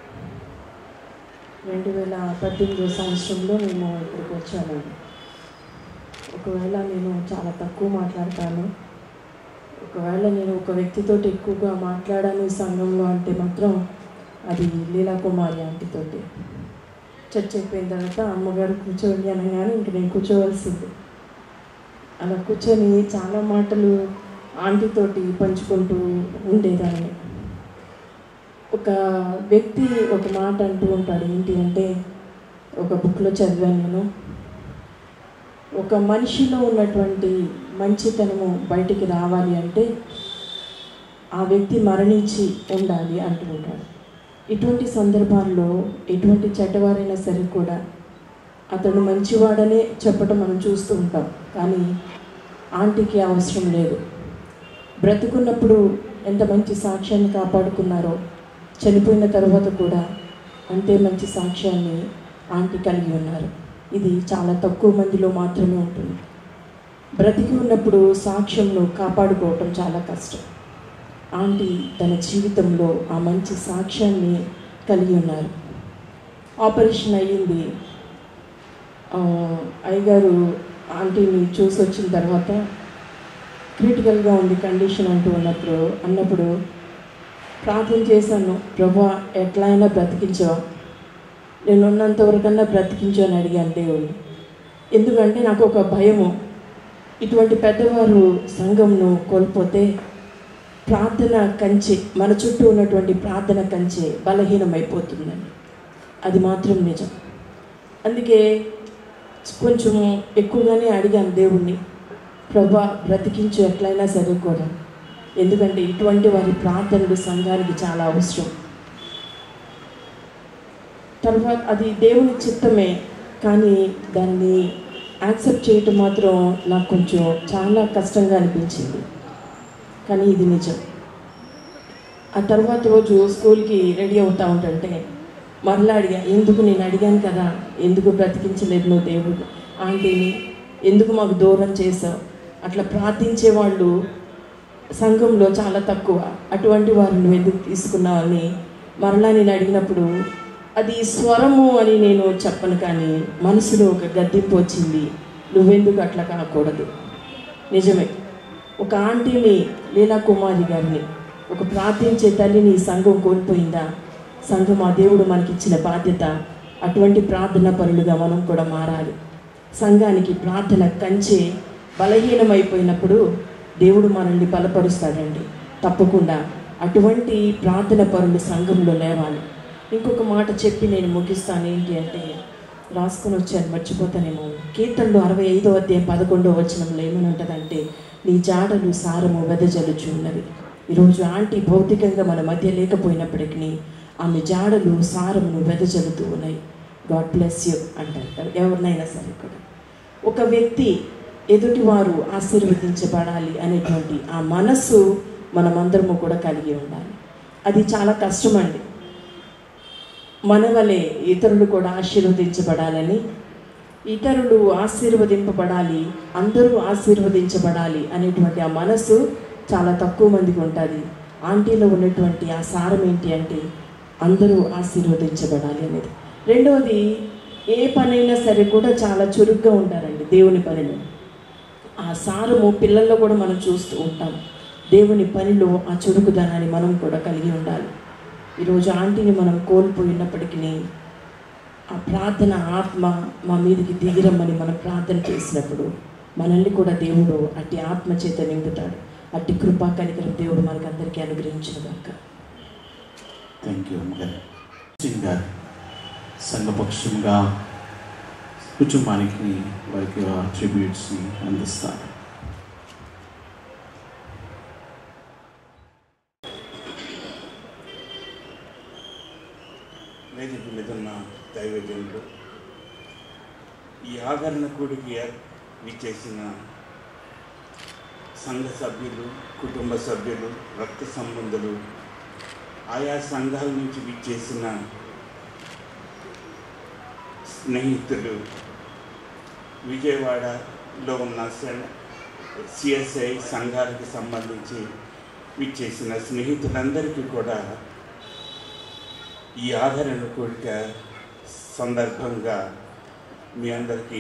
రెండు వేల పద్దెనిమిదో సంవత్సరంలో నేను ఇక్కడికి వచ్చాను ఒకవేళ నేను చాలా తక్కువ మాట్లాడతాను ఒకవేళ నేను ఒక వ్యక్తితోటి ఎక్కువగా మాట్లాడాను ఈ సంఘంలో అంటే మాత్రం అది లీలా కుమారి ఆంటీతోటి చర్చ అయిపోయిన తర్వాత అమ్మగారు కూర్చోండి అనగానే ఇంక నేను కూర్చోవలసింది అలా కూర్చొని చాలా మాటలు ఆంటీతోటి పంచుకుంటూ ఉండేదాన్ని ఒక వ్యక్తి ఒక మాట అంటూ ఉంటాడు ఏంటి అంటే ఒక బుక్లో చదివాను నేను ఒక మనిషిలో ఉన్నటువంటి మంచితనము బయటికి రావాలి అంటే ఆ వ్యక్తి మరణించి ఉండాలి అంటూ ఉంటాడు ఇటువంటి సందర్భాల్లో ఎటువంటి చెడ్డవారైనా సరే కూడా అతడు మంచివాడనే చెప్పటం మనం చూస్తూ ఉంటాం కానీ ఆంటీకి అవసరం లేదు బ్రతుకున్నప్పుడు ఎంత మంచి సాక్ష్యాన్ని కాపాడుకున్నారో చనిపోయిన తర్వాత కూడా అంతే మంచి సాక్ష్యాన్ని ఆంటీ కలిగి ఉన్నారు ఇది చాలా తక్కువ మందిలో మాత్రమే ఉంటుంది బ్రతికి ఉన్నప్పుడు సాక్ష్యంను కాపాడుకోవటం చాలా కష్టం ఆంటీ తన జీవితంలో ఆ మంచి సాక్ష్యాన్ని కలిగి ఉన్నారు ఆపరేషన్ అయ్యింది ఆ, అయ్యగారు ఆంటీని చూసి వచ్చిన తర్వాత క్రిటికల్గా ఉంది కండిషన్ అంటూ ఉన్నప్పుడు అన్నప్పుడు ప్రార్థన చేశాను ప్రభా ఎట్లా అయినా బ్రతికించావు నేను ఉన్నంత వరకన్నా బ్రతికించు అని అడిగాను దేవుడు ఎందుకంటే నాకు ఒక భయము ఇటువంటి పెద్దవారు సంఘంను కోల్పోతే ప్రార్థన కంచె మన చుట్టూ ఉన్నటువంటి ప్రార్థన కంచె బలహీనమైపోతుందని అది మాత్రం నిజం అందుకే కొంచెం ఎక్కువగానే అడిగాను దేవుణ్ణి ప్రభా బ్రతికించు ఎట్లయినా సరే కూడా ఎందుకంటే ఇటువంటి వారి ప్రార్థనలు సంఘానికి చాలా అవసరం తర్వాత అది దేవుని చిత్తమే కానీ దాన్ని యాక్సెప్ట్ చేయటం మాత్రం నాకు కొంచెం చాలా కష్టంగా అనిపించింది కానీ ఇది నిజం ఆ తర్వాత రోజు స్కూల్కి రెడీ అవుతా ఉంటుంటే మరలా అడిగా ఎందుకు నేను అడిగాను కదా ఎందుకు బ్రతికించలేదు నువ్వు దేవుడు ఆంటీని ఎందుకు మాకు దూరం చేసావు అట్లా ప్రార్థించే వాళ్ళు సంఘంలో చాలా తక్కువ అటువంటి వారిని నువ్వు ఎందుకు తీసుకున్నావు అని మరలా నేను అడిగినప్పుడు అది స్వరము అని నేను చెప్పను కానీ మనసులో ఒక గద్దింపు వచ్చింది నువ్వెందుకు అట్లా కాకూడదు నిజమే ఒక ఆంటీని లీలా కుమారి గారిని ఒక ప్రార్థించే తల్లిని ఈ సంఘం కోల్పోయిందా సంఘం ఆ దేవుడు మనకిచ్చిన బాధ్యత అటువంటి ప్రార్థన పరులుగా మనం కూడా మారాలి సంఘానికి ప్రార్థన కంచే బలహీనమైపోయినప్పుడు దేవుడు మనల్ని బలపరుస్తాడండి తప్పకుండా అటువంటి ప్రార్థన పరులు సంఘంలో లేవాలి ఇంకొక మాట చెప్పి నేను ముగిస్తాను ఏంటి అంటే రాసుకొని వచ్చాను మర్చిపోతానేమో కీర్తనలు అరవై ఐదో అధ్యాయం పదకొండో వచనంలో ఏమని ఉంటుందంటే నీ జాడలు సారము వెదజలుచున్నవి ఈరోజు ఆంటీ భౌతికంగా మన మధ్య లేకపోయినప్పటికీ ఆమె జాడలు సారమును వెదజల్లుతూ ఉన్నాయి గాడ్ బ్లెస్ యూ అంటారు ఎవరినైనా సరే కూడా ఒక వ్యక్తి ఎదుటివారు ఆశీర్వదించబడాలి అనేటువంటి ఆ మనస్సు మనమందరము కూడా కలిగి ఉండాలి అది చాలా కష్టమండి మన వలె ఇతరులు కూడా ఆశీర్వదించబడాలని ఇతరులు ఆశీర్వదింపబడాలి అందరూ ఆశీర్వదించబడాలి అనేటువంటి ఆ మనసు చాలా తక్కువ మందికి ఉంటుంది ఆంటీలో ఉన్నటువంటి ఆ సారం ఏంటి అంటే అందరూ ఆశీర్వదించబడాలి అనేది రెండవది ఏ పనైనా సరే కూడా చాలా చురుగ్గా ఉంటారండి దేవుని పనిలో ఆ సారము పిల్లల్లో కూడా మనం చూస్తూ ఉంటాం దేవుని పనిలో ఆ చురుకుదనాన్ని మనం కూడా కలిగి ఉండాలి ఈరోజు ఆంటీని మనం కోల్పోయినప్పటికీ ఆ ప్రార్థన ఆత్మ మా మీదకి దిగిరమ్మని మనం ప్రార్థన చేసినప్పుడు మనల్ని కూడా దేవుడు అట్టి ఆత్మ చేత నింపుతాడు అట్టి కృపా కనికరం దేవుడు మనకందరికీ అనుగ్రహించిన గాక థ్యాంక్ యూ అమ్మగారు సింగ్ గారు సంఘపక్షంగా కుటుంబానికి వారికి ట్రిబ్యూట్స్ని అందిస్తారు వేదిక మీద ఉన్న దైవజనులు ఈ ఆదరణ కూడికి విచ్చేసిన సంఘ సభ్యులు కుటుంబ సభ్యులు రక్త సంబంధులు ఆయా సంఘాల నుంచి విచ్చేసిన స్నేహితులు విజయవాడలో ఉన్న సిఎస్ఐ సంఘాలకు సంబంధించి విచ్చేసిన స్నేహితులందరికీ కూడా ఈ ఆదరణ కోరిక సందర్భంగా మీ అందరికీ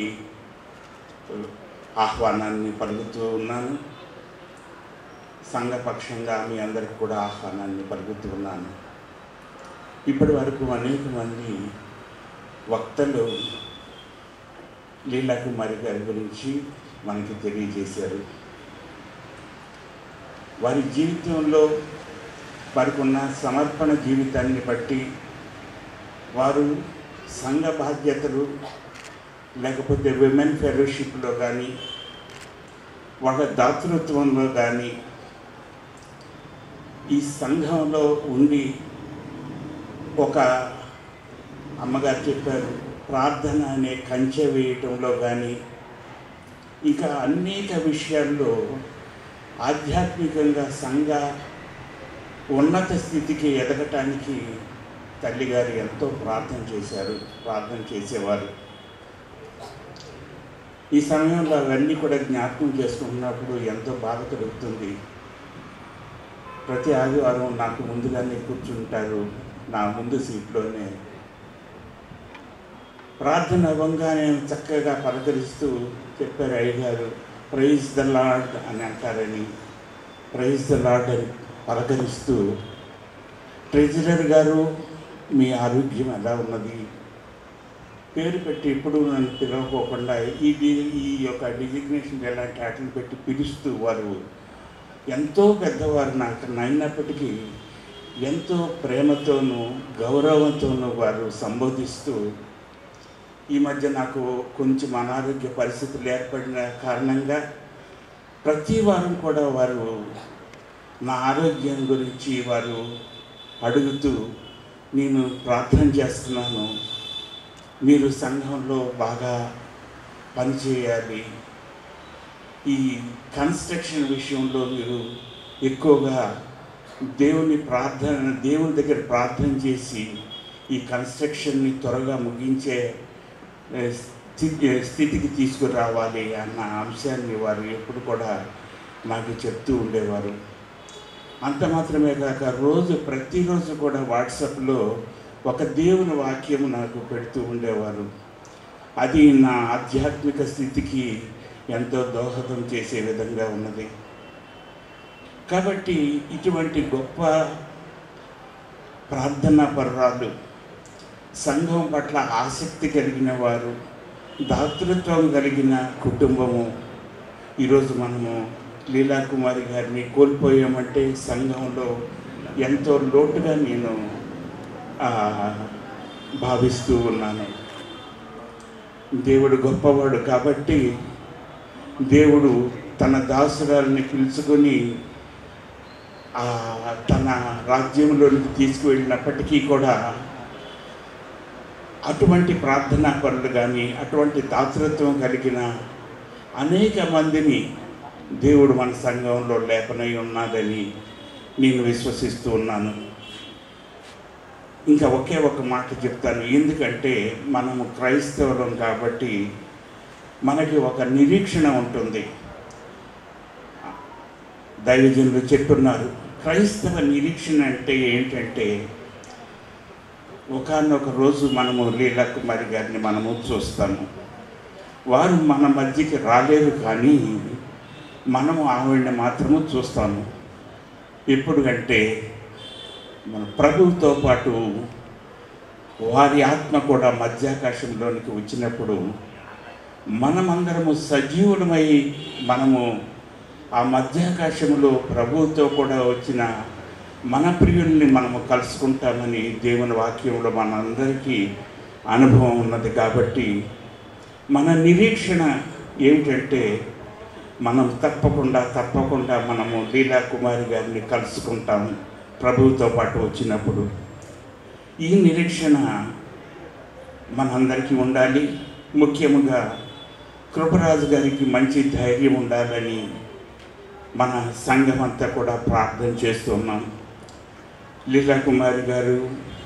ఆహ్వానాన్ని పలుకుతూ ఉన్నాను సంఘపక్షంగా మీ అందరికి కూడా ఆహ్వానాన్ని పలుకుతూ ఉన్నాను ఇప్పటి వరకు అనేక మంది వక్తలు లీలా కుమారి గారి గురించి మనకి తెలియజేశారు వారి జీవితంలో వారికి ఉన్న సమర్పణ జీవితాన్ని బట్టి వారు సంఘ బాధ్యతలు లేకపోతే విమెన్ ఫెలోషిప్లో కానీ వాళ్ళ దాతృత్వంలో కానీ ఈ సంఘంలో ఉండి ఒక అమ్మగారు చెప్పారు ప్రార్థన అనే కంచె వేయటంలో కానీ ఇంకా అనేక విషయాల్లో ఆధ్యాత్మికంగా సంఘ ఉన్నత స్థితికి ఎదగటానికి తల్లిగారు ఎంతో ప్రార్థన చేశారు ప్రార్థన చేసేవారు ఈ సమయంలో అవన్నీ కూడా జ్ఞాపకం చేసుకుంటున్నప్పుడు ఎంతో బాధ కలుగుతుంది ప్రతి ఆదివారం నాకు ముందుగానే కూర్చుంటారు నా ముందు సీట్లోనే ప్రార్థన అవ్వంగానే చక్కగా పలకరిస్తూ చెప్పారు అయ్యగారు ప్రైజ్ ద లార్డ్ అని అంటారని ప్రైజ్ ద లార్డ్ అని పలకరిస్తూ ట్రెజరర్ గారు మీ ఆరోగ్యం ఎలా ఉన్నది పేరు పెట్టి ఇప్పుడు నన్ను పిలవకోకుండా ఈ డి- ఈ యొక్క డిజిగ్నేషన్ ఎలాంటి వాటిని పెట్టి పిలుస్తూ వారు ఎంతో పెద్దవారు నాకు అయినప్పటికీ ఎంతో ప్రేమతోనూ గౌరవంతోనూ వారు సంబోధిస్తూ ఈ మధ్య నాకు కొంచెం అనారోగ్య పరిస్థితులు ఏర్పడిన కారణంగా ప్రతి వారం కూడా వారు నా ఆరోగ్యం గురించి వారు అడుగుతూ నేను ప్రార్థన చేస్తున్నాను మీరు సంఘంలో బాగా పనిచేయాలి ఈ కన్స్ట్రక్షన్ విషయంలో మీరు ఎక్కువగా దేవుని ప్రార్థన దేవుని దగ్గర ప్రార్థన చేసి ఈ కన్స్ట్రక్షన్ని త్వరగా ముగించే ఏ, స్థితి స్థితికి తీసుకురావాలి అన్న అంశాన్ని వారు ఎప్పుడు కూడా నాకు చెప్తూ ఉండేవారు అంత మాత్రమే కాక రోజు ప్రతిరోజు కూడా వాట్సాప్లో ఒక దేవుని వాక్యం నాకు పెడుతూ ఉండేవారు అది నా ఆధ్యాత్మిక స్థితికి ఎంతో దోహదం చేసే విధంగా ఉన్నది కాబట్టి ఇటువంటి గొప్ప ప్రార్థనా పర్వాలు సంఘం పట్ల ఆసక్తి కలిగిన వారు దాతృత్వం కలిగిన కుటుంబము ఈరోజు మనము లీలా కుమారి గారిని కోల్పోయామంటే సంఘంలో ఎంతో లోటుగా నేను ఆ, భావిస్తూ ఉన్నాను దేవుడు గొప్పవాడు కాబట్టి దేవుడు తన దాసురాలని పిలుచుకొని ఆ, తన రాజ్యంలోనికి తీసుకువెళ్ళినప్పటికీ కూడా అటువంటి ప్రార్థనా పనులు కానీ అటువంటి దాతృత్వం కలిగిన అనేక మందిని దేవుడు మన సంఘంలో లేపనై ఉన్నదని నేను విశ్వసిస్తూ ఉన్నాను ఇంకా ఒకే ఒక మాట చెప్తాను ఎందుకంటే మనము క్రైస్తవులం కాబట్టి మనకి ఒక నిరీక్షణ ఉంటుంది దైవజనులు చెప్తున్నారు క్రైస్తవ నిరీక్షణ అంటే ఏంటంటే ఒకనొక రోజు మనము లీలా కుమారి గారిని మనము చూస్తాము వారు మన మధ్యకి రాలేరు కానీ మనము ఆవిడని మాత్రము చూస్తాము ఎప్పుడు అంటే మన ప్రభువుతో పాటు వారి ఆత్మ కూడా మధ్యాకాశంలోనికి వచ్చినప్పుడు మనమందరము సజీవులమై మనము ఆ మధ్యాకాశంలో ప్రభువుతో కూడా వచ్చిన మన ప్రియుల్ని మనము కలుసుకుంటామని దేవుని వాక్యంలో మనందరికీ అనుభవం ఉన్నది కాబట్టి మన నిరీక్షణ ఏమిటంటే మనం తప్పకుండా తప్పకుండా మనము లీలా కుమారి గారిని కలుసుకుంటాము ప్రభువుతో పాటు వచ్చినప్పుడు ఈ నిరీక్షణ మనందరికీ ఉండాలి ముఖ్యముగా కృపరాజు గారికి మంచి ధైర్యం ఉండాలని మన సంఘం అంతా కూడా ప్రార్థన చేస్తున్నాం లీలా కుమారి గారు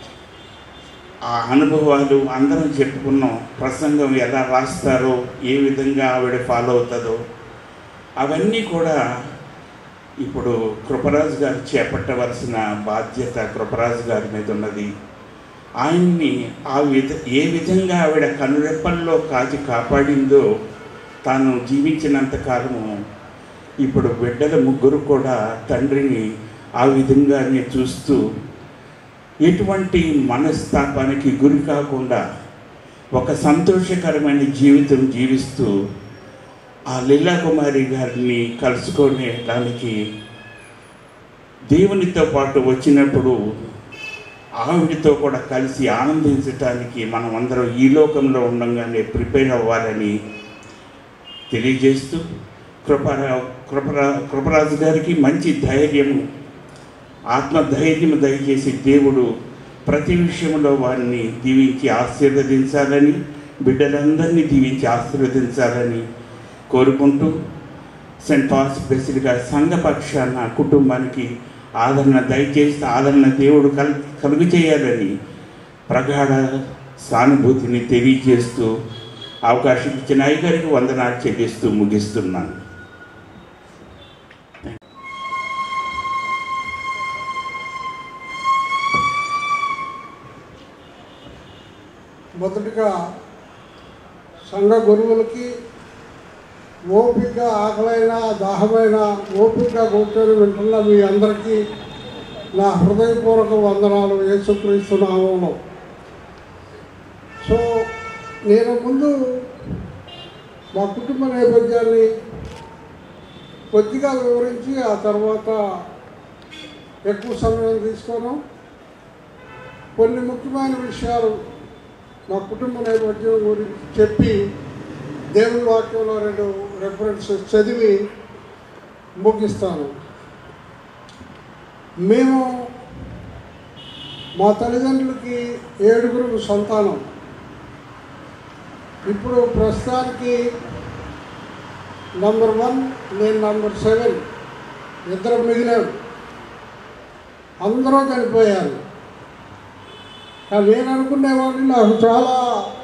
ఆ అనుభవాలు అందరం చెప్పుకున్నాం ప్రసంగం ఎలా రాస్తారో ఏ విధంగా ఆవిడ ఫాలో అవుతుందో అవన్నీ కూడా ఇప్పుడు కృపరాజు గారు చేపట్టవలసిన బాధ్యత కృపరాజు గారి మీద ఉన్నది ఆయన్ని ఆ విధ ఏ విధంగా ఆవిడ కనురెప్పల్లో కాచి కాపాడిందో తాను జీవించినంత కాలము ఇప్పుడు బిడ్డల ముగ్గురు కూడా తండ్రిని ఆ విధంగానే చూస్తూ ఎటువంటి మనస్తాపానికి గురి కాకుండా ఒక సంతోషకరమైన జీవితం జీవిస్తూ ఆ లీలా కుమారి గారిని కలుసుకోవడానికి దేవునితో పాటు వచ్చినప్పుడు ఆవిడతో కూడా కలిసి ఆనందించటానికి మనం అందరం ఈ లోకంలో ఉండగానే ప్రిపేర్ అవ్వాలని తెలియజేస్తూ కృపరా కృపరా కృపరాజు గారికి మంచి ధైర్యము ఆత్మధైర్యం దయచేసి దేవుడు ప్రతి విషయంలో వారిని దీవించి ఆశీర్వదించాలని బిడ్డలందరినీ దీవించి ఆశీర్వదించాలని కోరుకుంటూ సెంట్ పాల్స్ బెసిల్గా సంఘపక్షాన కుటుంబానికి ఆదరణ దయచేసి ఆదరణ దేవుడు కల్ కలుగు చేయాలని ప్రగాఢ సానుభూతిని తెలియజేస్తూ అవకాశం ఇచ్చిన అయ్యగారికి వందనాలు చెల్లిస్తూ ముగిస్తున్నాను మొదటిగా సంఘ గురువులకి ఓపిక ఆకలైన దాహమైన ఓపిక కూర్చొని వింటున్న మీ అందరికీ నా హృదయపూర్వక వందనాలు యేసుక్రీస్తు నామంలో సో నేను ముందు మా కుటుంబ నేపథ్యాన్ని కొద్దిగా వివరించి ఆ తర్వాత ఎక్కువ సమయం తీసుకోను కొన్ని ముఖ్యమైన విషయాలు మా కుటుంబ నేపథ్యం గురించి చెప్పి దేవుని వాక్యంలో రెండు రెఫరెన్సెస్ చదివి ముగిస్తాను మేము మా తల్లిదండ్రులకి ఏడుగురు సంతానం ఇప్పుడు ప్రస్తుతానికి నంబర్ వన్ నేను నంబర్ సెవెన్ ఇద్దరు మిగిలారు అందరూ చనిపోయారు కానీ నేను అనుకునేవాడిని నాకు చాలా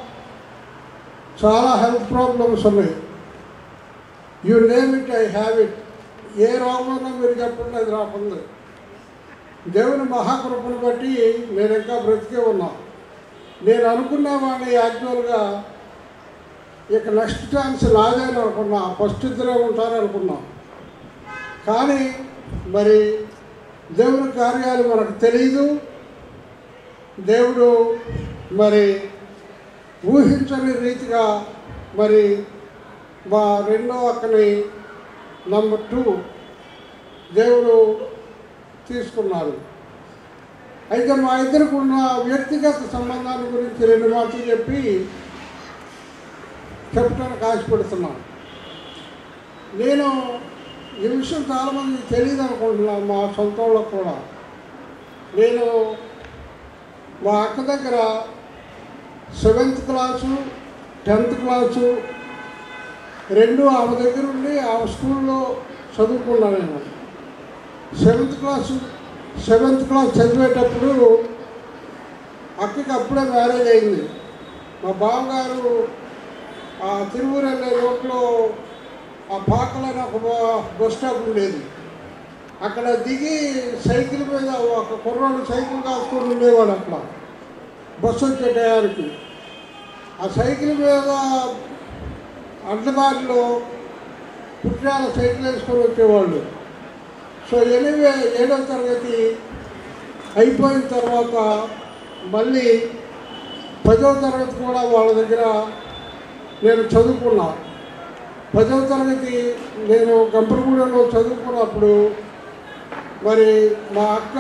చాలా హెల్త్ ప్రాబ్లమ్స్ ఉన్నాయి you name it I have it ఏ రోగమైనా మీరు చెప్పండి అది రాకుంది దేవుని మహాకృపను బట్టి నేను ఇంకా బ్రతికే ఉన్నా నేను అనుకునేవాడిని యాక్చువల్గా ఇక నెక్స్ట్ ఛాన్స్ నాదేని అనుకున్నా ఫస్ట్ ఇద్దరే ఉంటారు అనుకున్నా కానీ మరి దేవుని కార్యాలు మనకు తెలియదు దేవుడు మరి ఊహించని రీతిగా మరి మా రెండో అక్కని నంబర్ టూ దేవుడు తీసుకున్నారు అయితే మా ఇద్దరికి ఉన్న వ్యక్తిగత సంబంధాల గురించి రెండు మాటలు చెప్పి చెప్పడానికి ఆశపెడుతున్నాను నేను ఈ విషయం చాలామంది తెలియదు అనుకుంటున్నాను మా సొంత వాళ్ళకు కూడా నేను మా అక్క దగ్గర సెవెంత్ క్లాసు టెన్త్ క్లాసు రెండు ఆమె దగ్గర ఉండి ఆమె స్కూల్లో చదువుకున్నాను నేను సెవెంత్ క్లాసు సెవెంత్ క్లాస్ చదివేటప్పుడు అక్కకి అప్పుడే మ్యారేజ్ అయింది మా బావగారు ఆ తిరువురు వెళ్ళే రోడ్లో ఆ పాకలని ఒక బ- బస్ స్టాప్ ఉండేది అక్కడ దిగి సైకిల్ మీద ఒక కుర్రాడు సైకిల్ కాసుకొని ఉండేవాడు అట్లా బస్సు వచ్చే టయానికి ఆ సైకిల్ మీద అడ్డదారిలో పుట్టినాల సైకిల్ వేసుకొని వచ్చేవాళ్ళు సో ఎనివే ఏడవ తరగతి అయిపోయిన తర్వాత మళ్ళీ పదవ తరగతి కూడా వాళ్ళ దగ్గర నేను చదువుకున్నా పదవ తరగతి నేను గంపరగూడెంలో చదువుకున్నప్పుడు మరి మా అక్క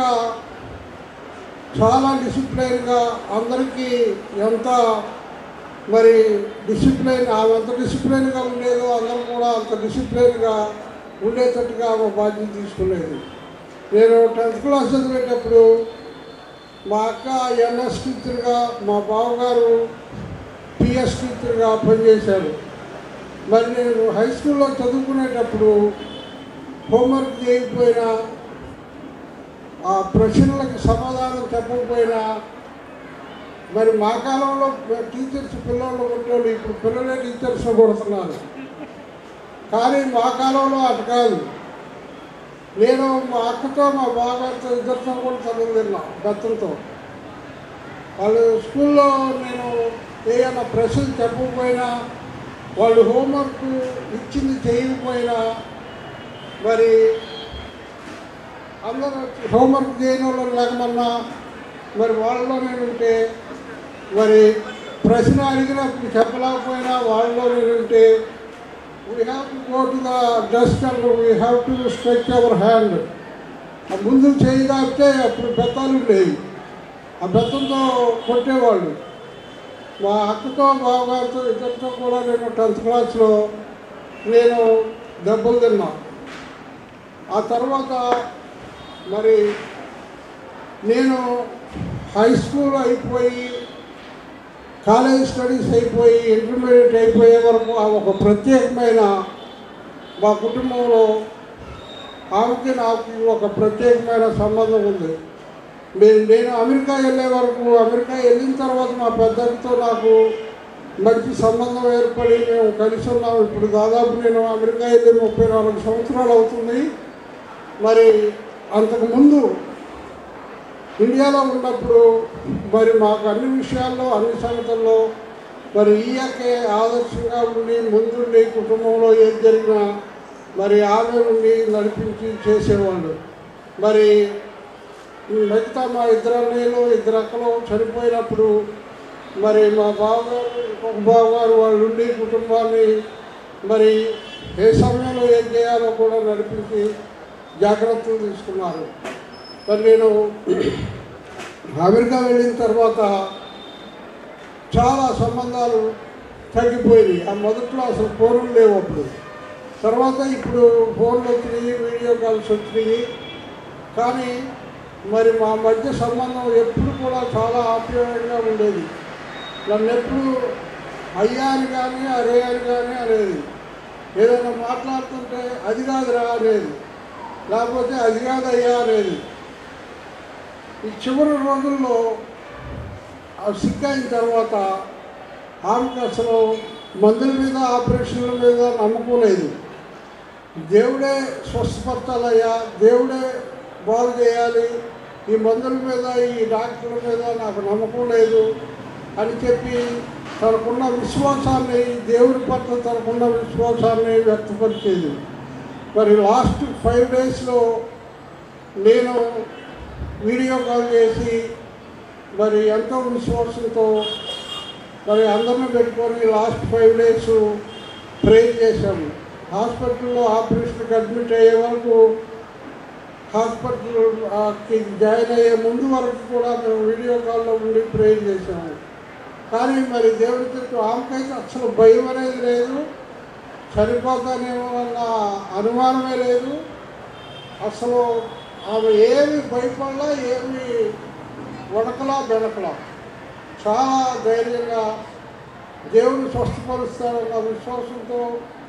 చాలా డిసిప్లైన్గా అందరికీ ఎంత మరి డిసిప్లైన్ ఆమె ఎంత డిసిప్లైన్గా ఉండేదో అందరం కూడా అంత డిసిప్లైన్గా ఉండేటట్టుగా ఆమె బాధ్యత తీసుకునేది నేను టెన్త్ క్లాస్ చదివేటప్పుడు మా అక్క ఎన్ఎస్ టీచర్గా మా బావగారు పిఎస్ టీచర్గా పనిచేశారు మరి నేను హై స్కూల్లో చదువుకునేటప్పుడు హోంవర్క్ చేయకపోయినా ఆ ప్రశ్నలకు సమాధానం చెప్పకపోయినా మరి మా కాలంలో టీచర్స్ పిల్లలు కొట్టేవాళ్ళు ఇప్పుడు పిల్లలే టీచర్స్ కొడుతున్నారు కానీ మా కాలంలో అటు కాదు నేను మా అక్కతో మా బావగారితో ఇద్దరితో కూడా చదువు తిన్నా బెత్తంతో వాళ్ళు స్కూల్లో నేను ఏమైనా ప్రశ్నలు చెప్పకపోయినా వాళ్ళు హోంవర్క్ ఇచ్చింది చేయకపోయినా మరి అందరూ హోంవర్క్ చేయని వాళ్ళు లేకమన్నా మరి వాళ్ళలో నేను ఉంటే మరి ప్రశ్న అడిగినప్పుడు చెప్పలేకపోయినా వాళ్ళలో నేను ఉంటే we have to go to the desk and we have to stretch our hand ఆ ముందు చేయి దాపితే అప్పుడు బెత్తాలు ఉండేవి ఆ బెత్తంతో కొట్టేవాళ్ళు మా అక్కతో బావగారితో ఇద్దరితో కూడా నేను టెన్త్ క్లాస్లో నేను దెబ్బలు తిన్నా ఆ తర్వాత మరి నేను హై స్కూల్ అయిపోయి కాలేజ్ స్టడీస్ అయిపోయి ఇంటర్మీడియట్ అయిపోయే వరకు ఆ ఒక ప్రత్యేకమైన మా కుటుంబంలో ఆమెకి నాకు ఒక ప్రత్యేకమైన సంబంధం ఉంది నేను నేను అమెరికా వెళ్ళే వరకు అమెరికా వెళ్ళిన తర్వాత మా పెద్దలతో నాకు మంచి సంబంధం ఏర్పడి మేము కలిసి ఉన్నాం ఇప్పుడు దాదాపు నేను అమెరికా వెళ్ళి ముప్పై నాలుగు సంవత్సరాలు అవుతుంది మరి అంతకుముందు ఇండియాలో ఉన్నప్పుడు మరి మాకు అన్ని విషయాల్లో అన్ని సంగతుల్లో మరి ఈయకే ఆదర్శంగా ఉండి ముందుండి కుటుంబంలో ఏం జరిగినా మరి ఆమె ఉండి నడిపించి చేసేవాళ్ళు మరి మిగతా మా ఇద్దరు అన్నయ్యలు ఇద్దరు అక్కలు చనిపోయినప్పుడు మరి మా బావగారు ఇంకొక బావగారు వాళ్ళు ఉండి కుటుంబాన్ని మరి ఏ సమయంలో ఏం చేయాలో కూడా నడిపించి జాగ్రత్తలు తీసుకున్నారు మరి నేను అమెరికా వెళ్ళిన తర్వాత చాలా సంబంధాలు తగ్గిపోయినాయి ఆ మొదట్లో అసలు ఫోన్లు లేవు అప్పుడు తర్వాత ఇప్పుడు ఫోన్లు వచ్చినాయి వీడియో కాల్స్ వచ్చినాయి కానీ మరి మా మధ్య సంబంధం ఎప్పుడు కూడా చాలా ఆప్యాయంగా ఉండేది నన్ను ఎప్పుడు అయ్యా అని కానీ అరే అని కానీ అనేది ఏదైనా మాట్లాడుతుంటే అది కాదురా అనేది లేకపోతే అది కాదు అయ్యా అనేది ఈ చివరి రోజుల్లో ఆ సిక్ అయిన తర్వాత ఆమెకు అసలు మందుల మీద ఆపరేషన్ల మీద నమ్మకం లేదు దేవుడే స్వస్థపరచాలయ్యా దేవుడే బాగు చేయాలి ఈ మందుల మీద ఈ డాక్టర్ల మీద నాకు నమ్మకం లేదు అని చెప్పి తనకున్న విశ్వాసాన్ని దేవుడి పట్ల తనకున్న విశ్వాసాన్ని వ్యక్తపరిచేది మరి లాస్ట్ ఫైవ్ డేస్లో నేను వీడియో కాల్ చేసి మరి ఎంతో విశ్వాసంతో మరి అందరిని పెట్టుకొని లాస్ట్ ఫైవ్ డేస్ ప్రే చేశాము హాస్పిటల్లో ఆపరేషన్కి అడ్మిట్ అయ్యే వరకు హాస్పిటల్కి జాయిన్ అయ్యే ముందు వరకు కూడా మేము వీడియో కాల్లో ఉండి ప్రే చేశాము కానీ మరి దేవుడి చుట్టూ ఆమెకైతే అసలు భయం అనేది లేదు చనిపోతానేమో అన్న అనుమానమే లేదు అసలు ఆమె ఏమి భయపడలా ఏమి వణకలా బెనకలా చాలా ధైర్యంగా దేవుని స్వస్థపరుస్తాడన్న విశ్వాసంతో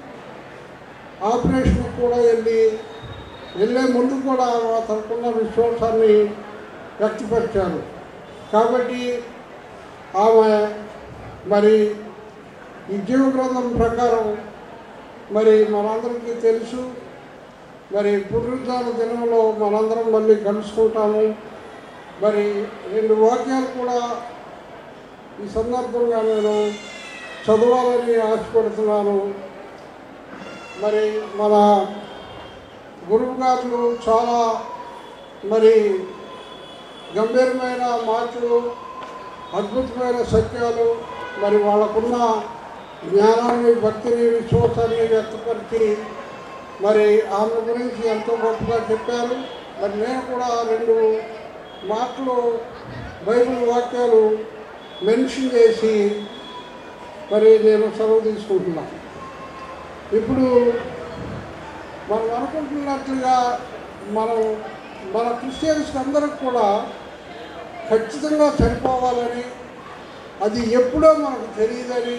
ఆపరేషన్ కూడా వెళ్ళి వెళ్ళే ముందు కూడా తనకున్న విశ్వాసాన్ని వ్యక్తపరిచారు కాబట్టి ఆమె మరి ఈ జీవ గ్రంథం ప్రకారం మరి మనందరికీ తెలుసు మరి పునరుద్ధాన దినంలో మనందరం మళ్ళీ కలుసుకుంటాము మరి రెండు వాక్యాలు కూడా ఈ సందర్భంగా నేను చదవాలని ఆశపడుతున్నాను మరి మన గురువు గారు చాలా మరి గంభీరమైన మాటలు అద్భుతమైన సత్యాలు మరి వాళ్ళకున్న జ్ఞానాన్ని భక్తిని విశ్వాసాన్ని వ్యక్తపరిచి మరి ఆమె గురించి ఎంతో గొప్పగా చెప్పారు మరి నేను కూడా రెండు మాటలు బైబిల్ వాక్యాలు మెన్షన్ చేసి మరి నేను సెలవు తీసుకుంటున్నాను ఇప్పుడు మనం అనుకుంటున్నట్లుగా మనం మన క్రిస్టియన్స్ అందరికి కూడా ఖచ్చితంగా చనిపోవాలని అది ఎప్పుడో మనకు తెలియదని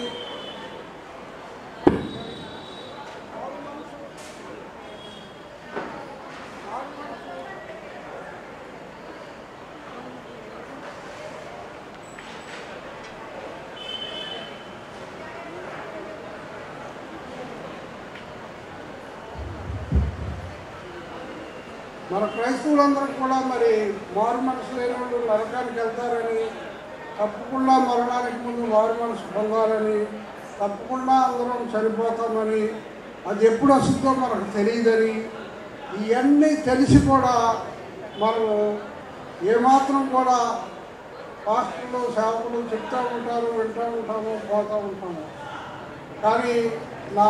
మన క్రైస్తవులందరూ కూడా మరి మారు మనసు లేని వాళ్ళు నరకానికి వెళ్తారని తప్పకుండా మరణానికి ముందు మారు మనసు పొందాలని తప్పకుండా అందరం చనిపోతామని అది ఎప్పుడు వస్తుందో మనకు తెలియదని ఇవన్నీ తెలిసి కూడా మనం ఏమాత్రం కూడా పాస్టర్లు సేవకులు చెప్తూ ఉంటారు వింటూ ఉంటాము పోతూ ఉంటాము కానీ నా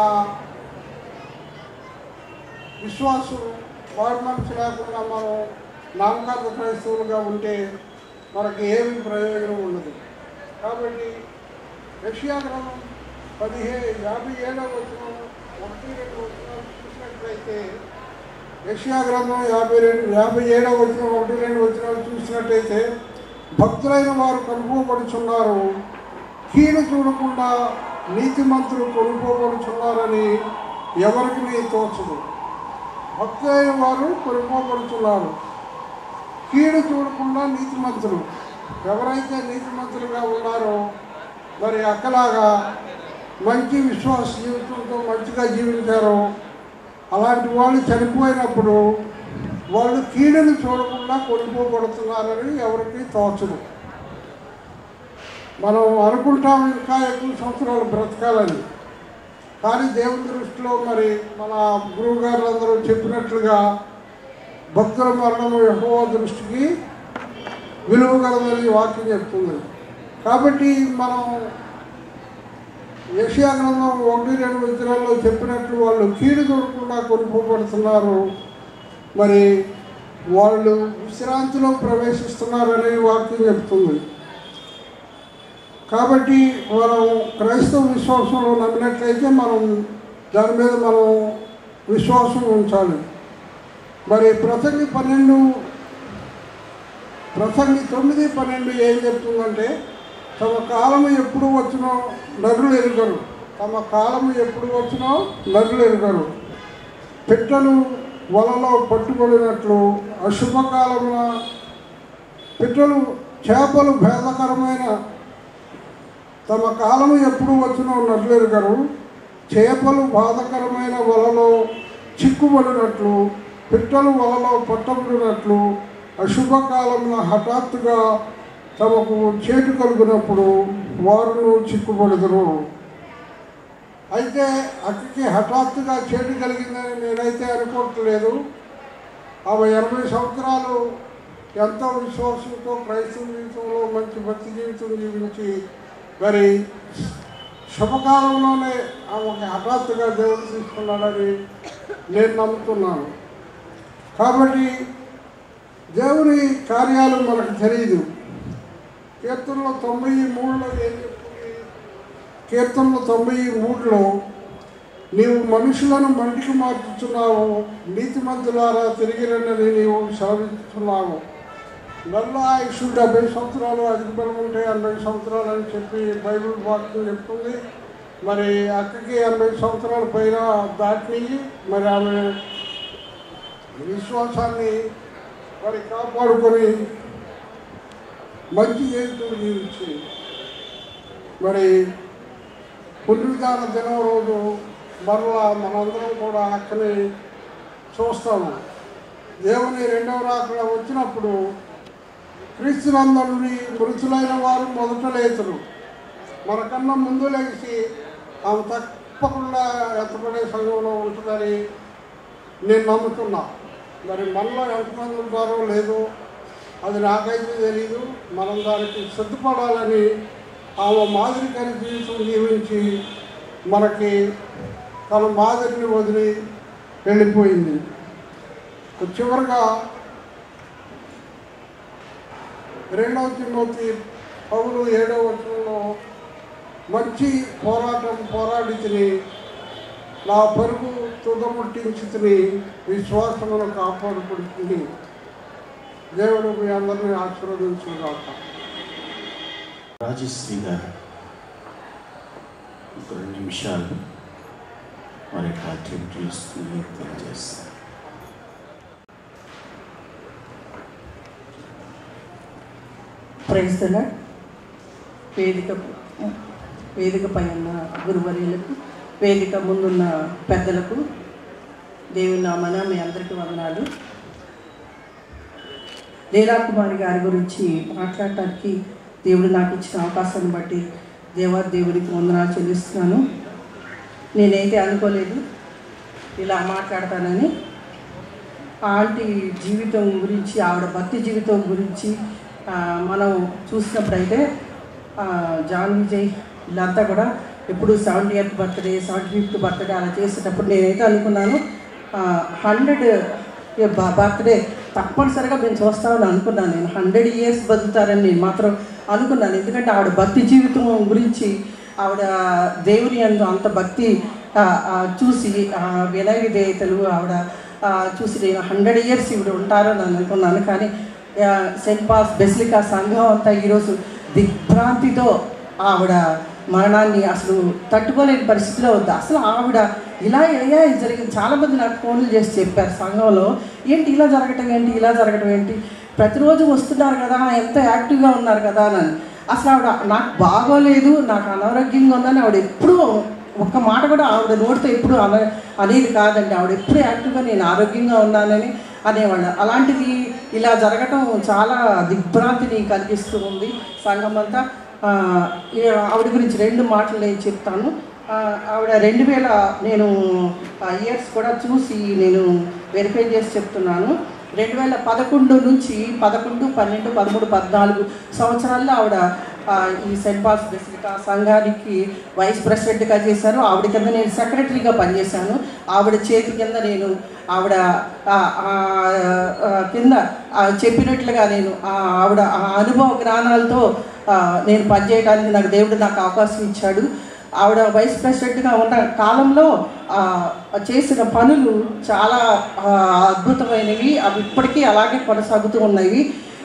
విశ్వాసం వారి మనసు లేకుండా మనం నామకార్థ క్రైస్తవులుగా ఉంటే మనకి ఏమి ప్రయోజనం ఉండదు కాబట్టి రష్యా గ్రంథం పదిహేను యాభై ఏడవ వచ్చిన ఒకటి రెండు వచనాలు చూసినట్లయితే రష్యా గ్రంథం యాభై రెండు యాభై ఏడవ వచ్చిన ఒకటి రెండు వచనాలు చూసినట్టయితే భక్తులైన వారు కనుకోబడుచున్నారు కీడు చూడకుండా నీతిమంతులు కొనుక్కోబడుచున్నారని ఎవరికి నీ తోచదు భక్తులైన వారు కొనుక్కోబడుతున్నారు కీడు చూడకుండా నీతిమంతులు ఎవరైతే నీతిమంతులుగా ఉన్నారో మరి అక్కలాగా మంచి విశ్వాస జీవితంతో మంచిగా జీవించారో అలాంటి వాళ్ళు చనిపోయినప్పుడు వాళ్ళు కీడును చూడకుండా కొనుక్కోబడుతున్నారని ఎవరికి తోచదు మనం అనుకుంటాం ఇంకా ఎక్కువ సంవత్సరాలు బ్రతకాలని కానీ దేవుని దృష్టిలో మరి మన గురువు గారులందరూ చెప్పినట్లుగా భక్తుల మరణం యహోవ దృష్టికి విలువ కలదని వాక్యం చెప్తుంది కాబట్టి మనం యషియా గ్రంథం ఒకటి రెండు విగ్రహాల్లో చెప్పినట్లు వాళ్ళు కీడు దొరకకుండా కొనుక్కోబడుతున్నారు మరి వాళ్ళు విశ్రాంతిలో ప్రవేశిస్తున్నారని వాక్యం చెప్తుంది కాబట్టి మనం క్రైస్తవ విశ్వాసంలో నమ్మినట్లయితే మనం దాని మీద మనం విశ్వాసం ఉంచాలి మరి ప్రసంగి పన్నెండు ప్రసంగి తొమ్మిది పన్నెండు ఏం చెప్తుందంటే తమ కాలము ఎప్పుడు వచ్చినో నరులు ఎరుగరు తమ కాలము ఎప్పుడు వచ్చినో నరులు ఎరుగరు పిట్టలు వలలో పట్టుబడినట్లు అశుభకాలమున పిట్టలు చేపలు భేదకరమైన తమ కాలము ఎప్పుడు వచ్చినో నరులెరుగరు చేపలు బాధకరమైన వలలో చిక్కుబడినట్లు పిట్టలు వలలో పట్టబడినట్లు అశుభకాలమున హఠాత్తుగా తమకు చేటు కలుగునప్పుడు వారును చిక్కుబడుదురు అయితే అక్కడికి హఠాత్తుగా చేటు కలిగిందని నేనైతే అనుకోవట్లేదు ఆమె ఎనభై సంవత్సరాలు ఎంతో విశ్వాసంతో క్రైస్తవ జీవితంలో మంచి భక్తి జీవితం జీవించి మరి శుభకాలంలోనే ఆమెకి హఠాత్తుగా దేవుడు తీసుకున్నాడని నేను నమ్ముతున్నాను కాబట్టి దేవుని కార్యాలు మనకు తెలియదు కీర్తనలో తొంభై మూడులో ఏం చెప్తుంది కీర్తనలో తొంభై మూడులో నీవు మనుషులను మంటికి మార్చుతున్నావు నీతిమంతులారా తిరిగి రండని నీవు సెలవిస్తున్నావు నల్ల ఆయుష్ డెబ్బై సంవత్సరాలు అధిక బలం ఉంటే ఎనభై సంవత్సరాలు అని చెప్పి బైబిల్ వాక్యం చెప్తుంది మరి అక్కకి ఎనభై సంవత్సరాల పైన దాటినాయి మరి ఆమె విశ్వాసాన్ని మరి కాపాడుకొని మంచి జీవితం జీవించి మరి పునరుద్ధాన దినం రోజు మరలా మనందరం కూడా అక్కని చూస్తాము దేవుని రెండవ రాకడ వచ్చినప్పుడు క్రీస్తునందరుని మృతులైన వారు మొదట లేతురు మనకన్నా ముందు లేచి ఆమె తప్పకుండా ఎత్తపడే సంఘంలో ఉంటుందని నేను నమ్ముతున్నా మరి మనలో ఎంతమంది ఉంటారో లేదో అది నాకైతే తెలియదు మనం దానికి సిద్ధపడాలని ఆమె మాదిరికరి జీవితం జీవించి మనకి తన మాదిరిని వదిలి వెళ్ళిపోయింది చివరిగా రెండవ తిమ్మతి పౌలు ఏడవ వచనంలో మంచి పోరాటం పోరాడి తిని నా పరుగు తుదముట్టించి తిని విశ్వాసమును కాపాడుకుంటుంది దేవుడు మీ అందరినీ ఆశీర్వదించుగాక రాజశ్రీ గారు ఒక రెండు నిమిషాలు వారి యొక్క యాక్టివిటీస్ని తెలియజేస్తారు ప్రైస్తల వేదిక వేదికపై ఉన్న గురువర్యులకు వేదిక ముందున్న పెద్దలకు దేవుని నామన మీ అందరికీ వందనాలు లీలాకుమారి గారి గురించి మాట్లాడటానికి దేవుడు నాకు ఇచ్చిన అవకాశాన్ని బట్టి దేవా దేవుడికి వందనాలు చెల్లిస్తున్నాను నేనైతే అనుకోలేదు ఇలా మాట్లాడతానని ఆ ఆంటీ జీవితం గురించి ఆవిడ భక్తి జీవితం గురించి ఆ, మనం చూసినప్పుడైతే ఆ, జాన్ విజయ్ వీళ్ళంతా కూడా ఎప్పుడు seventy eighth birthday seventy fifth birthday అలా చేసేటప్పుడు నేనైతే అనుకున్నాను హండ్రెడ్ బర్త్డే తప్పనిసరిగా మేము చూస్తామని అనుకున్నాను నేను హండ్రెడ్ ఇయర్స్ బతుకుతారని నేను మాత్రం అనుకున్నాను ఎందుకంటే ఆవిడ భక్తి జీవితం గురించి ఆవిడ దేవుని అందు అంత భక్తి ఆ, ఆ, చూసి ఆ, వినయ విధేయతలు ఆవిడ ఆ, చూసి నేను హండ్రెడ్ ఇయర్స్ ఇవిడ ఉంటారని అనుకున్నాను కానీ ఆ, సెయింట్ పాస్ బెసిలికా సంఘం అంతా ఈరోజు దిగ్భ్రాంతితో ఆవిడ మరణాన్ని అసలు తట్టుకోలేని పరిస్థితిలో ఉంది అసలు ఆవిడ ఇలా ఇలా జరిగింది చాలామంది నాకు ఫోన్లు చేసి చెప్పారు సంఘంలో ఏంటి ఇలా జరగటం ఏంటి ఇలా జరగటం ఏంటి ప్రతిరోజు వస్తున్నారు కదా ఎంత యాక్టివ్గా ఉన్నారు కదా అని అసలు ఆవిడ నాకు బాగోలేదు నాకు అనారోగ్యంగా ఉందని ఆవిడ ఎప్పుడూ ఒక్క మాట కూడా ఆవిడ నోటితో ఎప్పుడు అన అనేది కాదండి ఆవిడ ఎప్పుడు యాక్టివ్గా నేను ఆరోగ్యంగా ఉన్నానని అనేవాళ్ళు అలాంటిది ఇలా జరగటం చాలా దిగ్భ్రాంతిని కలిగిస్తూ ఉంది సంఘం అంతా ఆ, ఈ ఆవిడ గురించి రెండు మాటలు నేను చెప్తాను ఆ, ఆవిడ రెండు వేల నేను ఇయర్స్ కూడా చూసి నేను వెరిఫై చేసి చెప్తున్నాను రెండు వేల పదకొండు నుంచి పదకొండు పన్నెండు పదమూడు పద్నాలుగు సంవత్సరాల్లో ఆవిడ ఆ, ఈ సెంట్ పాల్స్ బెసిలికా సంఘానికి వైస్ ప్రెసిడెంట్గా చేశారు ఆవిడ కింద నేను సెక్రటరీగా పనిచేశాను ఆవిడ చేతి కింద నేను ఆవిడ ఆ, ఆ, ఆ, కింద ఆ, చెప్పినట్లుగా నేను ఆ, ఆవిడ ఆ అనుభవ జ్ఞానాలతో ఆ, నేను పనిచేయడానికి నాకు దేవుడు నాకు అవకాశం ఇచ్చాడు ఆవిడ వైస్ ప్రెసిడెంట్గా ఉన్న కాలంలో ఆ, చేసిన పనులు చాలా ఆ, అద్భుతమైనవి అవి ఇప్పటికీ అలాగే కొనసాగుతూ ఉన్నవి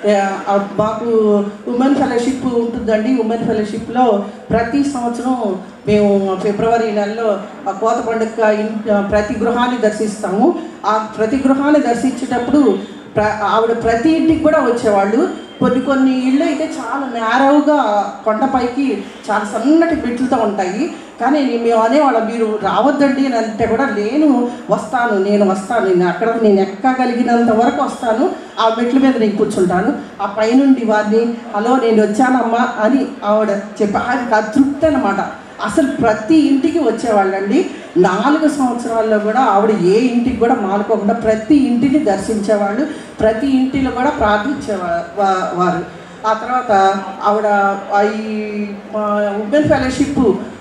ఆ, మాకు ఉమెన్ ఫెలోషిప్ ఉంటుందండి ఉమెన్ ఫెలోషిప్లో ప్రతి సంవత్సరం మేము ఫిబ్రవరి నెలలో ఆ కోత పండుగ ఇన్- ప్రతి గృహాన్ని దర్శిస్తాము ఆ ప్రతి గృహాన్ని దర్శించేటప్పుడు ప్ర ఆవిడ ప్రతి ఇంటికి కూడా వచ్చేవాళ్ళు కొన్ని కొన్ని ఇళ్ళు అయితే చాలా నేరవుగా కొండపైకి చాలా సన్నటి మెట్లతో ఉంటాయి కానీ నే- మేము అనేవాళ్ళం మీరు రావద్దండి అని అంటే కూడా నేను వస్తాను నేను వస్తాను నేను అక్కడ నేను ఎక్కగలిగినంత వరకు వస్తాను ఆ మెట్ల మీద నేను కూర్చుంటాను ఆ పైనుండి వారిని హలో నేను వచ్చానమ్మా అని ఆవిడ చెప్పి ఆయనకు అతృప్తి అనమాట అసలు ప్రతి ఇంటికి వచ్చేవాళ్ళండి నాలుగు సంవత్సరాల్లో కూడా ఆవిడ ఏ ఇంటికి కూడా మానుకోకుండా ప్రతి ఇంటిని దర్శించేవాళ్ళు ప్రతి ఇంటిలో కూడా ప్రార్థించేవారు ఆ తర్వాత ఆవిడ ఆ ఈ ఉమెన్ ఫెలోషిప్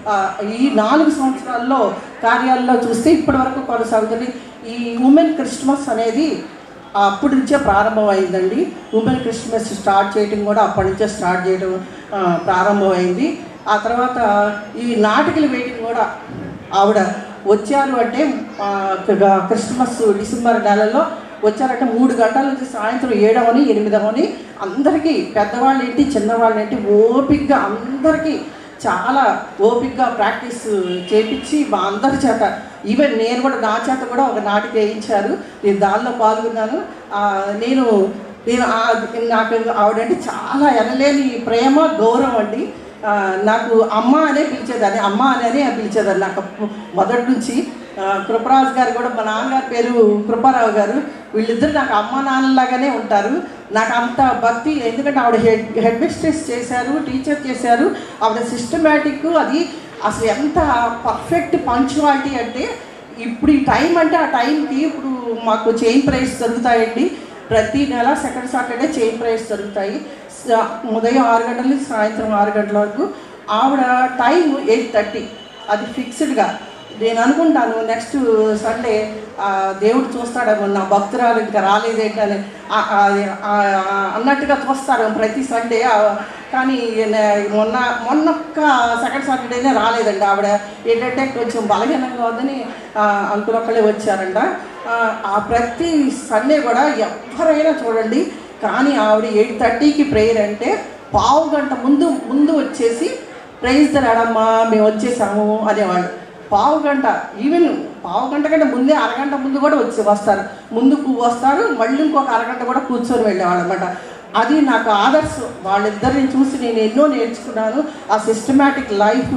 ఈ నాలుగు సంవత్సరాల్లో కార్యాల్లో చూస్తే ఇప్పటి వరకు కొనసాగుతుంది ఈ ఉమెన్ క్రిస్మస్ అనేది అప్పటి నుంచే ప్రారంభమైందండి ఉమెన్ క్రిస్మస్ స్టార్ట్ చేయడం కూడా అప్పటి నుంచే స్టార్ట్ చేయడం ఆ, ప్రారంభమైంది ఆ తర్వాత ఈ నాటికలు వేయడం కూడా ఆవిడ వచ్చారు అంటే ఆ, క- క్రిస్మస్ డిసెంబర్ నెలలో వచ్చారంటే మూడు గంటల నుంచి సాయంత్రం ఏడవని ఎనిమిదవని అందరికీ పెద్దవాళ్ళ ఏంటి చిన్నవాళ్ళ ఏంటి ఓపిక్గా అందరికీ చాలా ఓపిక్గా ప్రాక్టీస్ చేపించి మా అందరి చేత ఈవెన్ నేను కూడా నా చేత కూడా ఒక నాటిక వేయించారు నేను దానిలో పాల్గొన్నాను ఆ, నేను నేను ఆ- నాకు ఆవిడంటే చాలా ఎనలేని ప్రేమ గౌరవం అండి ఆ, నాకు అమ్మ అనే పిలిచేదాన్ని అమ్మ అనే పిలిచేదాన్ని నాకు మొదటి నుంచి ఆ, కృపరాజు గారు కూడా మా నాన్నగారి పేరు కృపారావు గారు వీళ్ళిద్దరు నాకు అమ్మ నాన్నలాగానే ఉంటారు నాకు అంత భక్తి ఎందుకంటే ఆవిడ హెడ్ హెడ్ మిస్ట్రెస్ చేశారు టీచర్ చేశారు ఆవిడ సిస్టమేటిక్ అది అసలు ఎంత పర్ఫెక్ట్ పంచువాలిటీ అంటే ఇప్పుడు ఈ టైం అంటే ఆ టైంకి ఇప్పుడు మాకు చైన్ ప్రైస్ దొరుకుతాయండి ప్రతి నెల సెకండ్ సాటర్డే చైన్ ప్రైస్ దొరుకుతాయి స- ఉదయం ఆరు గంటల నుంచి సాయంత్రం ఆరు గంటల వరకు ఆవిడ టైం ఎయిట్ థర్టీ అది ఫిక్స్డ్గా నేను అనుకుంటాను నెక్స్ట్ సండే ఆ, దేవుడు చూస్తాడేమో నా భక్తురాలు ఇంకా రాలేదేంటని ఆ- ఆ- ఆ- అన్నట్టుగా చూస్తారు ప్రతి సండే ఆ, కానీ నే- మొన్న మొన్న ఒక్క సెకండ్ సాటర్డేనే రాలేదండి ఆవిడ ఏంటంటే కొంచెం బలహీనంగా ఉందని ఆ, అంకుల్ ఒక్కళ్ళే వచ్చారంట ఆ, ఆ ప్రతి సండే కూడా ఎవరైనా చూడండి కానీ ఆవిడ ఎయిట్ థర్టీకి ప్రేయర్ అంటే పావు గంట ముందు ముందు వచ్చేసి ప్రైజ్ తరాడమ్మా మేము వచ్చేసాము అనేవాళ్ళు పావు గంట ఈవెన్ పావు గంట కంటే ముందే అరగంట ముందు కూడా వచ్చి వస్తారు ముందు కూ- వస్తారు మళ్ళీ ఇంకొక అరగంట కూడా కూర్చొని వెళ్ళేవాళ్ళు అనమాట అది నాకు ఆదర్శం వాళ్ళిద్దరిని చూసి నేను ఎన్నో నేర్చుకున్నాను ఆ సిస్టమేటిక్ లైఫ్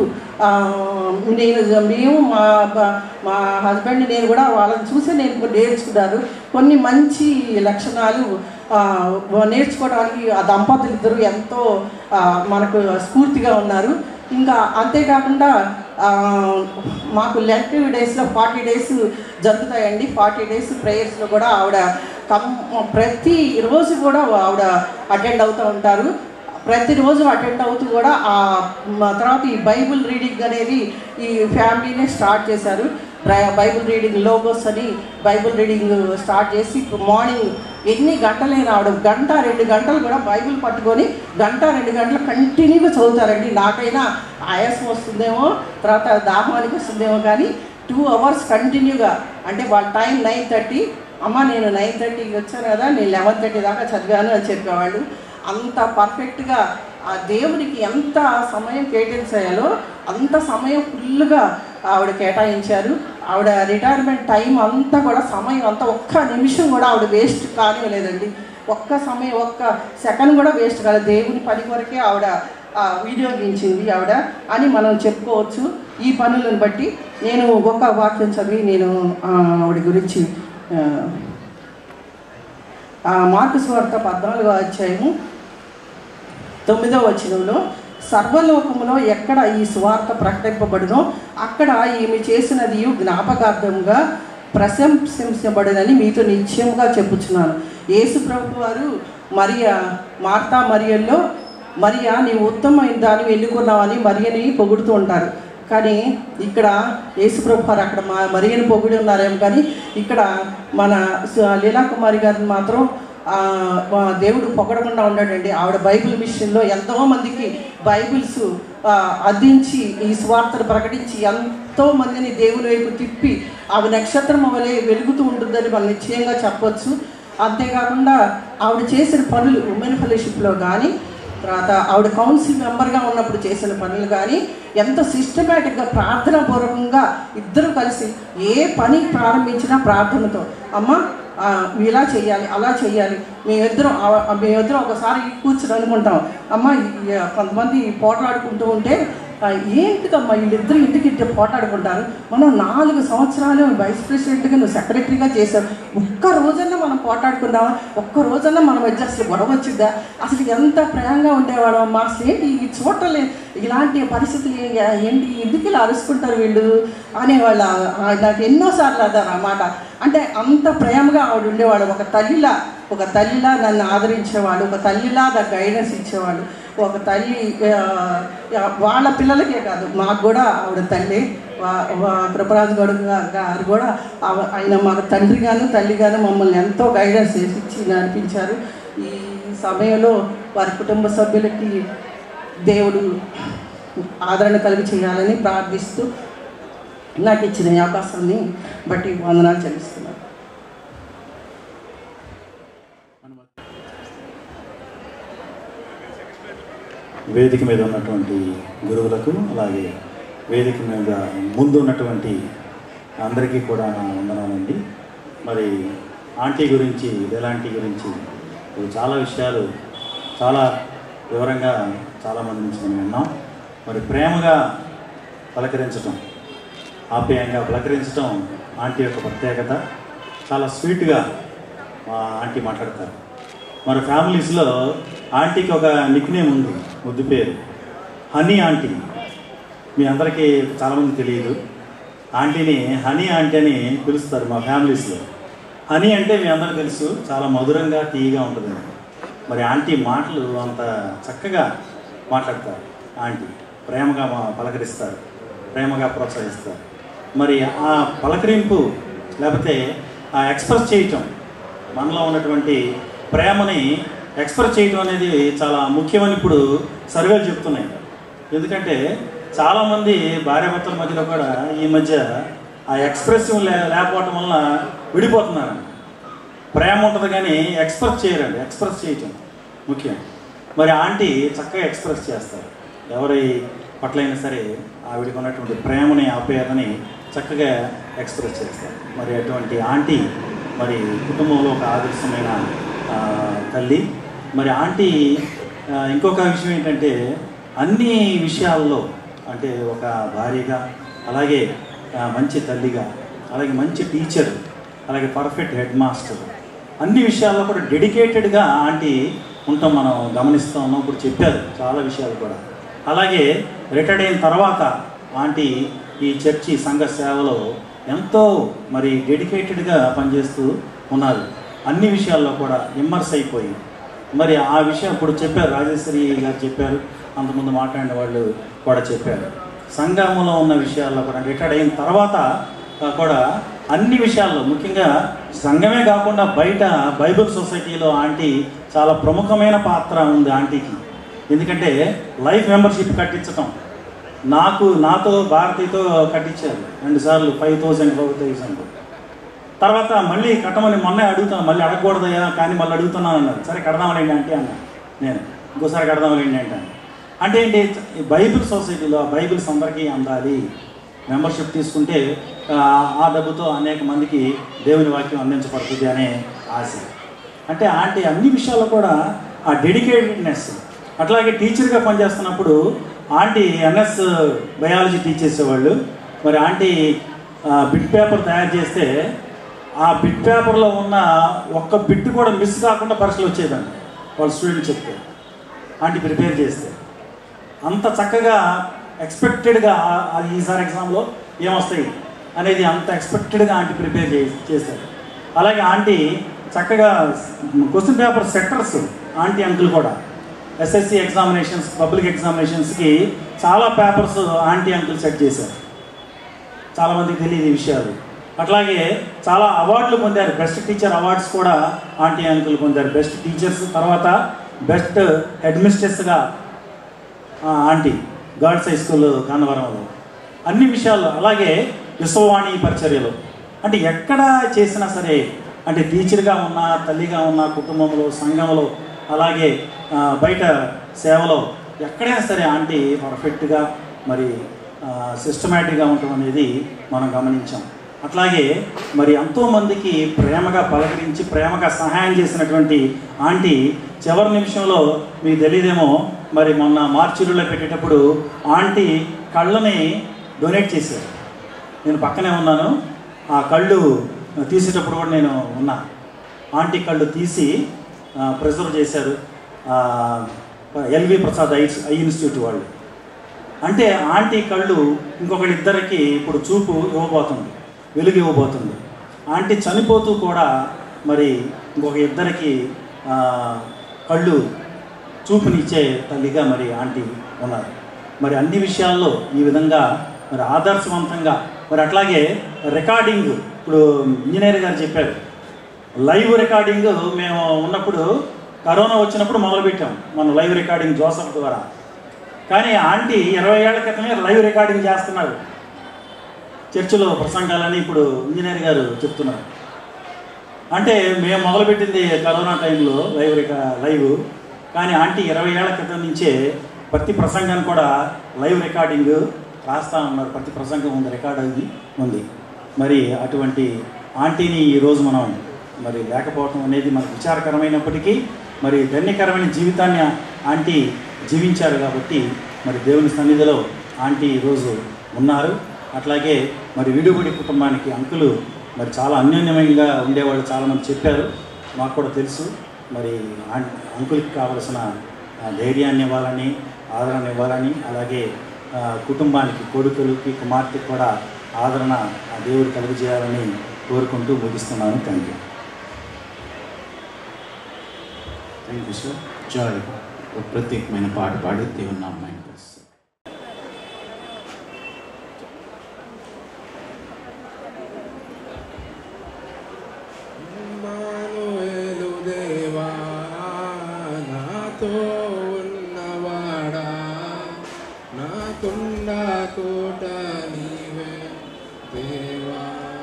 నేను మేము మా బ- మా హస్బెండ్ నేను కూడా వాళ్ళని చూసి నేను నేర్చుకున్నాను కొన్ని మంచి లక్షణాలు ఆ, నేర్చుకోవడానికి ఆ దంపతులు ఇద్దరు ఎంతో ఆ, మనకు స్ఫూర్తిగా ఉన్నారు ఇంకా అంతేకాకుండా ఆ, మాకు లెంట్ డేస్లో ఫార్టీ డేస్ జరుగుతాయండి ఫార్టీ డేస్ ప్రేయర్స్లో కూడా ఆవిడ కం ప్రతి రోజు కూడా ఆవిడ అటెండ్ అవుతూ ఉంటారు ప్రతిరోజు అటెండ్ అవుతూ కూడా ఆ మ- తర్వాత ఈ బైబుల్ రీడింగ్ అనేది ఈ ఫ్యామిలీనే స్టార్ట్ చేశారు బ్రై- బైబుల్ రీడింగ్ లోగోస్ అని బైబుల్ రీడింగ్ స్టార్ట్ చేసి ఇప్పుడు మార్నింగ్ ఎన్ని గంటలైనా రావడం గంట రెండు గంటలు కూడా బైబిల్ పట్టుకొని గంట రెండు గంటలు కంటిన్యూగా చదువుతారండి నాకైనా ఆయాసం వస్తుందేమో తర్వాత దాహానికి వస్తుందేమో కానీ టూ అవర్స్ కంటిన్యూగా అంటే వాళ్ళ టైం నైన్ థర్టీ అమ్మ నేను నైన్ థర్టీకి వచ్చాను కదా నేను లెవెన్ థర్టీ దాకా చదివాను అని చెప్పేవాళ్ళు అంత పర్ఫెక్ట్గా ఆ దేవునికి ఎంత సమయం కేటాయించాలో అంత సమయం ఫుల్గా ఆవిడ కేటాయించారు ఆవిడ రిటైర్మెంట్ టైం అంతా కూడా సమయం అంతా ఒక్క నిమిషం కూడా ఆవిడ వేస్ట్ కానివ్వలేదండి ఒక్క సమయం ఒక్క సెకండ్ కూడా వేస్ట్ కాలేదు దేవుని పని కొరకే ఆవిడ ఆ, వినియోగించింది ఆవిడ అని మనం చెప్పుకోవచ్చు ఈ పనులను బట్టి నేను ఒక వాక్యం చదివి నేను ఆ, ఆవిడ గురించి ఆ, ఆ, మార్కు స్వార్త పద్నాలుగో అధ్యాయము తొమ్మిదవ వచనంలో సర్వలోకములో ఎక్కడ ఈ స్వార్థ ప్రకటింపబడునో అక్కడ ఈమె చేసినది జ్ఞాపకార్థంగా ప్రశంసించబడదని మీతో నిశ్చయముగా చెప్పుచున్నాను యేసు ప్రభు వారు మరియా మార్తా మరియల్లో మరియా నీవు ఉత్తమమైన దాన్ని ఎన్నుకున్నావని మరియని పొగుడుతూ ఉంటారు కానీ ఇక్కడ యేసుప్రభు వారు అక్కడ మా మరియని పొగిడి ఉన్నారేమో కానీ ఇక్కడ మన సు- లీలాకుమారి గారిని మాత్రం ఆ, మా దేవుడు పొగడకుండా ఉన్నాడండి ఆవిడ బైబిల్ మిషన్లో ఎంతో మందికి బైబిల్స్ ఆ, అందించి ఈ స్వార్థను ప్రకటించి ఎంతో మందిని దేవుని వైపు తిప్పి ఆవిడ నక్షత్రం వలె వెలుగుతూ ఉంటుందని మనం నిశ్చయంగా చెప్పొచ్చు అంతేకాకుండా ఆవిడ చేసిన పనులు ఉమెన్ ఫెలోషిప్లో కానీ తర్వాత ఆవిడ కౌన్సిల్ మెంబర్గా ఉన్నప్పుడు చేసిన పనులు కానీ ఎంత సిస్టమేటిక్గా ప్రార్థనా పూర్వకంగా ఇద్దరు కలిసి ఏ పని ప్రారంభించినా ప్రార్థనతో అమ్మ ఆ, ఇలా చేయాలి అలా చేయాలి మేమిద్దరం ఆ- మేమిద్దరం ఒకసారి కూర్చుని అనుకుంటాం అమ్మ ఈ- కొంతమంది పోట్లాడుకుంటూ ఉంటే ఆ, ఏంటిదమ్మా వీళ్ళిద్దరు ఇంటికి ఇంటి పోటాడుకుంటారు మనం నాలుగు సంవత్సరాలు వైస్ ప్రెసిడెంట్గా నువ్వు సెక్రటరీగా చేశావు ఒక్క రోజన్నా మనం పోటాడుకుందామా ఒక్క రోజన్నా మన మధ్య అసలు గొడవ వచ్చిందా అసలు ఎంత ప్రేమగా ఉండేవాడు అమ్మా అసలు ఏంటి ఈ చోటలే ఇలాంటి పరిస్థితులు ఏ- ఏంటి ఎందుకు ఇలా అరుచుకుంటారు వీళ్ళు అనేవాళ్ళు ఆ- ఆ, నాకు ఎన్నోసార్లు అదారు ఆ మాట అంటే అంత ప్రేమగా ఆవిడ ఉండేవాడు ఒక తల్లిలా ఒక తల్లిలా నన్ను ఆదరించేవాడు ఒక తల్లిలా నాకు గైడెన్స్ ఇచ్చేవాడు ఒక తల్లి ఆ, ఆ, వాళ్ళ పిల్లలకే కాదు మాకు కూడా ఆవిడ తల్లి వా- వా- కృపరాజు గౌడ్ గా- గారు కూడా ఆవ- ఆయన మాకు తండ్రిగాను తల్లిగాను మమ్మల్ని ఎంతో గైడెన్స్ చేసి ఇచ్చి నడిపించారు ఈ సమయంలో వారి కుటుంబ సభ్యులకి దేవుడు ఆదరణ కలిగి చేయాలని ప్రార్థిస్తూ నాకు ఇచ్చిన ఈ అవకాశాన్ని బట్టి వందనాలు చెల్లిస్తున్నాను వేదిక మీద ఉన్నటువంటి గురువులకు అలాగే వేదిక మీద ముందు ఉన్నటువంటి అందరికీ కూడా నా వందనాలండి మరి ఆంటీ గురించి ఎలాంటి గురించి ఇది చాలా విషయాలు చాలా వివరంగా చాలామంది నుంచి మనం విన్నాం మరి ప్రేమగా పలకరించటం ఆప్యాయంగా పలకరించటం ఆంటీ యొక్క ప్రత్యేకత చాలా స్వీట్గా మా ఆంటీ మాట్లాడతారు మన ఫ్యామిలీస్లో ఆంటీకి ఒక నిక్ నేమ్ ఉంది ముద్దు పేరు హనీ ఆంటీ మీ అందరికీ చాలామంది తెలియదు ఆంటీని హనీ ఆంటీ అని పిలుస్తారు మా ఫ్యామిలీస్లో హనీ అంటే మీ అందరికీ తెలుసు చాలా మధురంగా తీయగా ఉంటుంది మరి ఆంటీ మాటలు అంత చక్కగా మాట్లాడతారు ఆంటీ ప్రేమగా మా పలకరిస్తారు ప్రేమగా ప్రోత్సహిస్తారు మరి ఆ పలకరింపు లేకపోతే ఆ ఎక్స్ప్రెస్ చేయటం మనలో ఉన్నటువంటి ప్రేమని ఎక్స్ప్రెస్ చేయటం అనేది చాలా ముఖ్యమని ఇప్పుడు సర్వేలు చెప్తున్నాయి ఎందుకంటే చాలామంది భార్యాభర్తల మధ్యలో కూడా ఈ మధ్య ఆ ఎక్స్ప్రెసివ్ లే లేకపోవటం వలన విడిపోతున్నారు ప్రేమ ఉంటుంది కానీ ఎక్స్ప్రెస్ చేయరండి ఎక్స్ప్రెస్ చేయటం ముఖ్యం మరి ఆంటీ చక్కగా ఎక్స్ప్రెస్ చేస్తారు ఎవరి పట్లైనా సరే ఆవిడకి ఉన్నటువంటి ప్రేమని ఆప్యాయతని చక్కగా ఎక్స్ప్రెస్ చేస్తారు మరి అటువంటి ఆంటీ మరి కుటుంబంలో ఒక ఆదర్శమైన ఆ, తల్లి మరి ఆంటీ ఆ, ఇంకొక విషయం ఏంటంటే అన్ని విషయాల్లో అంటే ఒక భార్యగా అలాగే ఆ, మంచి తల్లిగా అలాగే మంచి టీచర్ అలాగే పర్ఫెక్ట్ హెడ్ మాస్టర్ అన్ని విషయాల్లో కూడా డెడికేటెడ్గా ఆంటీ ఉంటాం మనం గమనిస్తూ ఉన్నాం ఇప్పుడు చెప్పారు చాలా విషయాలు కూడా అలాగే రిటైర్డ్ అయిన తర్వాత ఆంటీ ఈ చర్చి సంఘ సేవలో ఎంతో మరి డెడికేటెడ్గా పనిచేస్తూ ఉన్నారు అన్ని విషయాల్లో కూడా ఇమ్మర్స్ అయిపోయి మరి ఆ విషయం ఇప్పుడు చెప్పారు రాజేశ్వరి గారు చెప్పారు అంతకుముందు మాట్లాడిన వాళ్ళు కూడా చెప్పారు సంఘంలో ఉన్న విషయాల్లో కూడా రిటైర్డ్ అయిన తర్వాత ఆ, కూడా అన్ని విషయాల్లో ముఖ్యంగా సంఘమే కాకుండా బయట బైబిల్ సొసైటీలో ఆంటీ చాలా ప్రముఖమైన పాత్ర ఉంది ఆంటీకి ఎందుకంటే లైఫ్ మెంబర్షిప్ కట్టించటం నాకు నాతో భారతీతో కట్టించారు రెండు సార్లు ఫైవ్ థౌజండ్ ఫైవ్ థౌజండ్ తర్వాత మళ్ళీ కట్టమని మొన్నే అడుగుతాను మళ్ళీ అడగకూడదయ్యా కానీ మళ్ళీ అడుగుతున్నాను అన్నారు సరే కడదామలేండి అంటే అన్న నేను ఇంకోసారి కడదామలేండి అంటే అన్న. అంటే ఏంటి ఈ బైబిల్ సొసైటీలో ఆ బైబిల్స్ అందరికీ అందాలి మెంబర్షిప్ తీసుకుంటే ఆ, ఆ డబ్బుతో అనేక మందికి దేవుని వాక్యం అందించబడుతుంది అనే ఆశ అంటే ఆంటీ అన్ని విషయాల్లో కూడా ఆ డెడికేటెడ్నెస్ అట్లాగే టీచర్గా పనిచేస్తున్నప్పుడు ఆంటీ ఎన్ఎస్ బయాలజీ టీచ్ చేసేవాళ్ళు మరి ఆంటీ ఆ, బిట్ పేపర్ తయారు చేస్తే ఆ బిట్ పేపర్లో ఉన్న ఒక్క బిట్ కూడా మిస్ కాకుండా పరీక్షలు వచ్చేదండి వాళ్ళ స్టూడెంట్ చెప్తే ఆంటీ ప్రిపేర్ చేస్తే అంత చక్కగా ఎక్స్పెక్టెడ్గా ఈసారి ఎగ్జామ్లో ఏమొస్తాయి అనేది అంత ఎక్స్పెక్టెడ్గా ఆంటీ ప్రిపేర్ చే చేశారు అలాగే ఆంటీ చక్కగా question paper setters aunty uncle కూడా ఎస్ఎస్సి ఎగ్జామినేషన్స్ పబ్లిక్ ఎగ్జామినేషన్స్కి చాలా పేపర్స్ ఆంటీ అంకుల్ సెట్ చేశారు చాలామందికి తెలియదు ఈ విషయాలు అట్లాగే చాలా అవార్డులు పొందారు బెస్ట్ టీచర్ అవార్డ్స్ కూడా ఆంటీ అంకుల్ పొందారు బెస్ట్ టీచర్స్ తర్వాత బెస్ట్ హెడ్ మిస్ట్రెస్గా ఆంటీ గర్ల్స్ హై స్కూల్ కాన్నవరంలో అన్ని విషయాల్లో అలాగే విశ్వవాణి పరిచర్యలు అంటే ఎక్కడ చేసినా సరే అంటే టీచర్గా ఉన్నా తల్లిగా ఉన్నా కుటుంబంలో సంఘంలో అలాగే ఆ, బయట సేవలో ఎక్కడైనా సరే ఆంటీ పర్ఫెక్ట్గా మరి సిస్టమేటిక్గా ఉండటం అనేది మనం గమనించాం అట్లాగే మరి ఎంతోమందికి ప్రేమగా పలకరించి ప్రేమగా సహాయం చేసినటువంటి ఆంటీ చివరి నిమిషంలో మీకు తెలియదేమో మరి మొన్న మార్చిలో పెట్టేటప్పుడు ఆంటీ కళ్ళని డొనేట్ చేశారు నేను పక్కనే ఉన్నాను ఆ కళ్ళు తీసేటప్పుడు కూడా నేను ఉన్నా ఆంటీ కళ్ళు తీసి ప్రిజర్వ్ చేశారు LV Prasad eye eye institute వాళ్ళు అంటే ఆంటీ కళ్ళు ఇంకొకరి ఇద్దరికి ఇప్పుడు చూపు ఇవ్వబోతుంది వెలుగు ఇవ్వబోతుంది ఆంటీ చనిపోతూ కూడా మరి ఇంకొక ఇద్దరికి ఆ, కళ్ళు చూపునిచ్చే తల్లిగా మరి ఆంటీ ఉన్నారు మరి అన్ని విషయాల్లో ఈ విధంగా మరి ఆదర్శవంతంగా మరి అట్లాగే రికార్డింగ్ ఇప్పుడు ఇంజనీర్ గారు చెప్పారు లైవ్ రికార్డింగ్ మేము ఉన్నప్పుడు కరోనా వచ్చినప్పుడు మొదలుపెట్టాం మనం లైవ్ రికార్డింగ్ జోసఫ్ ద్వారా కానీ ఆంటీ ఇరవై ఏళ్ల క్రితమే లైవ్ రికార్డింగ్ చేస్తున్నారు చర్చిలో ప్రసంగాలని ఇప్పుడు ఇంజనీర్ గారు చెప్తున్నారు అంటే మేము మొదలుపెట్టింది కరోనా టైంలో లైవ్ రికా లైవ్ కానీ ఆంటీ ఇరవై ఏళ్ల క్రితం నుంచే ప్రతి ప్రసంగాన్ని కూడా లైవ్ రికార్డింగ్ రాస్తా ఉన్నారు ప్రతి ప్రసంగం ఉంది రికార్డ్ అయింది ఉంది మరి అటువంటి ఆంటీని ఈరోజు మనం మరి లేకపోవటం అనేది మనకు విచారకరమైనప్పటికీ మరి ధన్యకరమైన జీవితాన్ని ఆంటీ జీవించారు కాబట్టి మరి దేవుని సన్నిధిలో ఆంటీ ఈరోజు ఉన్నారు అట్లాగే మరి విడుగుడి కుటుంబానికి అంకులు మరి చాలా అన్యోన్యమంగా ఉండేవాళ్ళు చాలామంది చెప్పారు మాకు కూడా తెలుసు మరి ఆం- అంకుల్కి కావలసిన ఆ, ధైర్యాన్ని ఇవ్వాలని ఆదరణ ఇవ్వాలని అలాగే ఆ, కుటుంబానికి కొడుకులకి కుమార్తెకి కూడా ఆదరణ ఆ దేవుడు కలుగజేయాలని కోరుకుంటూ ముగిస్తున్నాను thank you thank you sir Joy ఒక ప్రత్యేకమైన పాట పాడి దేవుని నామాన్ని ఇమ్మానుయేలు దేవా నాతో ఉన్నవాడా నాకుండా కోట నీవే దేవా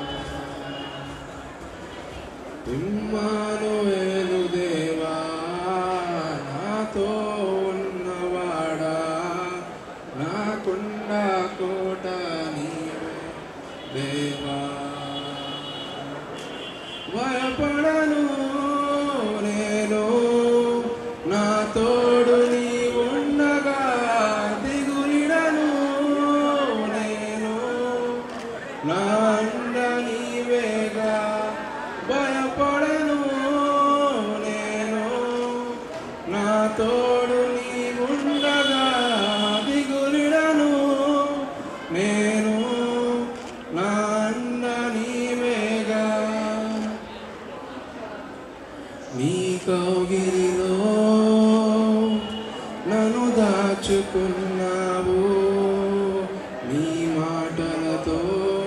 ఇమ్మానుయేలు దేవా నాతో ఉన్నవాడా నాకుండా కోట నీవే దేవా భయపడను నేను నా తోడు నీ ఉండగా దిగులిడను నేను నా అండ నీవేగా భయపడను నేను నా తోడు నీ ఉండగా దిగులిడను నేను నా అండ నీవేగా నీ కౌగిలిలో నన్ను దాచుకున్నావు నీ మాటలతో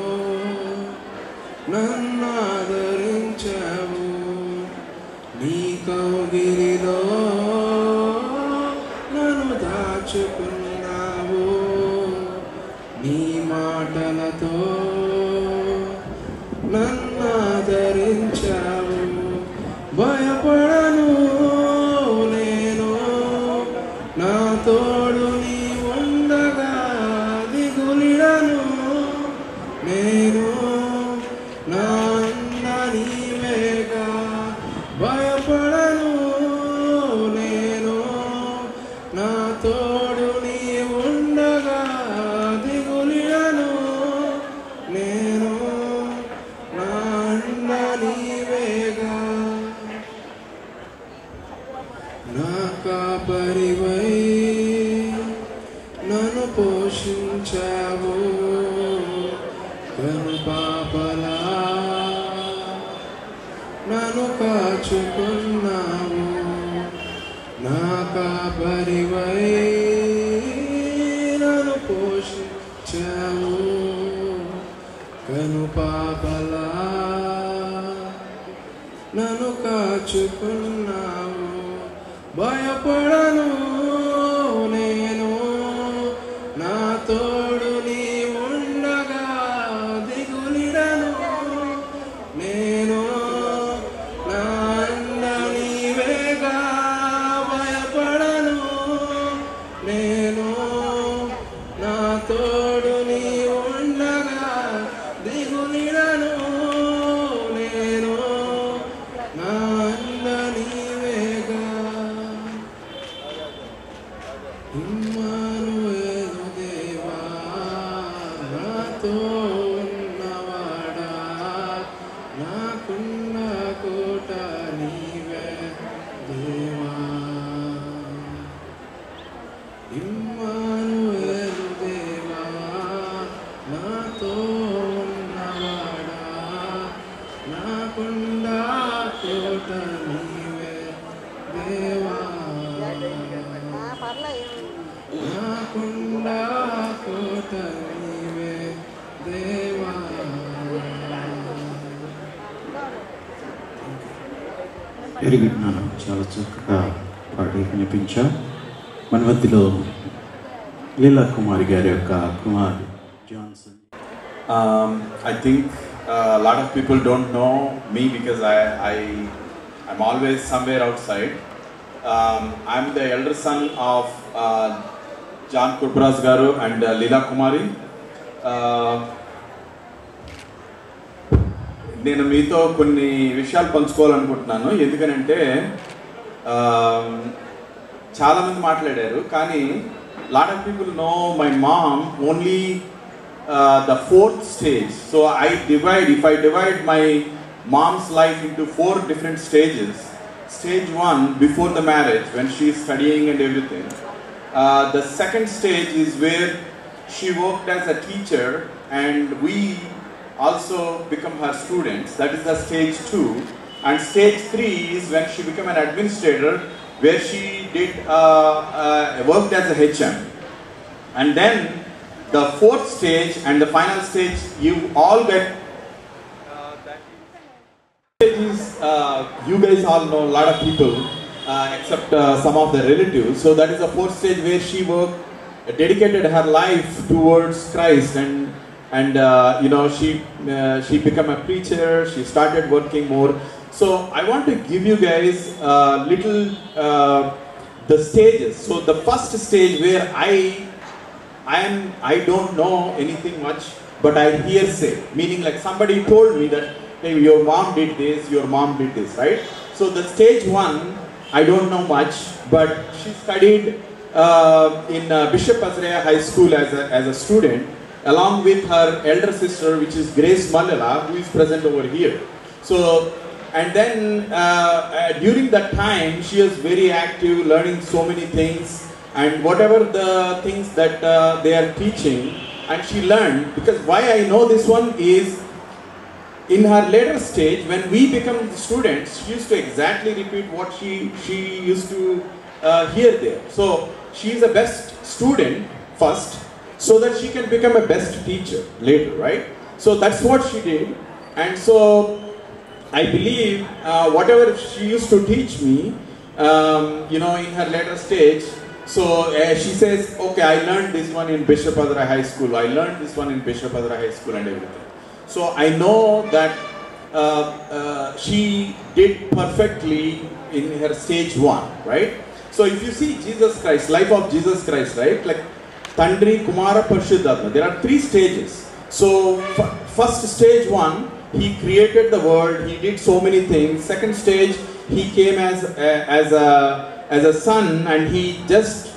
నన్ను ఆదరించావు నీ కౌగిలిలో నన్ను దాచుకున్నావు నీ మాటలతో నన్ను ఆదరించావు భయపడను నేను నా తోడు నీ ఉండగా దిగులిడను నేను నా అండ నీవేగా భయపడను నేను నా తోడు నీ ఉండగా దిగులిడను నేను నా అండ నీవేగా నా కాపరివై నన్ను పోషించావు కను పాపలా నన్ను కాచుకున్నావు నా కాపరివై నన్ను పోషించావు కను పాపలా నన్ను కాచుకున్నావు భయపడను నేను నా తోడు నీ ఉండగా దిగులిడను నేను నా అండ నీవేగా భయపడను నేను నా తోడు నీ ఉండగా దిగులిడను నేను నా అండ నీవేగా ఇమ్మానుయేలు దేవా నాతో ఉన్నవాడా నాకున్న కోట నీవే దేవా ఇమ్మానుయేలు దేవా నాతో ఉన్నవాడా నాకున్న కోట నీవే దేవా నాకుండా కోట నీవే దేవా వెరీ గుడ్ నాన్న చాలా చక్కగా పాడి వినిపించా మన మధ్యలో లీలా కుమారి గారి యొక్క Kumar Johnson Um, I think uh, a lot of people don't know me because I, I I'm always somewhere outside. Um, I'm the elder son of uh, John Kurbaras Garu and uh, Leela Kumari. Uh, నేను మీతో కొన్ని విషయాలు పంచుకోవాలనుకుంటున్నాను ఎందుకనంటే ఆ, చాలామంది మాట్లాడారు కానీ lot of people know my mom only uh, the fourth stage. So I divide, if I divide my mom's life into four different stages. Stage one, before the marriage, when she is studying and everything. Uh, the second stage is where she worked as a teacher and we also become her students. That is the stage two. And stage three is when she became an administrator where she did uh, uh, worked as a HM. And then the fourth stage and the final stage, you all get is uh, you guys all know a lot of people uh, except uh, some of the relatives. So that is the fourth stage where she worked, dedicated her life towards Christ, and and uh, you know she uh, she became a preacher. She started working more. So I want to give you guys a little uh, the stages. So the first stage where I I am I don't know anything much, but I hearsay, meaning like somebody told me that hey, your mom did this, your mom did this, right? So the stage one, I don't know much, but she studied uh, in uh, Bishop Azrea High School as a, as a student, along with her elder sister, which is Grace Malala, who is present over here. So, and then uh, uh, during that time, she was very active, learning so many things, and whatever the things that uh, they are teaching, and she learned. Because why I know this one is in her later stage, when we become students, she used to exactly repeat what she, she used to uh, hear there. So she is a best student first, so that she can become a best teacher later, right? So that's what she did. And so I believe uh, whatever she used to teach me, um, you know, in her later stage, so uh, she says, okay, I learned this one in Bishop Adra High School, I learned this one in Bishop Adra High School and everything. So I know that uh, uh, she did perfectly in her stage one, right? So if you see Jesus Christ, life of Jesus Christ, right? Like Tandri, Kumara, Parshuddhatma, there are three stages. So f- first stage one, he created the world, he did so many things. Second stage, he came as a, as a as a son and he just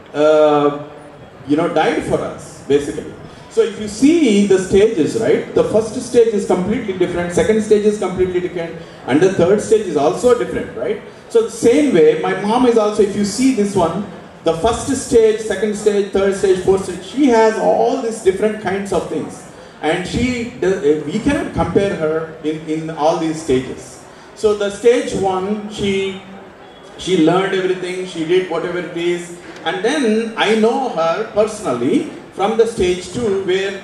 uh, you know died for us basically. So if you see the stages, right, the first stage is completely different, second stage is completely different, and the third stage is also different, right? So the same way, my mom is also, if you see this one, the first stage, second stage, third stage, fourth stage, she has all these different kinds of things. And she, does, we cannot compare her in, in all these stages. So the stage one, she she learned everything, she did whatever it is, and then I know her personally from the stage two where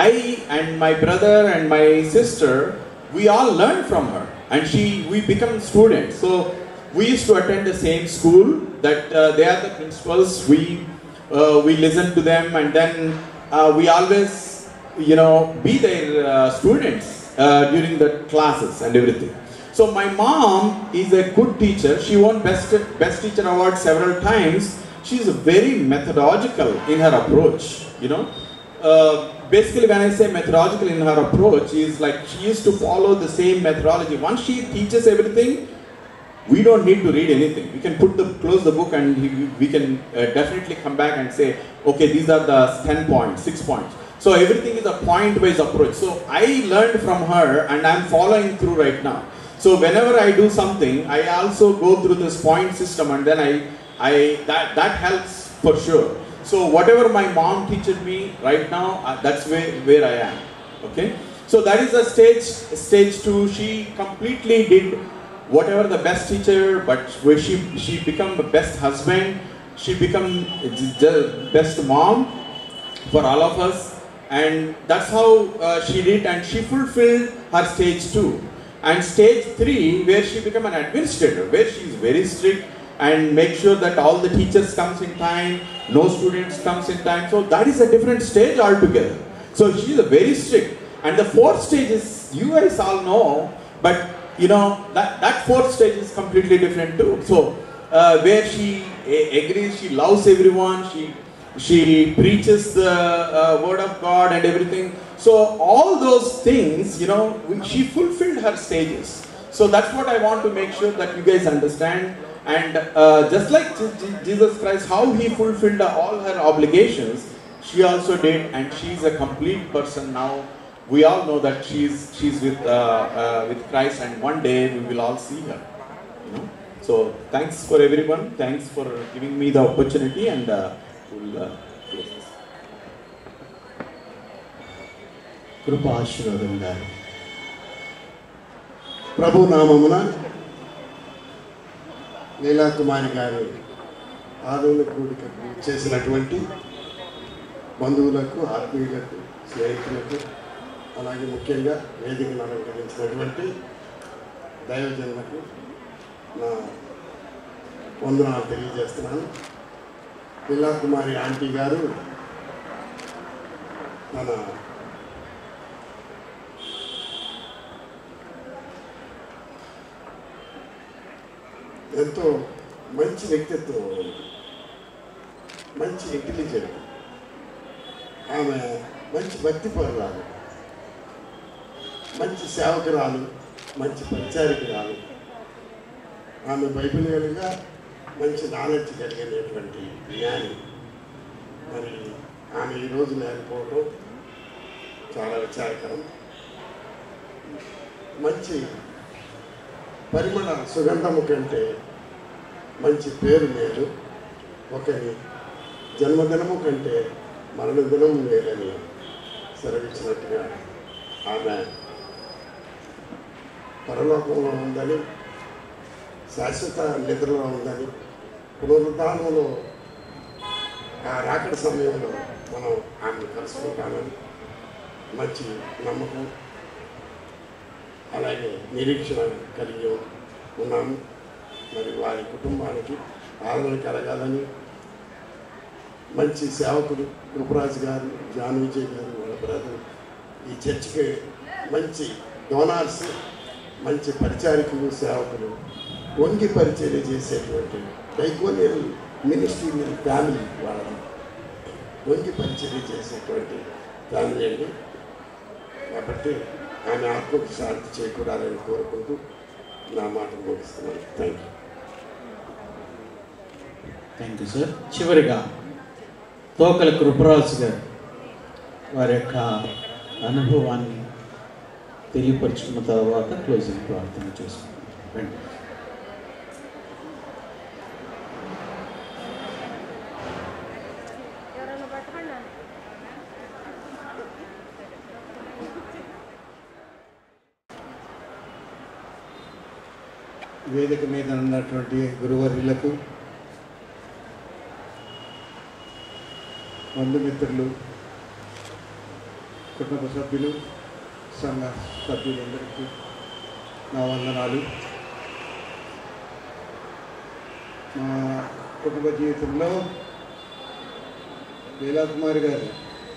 I and my brother and my sister, we all learned from her, and she we become students. So we used to attend the same school that uh, they are the principals. We uh, we listen to them, and then uh, we always you know be their uh, students uh, during the classes and everything. So my mom is a good teacher. She won best best teacher award several times. She's very methodological in her approach. You know, uh, basically when I say methodological in her approach is like she used to follow the same methodology. Once she teaches everything, we don't need to read anything. We can put the close the book and we- we can uh, definitely come back and say, okay, these are the ten points, six points. So everything is a point-wise approach. So I learned from her and I'm following through right now. So whenever I do something, I also go through this point system and then I, I that, that helps for sure. So whatever my mom teaches me right now, uh, that's where, where I am. Okay? So that is the stage, stage two. She completely did whatever the best teacher, but where she, she become the best husband, she become the best mom for all of us. And that's how uh, she did and she fulfilled her stage two. And stage three, where she became an administrator, where she is very strict and make sure that all the teachers comes in time, no students comes in time. So that is a different stage altogether. So she is a very strict. And the fourth stage is, you guys all know, but you know, that, that fourth stage is completely different too. So uh, where she a- agrees, she loves everyone, she she preaches the uh, word of God and everything. So all those things, you know, we- she fulfilled her stages. So that's what I want to make sure that you guys understand. And uh, just like Je- Je- Jesus Christ, how he fulfilled all her obligations, she also did, and she's a complete person now. We all know that she's she's with uh, uh, with Christ, and one day we will all see her. You know. So thanks for everyone. Thanks for giving me the opportunity, and uh, we'll uh, close this. కృప ఆశీర్వాదం గారు ప్రభు నామమున లీలాకుమారి గారు ఆదోళ కూడికకు చేసినటువంటి బంధువులకు ఆత్మీయులకు స్నేహితులకు అలాగే ముఖ్యంగా వేదికను అలంకరించినటువంటి దైవజనులకు నా వందనాలు తెలియజేస్తున్నాను లీలాకుమారి ఆంటీ గారు తన ఎంతో మంచి వ్యక్తిత్వం ఉంది. మంచి ఇంటెలిజెంట్ ఆమె మంచి భక్తిపరురాలు మంచి సేవకురాలు మంచి పరిచారికురాలు ఆమె బైబిల్ కనుక మంచి నాలెడ్జ్ కలిగినటువంటి జ్ఞాని మరి ఆమె ఈరోజు లేకపోవడం చాలా విచారకరం మంచి పరిమళ సుగంధము కంటే మంచి పేరు మేలు ఒకరి జన్మదినము కంటే మరణ దినము మేలని సెలవిచ్చినట్టుగా ఆమె పరలోకంలో ఉందని శాశ్వత నిద్రలో ఉందని పునరుద్ధానంలో ఆ రాకడ సమయంలో మనం ఆమెను కలుసుకుంటామని మంచి నమ్మకం అలాగే నిరీక్షణ కలిగి ఉన్నాము మరి వారి కుటుంబానికి ఆదరణ కలగాలని మంచి సేవకుడు కృపరాజు గారు జాన్ విజయ్ గారు వాళ్ళ బ్రదర్ ఈ చర్చికి మంచి డోనార్స్ మంచి పరిచారికులు సేవకులు వంగి పరిచర్య చేసేటువంటి డైకోనియల్ మినిస్ట్రీనియల్ ఫ్యామిలీ వాళ్ళని వంగి పరిచర్య చేసేటువంటి ఫ్యామిలీ అండి కాబట్టి ఆమె ఆత్మకు శాంతి చేకూరాలని కోరుకుంటూ నా మాట ముగిస్తున్నాను thank you thank you sir చివరిగా తోకల కృపరాజు గారు వారి యొక్క అనుభవాన్ని తెలియపరుచుకున్న తర్వాత క్లోజింగ్ ప్రార్థన చేసుకుంటాం రండి ఎవరైనా పట్టుకోండి వేదిక మీద ఉన్నటువంటి గురువర్యులకు బంధుమిత్రులు కుటుంబ సభ్యులు సంఘ సభ్యులందరికీ నా వందనాలు మా కుటుంబ జీవితంలో లీలాకుమారి గారు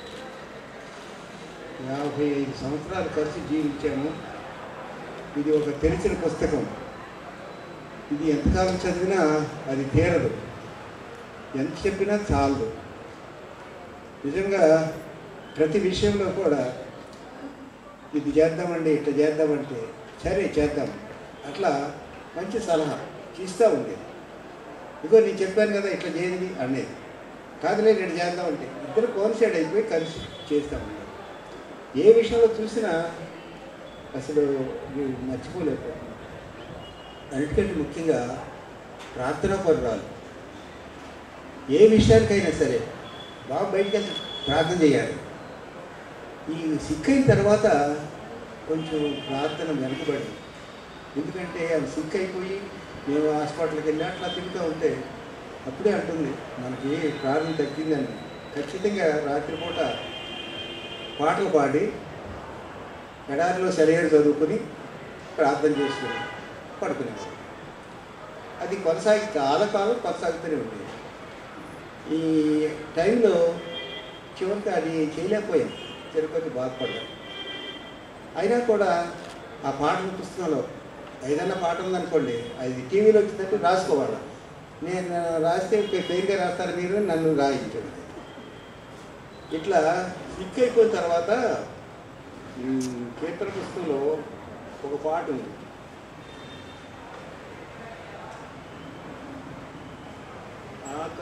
యాభై ఐదు సంవత్సరాలు కలిసి జీవించాము ఇది ఒక తెరిచిన పుస్తకం ఇది ఎంతకాలం చదివినా అది తీరదు ఎంత చెప్పినా చాలదు నిజంగా ప్రతి విషయంలో కూడా ఇది చేద్దామండి ఇట్లా చేద్దామంటే సరే చేద్దాం అట్లా మంచి సలహా ఇస్తూ ఉండేది ఇగో నేను చెప్పాను కదా ఇట్లా చేయండి అనేది కాదులే నేను చేద్దామంటే ఇద్దరు కోన్సైడ్ అయిపోయి కలిసి చేస్తూ ఉంటారు ఏ విషయంలో చూసినా అసలు ఇది మర్చిపోలేకపోతున్నాం అన్నిటికంటే ముఖ్యంగా ప్రార్థనా పరురాలు ఏ విషయానికైనా సరే బాబు బయటికి వెళ్ళి ప్రార్థన చేయాలి ఈ సిక్ అయిన తర్వాత కొంచెం ప్రార్థన వెనుకబడింది ఎందుకంటే ఆమె సిక్ అయిపోయి మేము హాస్పిటల్కి వెళ్ళి అట్లా తిరుగుతూ ఉంటే అప్పుడే అంటుంది మనకి ప్రార్థన తగ్గిందని ఖచ్చితంగా రాత్రిపూట పాటలు పాడి ఎడారిలో సరిహద్దు చదువుకుని ప్రార్థన చేసుకుని పడుకునేవాడు అది కొనసాగి చాలా కాలం కొనసాగుతూనే ఉండేది ఈ టైంలో చివరికి అది చేయలేకపోయాను తిరుపతి బాధపడ్డాను అయినా కూడా ఆ పాటల పుస్తకంలో ఏదైనా పాట ఉందనుకోండి అది టీవీలో వచ్చిందంటే రాసుకోవాలి నేను రాస్తే పెయిన్గా రాస్తారు మీరు నన్ను రాయించండి ఇట్లా సిక్ అయిపోయిన తర్వాత ఉమ్, కీర్తన పుస్తకంలో ఒక పాట ఉంది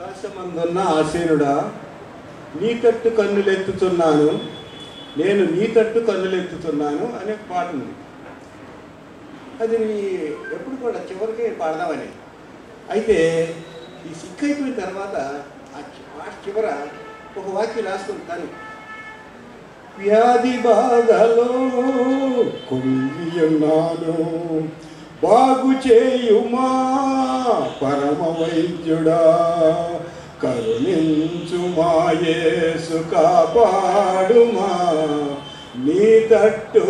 ఆకాశమందున్న ఆసీనుడా నీ తట్టు కన్నులెత్తుతున్నాను నేను నీ తట్టు కన్నులెత్తుతున్నాను అనే పాట ఉంది అది ఎప్పుడు కూడా చివరికి పాడదామని అయితే ఈ సిక్ అయిపోయిన తర్వాత ఆ చి- పాట చివర ఒక వాక్యం రాసుకుంటాను వ్యాధి బాధలో కుంగియున్నాను బాగు చేయుమా పరమ వైద్యుడా కరుణించు మాయేసు కాపాడుమా నీ తట్టు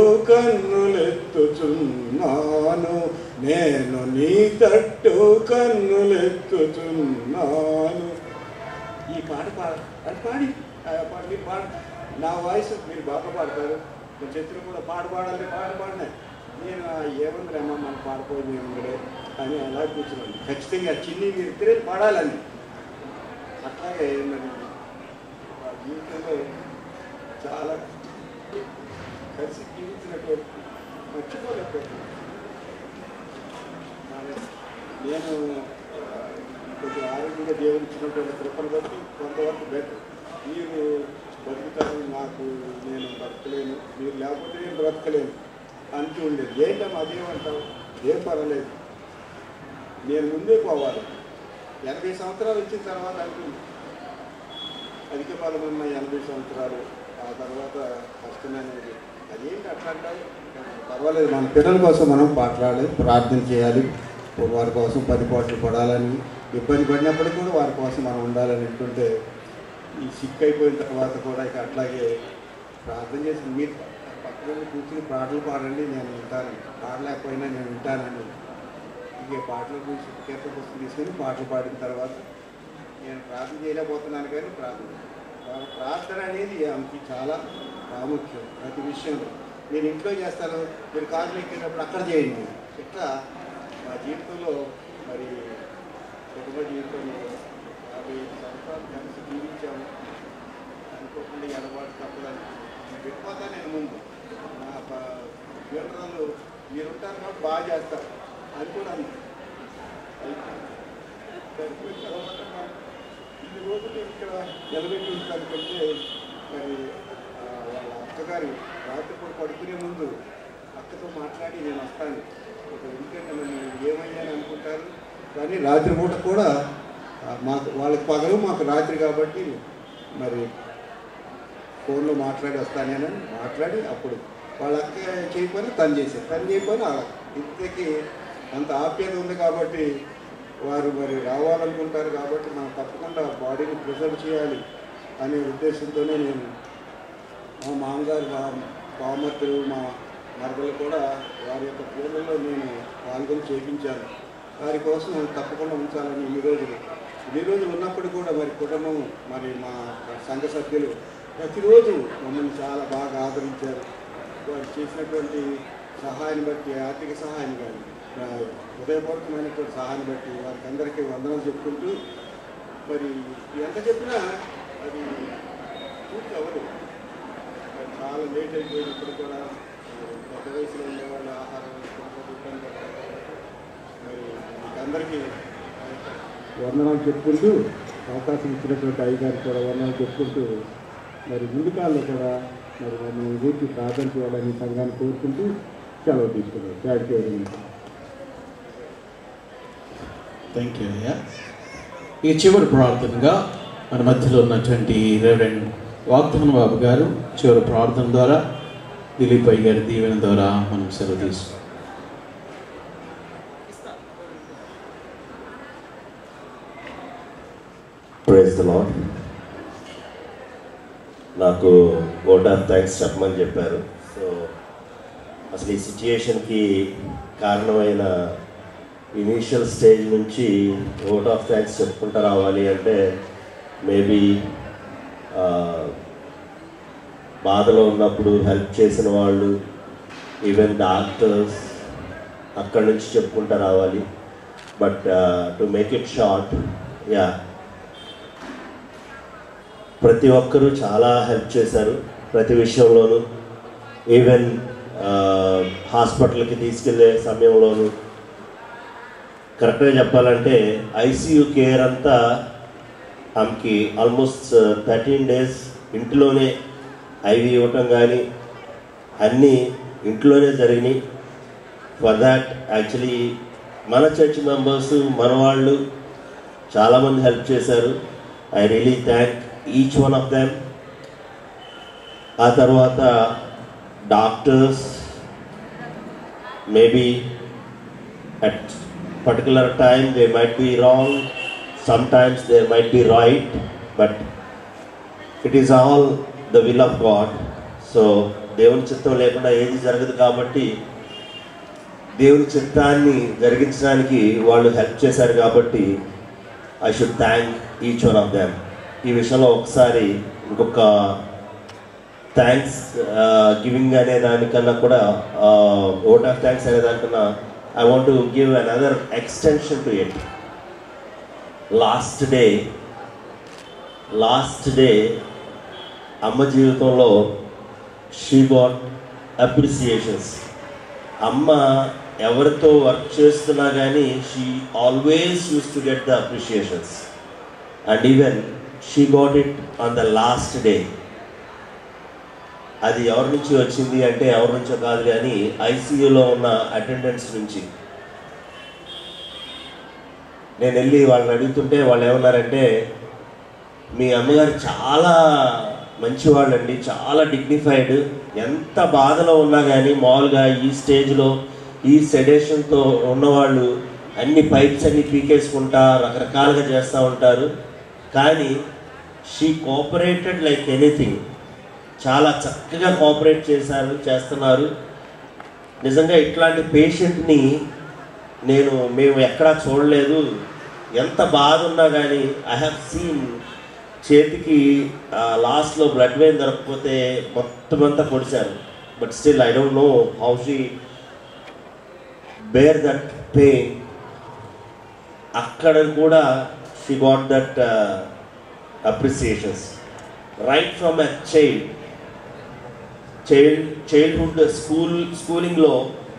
కన్నులెత్తుచున్నాను నేను నీ తట్టు కన్నులెత్తుచున్నాను ఈ పాట పాడ అది పాడి ఆ పాట మీరు పాడ నా వాయిస్ మీరు బాగా పాడతారు నా చేతులు కూడా పాట పాడాలి పాట పాడినాయి నేను ఆ ఏముందిలేమ్మా మనం పాడిపోయింది ఏముందిలే అని అలా కూర్చున్నాను ఖచ్చితంగా చిన్ని మీరు ఇద్దరే పాడాలని అట్లాగే మరి ఆ జీవితంలో చాలా కలిసి జీవించినటువంటి మర్చిపోలేకపోతున్నాను మరి నేను ఆ, కొంచెం ఆరోగ్యంగా దేవుడు ఇచ్చినటువంటి కృపను బట్టి కొంతవరకు బెటర్ మీరు బతుకుతారని నాకు నేను బ్రతకలేను మీరు లేకపోతే నేను బ్రతకలేను అంటూ ఉండేది ఏంటమ్మా అదేమంటావు ఏం పర్వాలేదు నేను ముందే పోవాలి ఎనభై సంవత్సరాలు వచ్చిన తర్వాత అంటుంది అధిక బలం ఉన్న ఎనభై సంవత్సరాలు ఆ తర్వాత కష్టమైనది అదేంటి అట్లా అంటారు పర్వాలేదు మన పిల్లల కోసం మనం పాటలాడాలి ప్రార్థన చేయాలి వారి కోసం పది పాటలు పడాలని ఇబ్బంది పడినప్పటికీ కూడా వారి కోసం మనం ఉండాలని అనుకుంటే ఈ సిక్ అయిపోయిన తర్వాత కూడా ఇక అట్లాగే ప్రార్థన చేసి మీరు పక్కన కూర్చుని పాటలు పాడండి నేను వింటాను పాడలేకపోయినా నేను వింటానని ఇక పాటలు కూర్చి కీర్త పుస్తకం తీసుకొని పాటలు పాడిన తర్వాత నేను ప్రార్థన చేయలేకపోతున్నాను కానీ ప్రార్థన ప్రా- ప్రార్థన అనేది ఆమెకి చాలా ప్రాముఖ్యం ప్రతి విషయంలో నేను ఇంట్లో చేస్తాను మీరు కాళ్ళు ఎక్కేటప్పుడు అక్కడ చేయండి ఇట్లా మా జీవితంలో మరి కుటుంబ జీవితంలో యాభై ఐదు సంవత్సరాలు కలిసి జీవించాము అనుకోకుండా ఎడబాటు తప్పదని వెళ్ళిపోతా నేను ముందు నా ఫ్యూనరల్ మీరు ఉంటారు కాబట్టి బాగా చేస్తారు అది కూడా అంది సరిపోయిన తర్వాత మరి ఇన్ని రోజులు ఇక్కడ నిలబెట్టి ఉంటానికంటే మరి ఆ, వాళ్ళ అక్కగారు రాత్రిపూట పడుకునే ముందు అక్కతో మాట్లాడి నేను వస్తాను ఒక ఎందుకంటే మరి నేను ఏమయ్యాను అనుకుంటారు కానీ రాత్రిపూట కూడా ఆ, మాకు వాళ్ళకి పగలు మాకు రాత్రి కాబట్టి మరి ఫోన్లో మాట్లాడి వస్తానేనని మాట్లాడి అప్పుడు వాళ్ళ అక్క చేయకపోయినా తను చేశారు తను చేయకపోయినా వాళ్ళ ఇంతకి అంత ఆప్యాయత ఉంది కాబట్టి వారు మరి రావాలనుకుంటారు కాబట్టి మనం తప్పకుండా బాడీని ప్రిజర్వ్ చేయాలి అనే ఉద్దేశంతోనే నేను మా మామగారు మా బామర్తులు మా మరదలు కూడా వారి యొక్క పూజల్లో నేను పాల్గొని చేయించాను వారి కోసం తప్పకుండా ఉంచాలని ఈ రోజులు ఈ రోజులు ఉన్నప్పుడు కూడా మరి కుటుంబం మరి మా సంఘ సభ్యులు ప్రతిరోజు మమ్మల్ని చాలా బాగా ఆదరించారు వారు చేసినటువంటి సహాయాన్ని బట్టి ఆర్థిక సహాయం కానీ ఆ, హృదయపూర్వకమైనటువంటి సహాయాన్ని బట్టి వారికి అందరికీ వందనాలు చెప్పుకుంటూ మరి ఎంత చెప్పినా అది పూర్తి అవ్వదు మరి చాలా లేట్ అయిపోయినప్పుడు కూడా మరి పెద్ద వయసులో ఉండేవాళ్ళు ఆహారం తీసుకోకపోతే ఇబ్బంది పడతారు. మరి మీకందరికీ వందనాలు చెప్పుకుంటూ అవకాశం ఇచ్చినటువంటి అయ్యగారికి కూడా వందనాలు చెప్పుకుంటూ మరి ముందు కాలంలో కూడా మరి నన్ను గురించి ప్రార్థన చేయాలని సంఘాన్ని కోరుకుంటూ సెలవు తీసుకున్నాను thank you very much thank you అయ్యా ఈ చివరి ప్రార్థనగా మన మధ్యలో ఉన్నటువంటి రెవరెండ్ వాగ్దాన బాబు గారు చివరి ప్రార్థన ద్వారా దిలీప్ అయ్య గారి దీవెన ద్వారా మనం సెలవు తీసుకుంటాం ప్రైజ్ ద లాడ్ నాకు ఓట్ ఆఫ్ థ్యాంక్స్ చెప్పమని చెప్పారు సో అసలు ఈ సిచ్యుయేషన్కి కారణమైన ఇనీషియల్ స్టేజ్ నుంచి ఓట్ ఆఫ్ థ్యాంక్స్ చెప్పుకుంటూ రావాలి అంటే మేబీ బాధలో ఉన్నప్పుడు హెల్ప్ చేసిన వాళ్ళు ఈవెన్ డాక్టర్స్ అక్కడి నుంచి చెప్పుకుంటూ రావాలి but to make it short yeah ప్రతి ఒక్కరూ చాలా హెల్ప్ చేశారు ప్రతి విషయంలోనూ ఈవెన్ హాస్పిటల్కి తీసుకెళ్లే సమయంలోనూ కరెక్ట్గా చెప్పాలంటే ఐసీయూ కేర్ అంతా ఆమెకి ఆల్మోస్ట్ థర్టీన్ డేస్ ఇంట్లోనే ఐవి ఇవ్వటం కానీ అన్నీ ఇంట్లోనే జరిగినాయి ఫర్ దాట్ యాక్చువల్లీ మన చర్చ్ మెంబర్స్ మన వాళ్ళు చాలామంది హెల్ప్ చేశారు I really thank each one of them ఆ తర్వాత doctors maybe at particular time they might be wrong sometimes they might be right but it is all the will of God so దేవుని చిత్తం లేకుండా ఏది జరగదు కాబట్టి దేవుని చిత్తాన్ని జరిగించడానికి వాళ్ళు హెల్ప్ చేశారు కాబట్టి I should thank each one of them ఈ విషయంలో ఒకసారి ఇంకొక థ్యాంక్స్ గివింగ్ అనే దానికన్నా కూడా ఓట్ ఆఫ్ థ్యాంక్స్ అనే దానికన్నా I want to give another extension to it last day last day అమ్మ జీవితంలో షీ గాట్ అప్రిసియేషన్స్ అమ్మ ఎవరితో వర్క్ చేస్తున్నా కానీ she always use to get the appreciations and even she got it on the last day అది ఎవరి నుంచి వచ్చింది అంటే ఎవరి నుంచో కాదు కానీ ఐసీయూలో ఉన్న అటెండెంట్స్ నుంచి నేను వెళ్ళి వాళ్ళని అడుగుతుంటే వాళ్ళు ఏమన్నారంటే మీ అమ్మగారు చాలా మంచివాళ్ళండి చాలా డిగ్నిఫైడ్ ఎంత బాధలో ఉన్నా కానీ మామూలుగా ఈ స్టేజ్లో ఈ సెడేషన్తో ఉన్నవాళ్ళు అన్ని పైప్స్ అన్ని పీకేసుకుంటా రకరకాలుగా చేస్తూ ఉంటారు కానీ షీ కోఆపరేటెడ్ లైక్ ఎనీథింగ్ చాలా చక్కగా కోఆపరేట్ చేశారు చేస్తున్నారు నిజంగా ఇట్లాంటి పేషెంట్ని నేను మేము ఎక్కడా చూడలేదు ఎంత బాధ ఉన్నా కానీ ఐ హ్యావ్ సీన్ చేతికి లాస్ట్లో బ్లడ్ వెయిన్ దొరకకపోతే మొత్తం అంతా పొడిచారు but still I don't know how she bear that pain అక్కడ కూడా she got that appreciations right from a child child childhood school స్కూలింగ్లో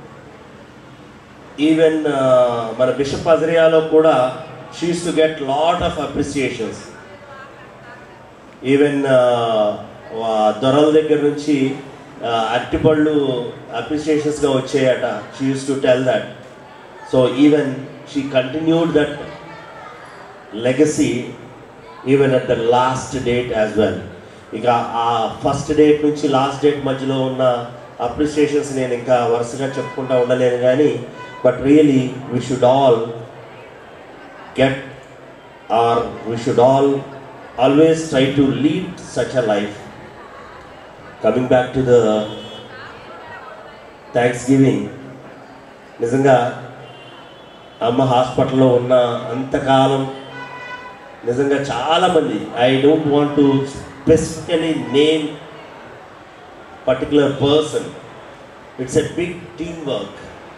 ఈవెన్ మన బిషప్ అజరియాలో కూడా she's to get lot of appreciations even దొరల దగ్గర నుంచి అరటిపళ్ళు అప్రిసియేషన్స్గా వచ్చాయట she use to tell that so even she continued that legacy even at the last date as well ఇక ఆ ఫస్ట్ డేట్ నుంచి లాస్ట్ డేట్ మధ్యలో ఉన్న అప్రిసియేషన్స్ నేను ఇంకా వరుసగా చెప్పుకుంటా ఉండలేను కానీ but really we should all get or we should all always try to lead such a life coming back to the thanksgiving నిజంగా అమ్మ హాస్పిటల్లో ఉన్న అంతకాలం నిజంగా చాలామంది I don't want to specifically name particular person it's a big team work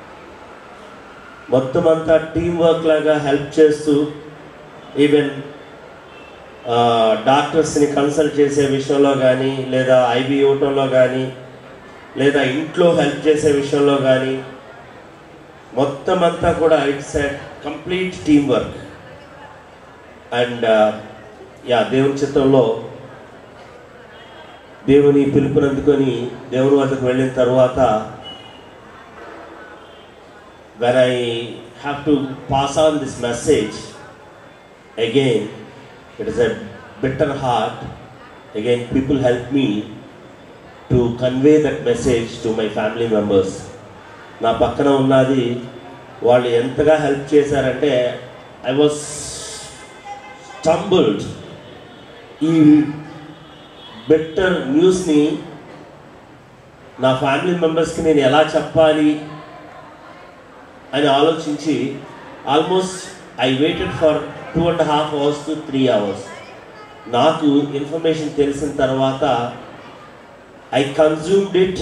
మొత్తం అంతా team work లాగా హెల్ప్ చేస్తూ ఈవెన్ డాక్టర్స్ని కన్సల్ట్ చేసే విషయంలో కానీ లేదా ఐబీ ఇవ్వటంలో కానీ లేదా ఇంట్లో హెల్ప్ చేసే విషయంలో కానీ మొత్తం అంతా కూడా it's a complete team work and yeah దేవుని చిత్రంలో దేవుని పిలుపునందుకొని దేవుని వద్దకు వెళ్ళిన తర్వాత when I have to pass on this message, again, it is a bitter heart. Again, people help me to convey that message to my family members. నా పక్కన ఉన్నది వాళ్ళు ఎంతగా హెల్ప్ చేశారంటే ఐ వాజ్ స్టంబుల్డ్ ఈ బెటర్ న్యూస్ని నా family మెంబర్స్కి నేను ఎలా చెప్పాలి అని ఆలోచించి almost I waited for two and half hours to three hours నాకు ఇన్ఫర్మేషన్ తెలిసిన తర్వాత I consumed it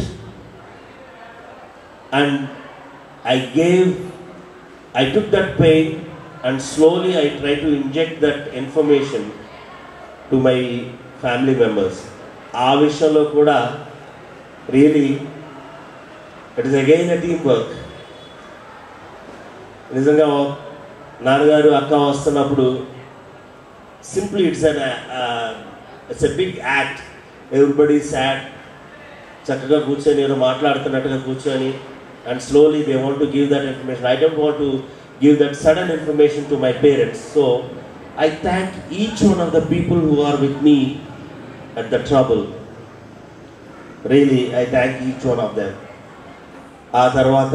and I gave I took that pain and slowly I try to inject that information to my family members ఆ విషయంలో కూడా really it is again a team work నిజంగా నాన్నగారు అక్క వస్తున్నప్పుడు simply it's an uh, it's a big act everybody sat చక్కగా కూర్చొని ఏదో మాట్లాడుతున్నట్టుగా కూర్చొని and slowly they want to give that information I don't want to give that sudden information to my parents so I thank each one of the people who are with me at the trouble really I thank each one of them ఆ తర్వాత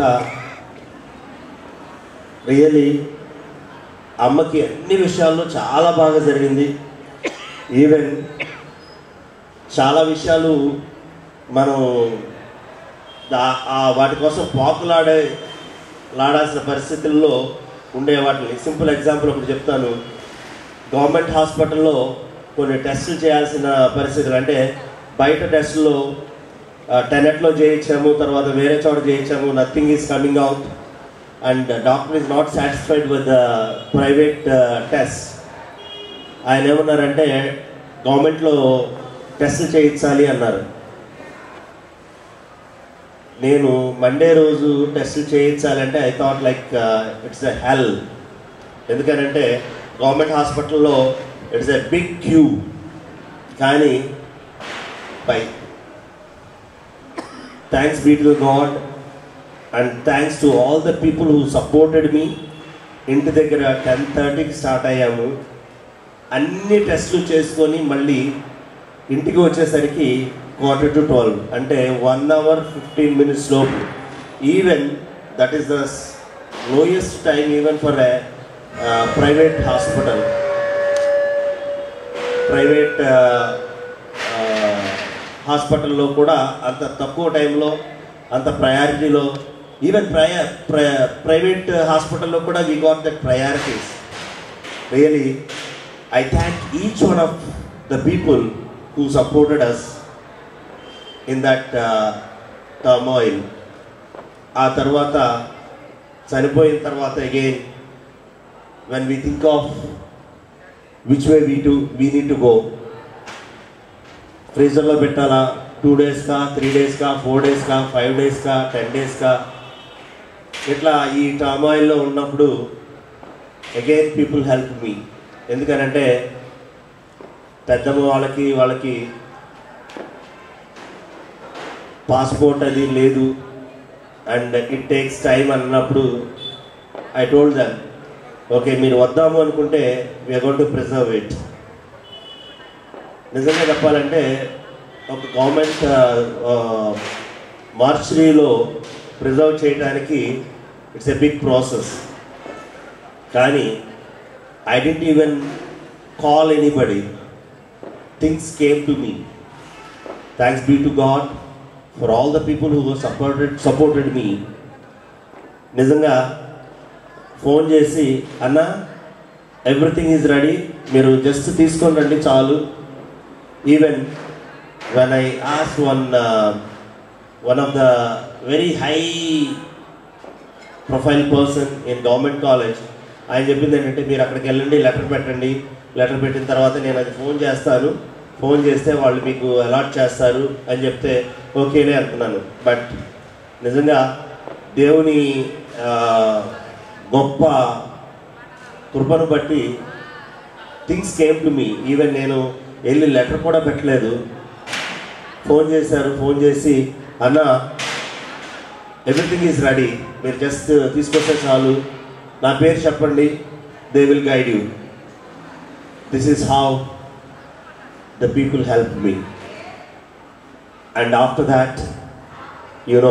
really అమ్మకి అన్ని విషయాల్లో చాలా బాగా జరిగింది even చాలా విషయాలు మనం దా- ఆ వాటి కోసం పాకులాడే లాడాల్సిన పరిస్థితుల్లో ఉండే వాటిని సింపుల్ ఎగ్జాంపుల్ ఒకటి చెప్తాను గవర్నమెంట్ హాస్పిటల్లో కొన్ని టెస్టులు చేయాల్సిన పరిస్థితులు అంటే బయట టెస్టుల్లో టెనెట్లో చేయించాము తర్వాత వేరే చోట చేయించాము nothing is coming out and doctor is not satisfied with the private test ఆయన ఏమన్నారంటే గవర్నమెంట్లో టెస్టులు చేయించాలి అన్నారు నేను మండే రోజు టెస్టులు చేయించాలంటే I thought like it's a hell ఎందుకనంటే గవర్నమెంట్ హాస్పిటల్లో ఇట్స్ ఎ బిగ్ క్యూ కానీ by thanks be to God and thanks to all the people who supported me ఇంటి దగ్గర టెన్ థర్టీకి స్టార్ట్ అయ్యాము అన్ని టెస్టులు చేసుకొని మళ్ళీ ఇంటికి వచ్చేసరికి క్వార్టర్ టు ట్వెల్వ్ అంటే వన్ అవర్ ఫిఫ్టీన్ మినిట్స్ లోపు even that is the lowest time even for a private hospital private హాస్పిటల్లో కూడా అంత తక్కువ టైంలో అంత ప్రయారిటీలో ఈవెన్ ప్రయా ప్రైవేట్ హాస్పిటల్లో కూడా we got that priorities really I thank each one of the people who supported us in that turmoil ఆ తర్వాత చనిపోయిన తర్వాత again when we think of which way we to we need to go ఫ్రీజర్లో పెట్టాలా two డేస్కా three డేస్కా four డేస్కా five డేస్కా టెన్ డేస్కా ఇట్లా ఈ టర్మాయిల్లో ఉన్నప్పుడు అగైన్ పీపుల్ హెల్ప్ మీ ఎందుకనంటే పెద్దమ్మ వాళ్ళకి వాళ్ళకి పాస్పోర్ట్ అది లేదు అండ్ ఇట్ టేక్స్ టైం అన్నప్పుడు ఐ టోల్డ్ దమ్ ఓకే మీరు వద్దాము అనుకుంటే we're gonna preserve it నిజంగా చెప్పాలంటే ఒక గవర్నమెంట్ మార్చరీలో ప్రిజర్వ్ చేయడానికి ఇట్స్ ఎ బిగ్ ప్రాసెస్ కానీ I didn't even call anybody things came to me thanks be to God for all the people who supported supported me నిజంగా phone చేసి అన్న everything is ready మీరు just తీసుకొని రండి చాలు even when I ask one one of the very high profile person in government college ఆయన చెప్పింది ఏంటంటే మీరు అక్కడికి వెళ్ళండి లెటర్ పెట్టండి లెటర్ పెట్టిన తర్వాత నేను అది ఫోన్ చేస్తాను ఫోన్ చేస్తే వాళ్ళు మీకు అలాట్ చేస్తారు అని చెప్తే ఓకేలే అనుకున్నాను బట్ నిజంగా దేవుని ఆ, గొప్ప కృపను బట్టి things came to me even నేను వెళ్ళి లెటర్ కూడా పెట్టలేదు ఫోన్ చేశారు ఫోన్ చేసి అన్న ఎవ్రీథింగ్ ఈజ్ రెడీ మీరు జస్ట్ తీసుకొస్తే చాలు నా పేరు చెప్పండి they will guide you this is how the people help me and after that you know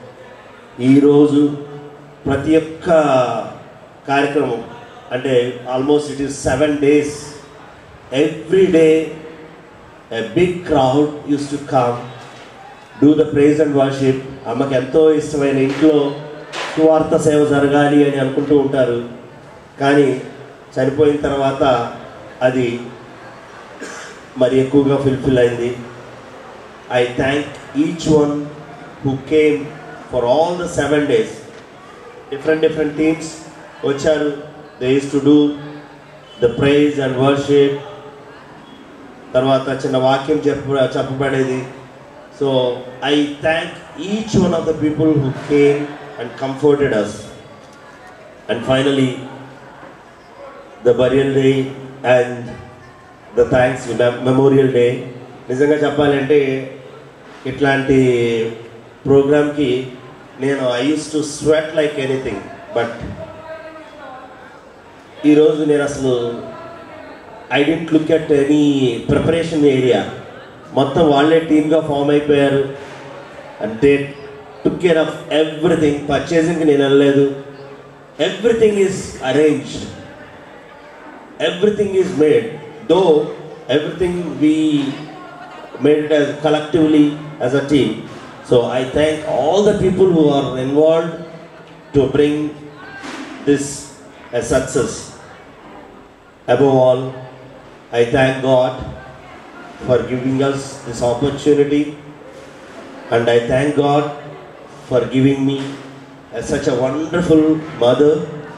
ఈరోజు ప్రతి ఒక్క కార్యక్రమం అంటే almost it is seven days every day a big crowd use to come do the praise and worship అమ్మకి ఎంతో ఇష్టమైన ఇంట్లో సువార్త సేవ జరగాలి అని అనుకుంటూ ఉంటారు కానీ చనిపోయిన తర్వాత అది మరి ఎక్కువగా ఫుల్ఫిల్ అయింది I thank each one who came for all the seven days different different teams వచ్చారు they use to do the praise and worship తర్వాత చిన్న వాక్యం చెప్ప చెప్పబడేది so I thank each one of the people who came and comforted us and finally the burial day and the thanks memorial day నిజంగా చెప్పాలంటే ఇట్లాంటి ప్రోగ్రామ్కి నేను I use to sweat like anything but ఈరోజు నేను అసలు I didn't look at any preparation area మొత్తం వాళ్ళే టీమ్గా ఫామ్ అయిపోయారు అంటే టుక్ కేర్ ఆఫ్ ఎవ్రీథింగ్ పర్చేసింగ్కి నేను వెళ్ళలేదు everything is arranged everything is made though everything we made it as collectively as a team so i thank all the people who are involved to bring this a success above all i thank god for giving us this opportunity and i thank god for giving me a, such a wonderful mother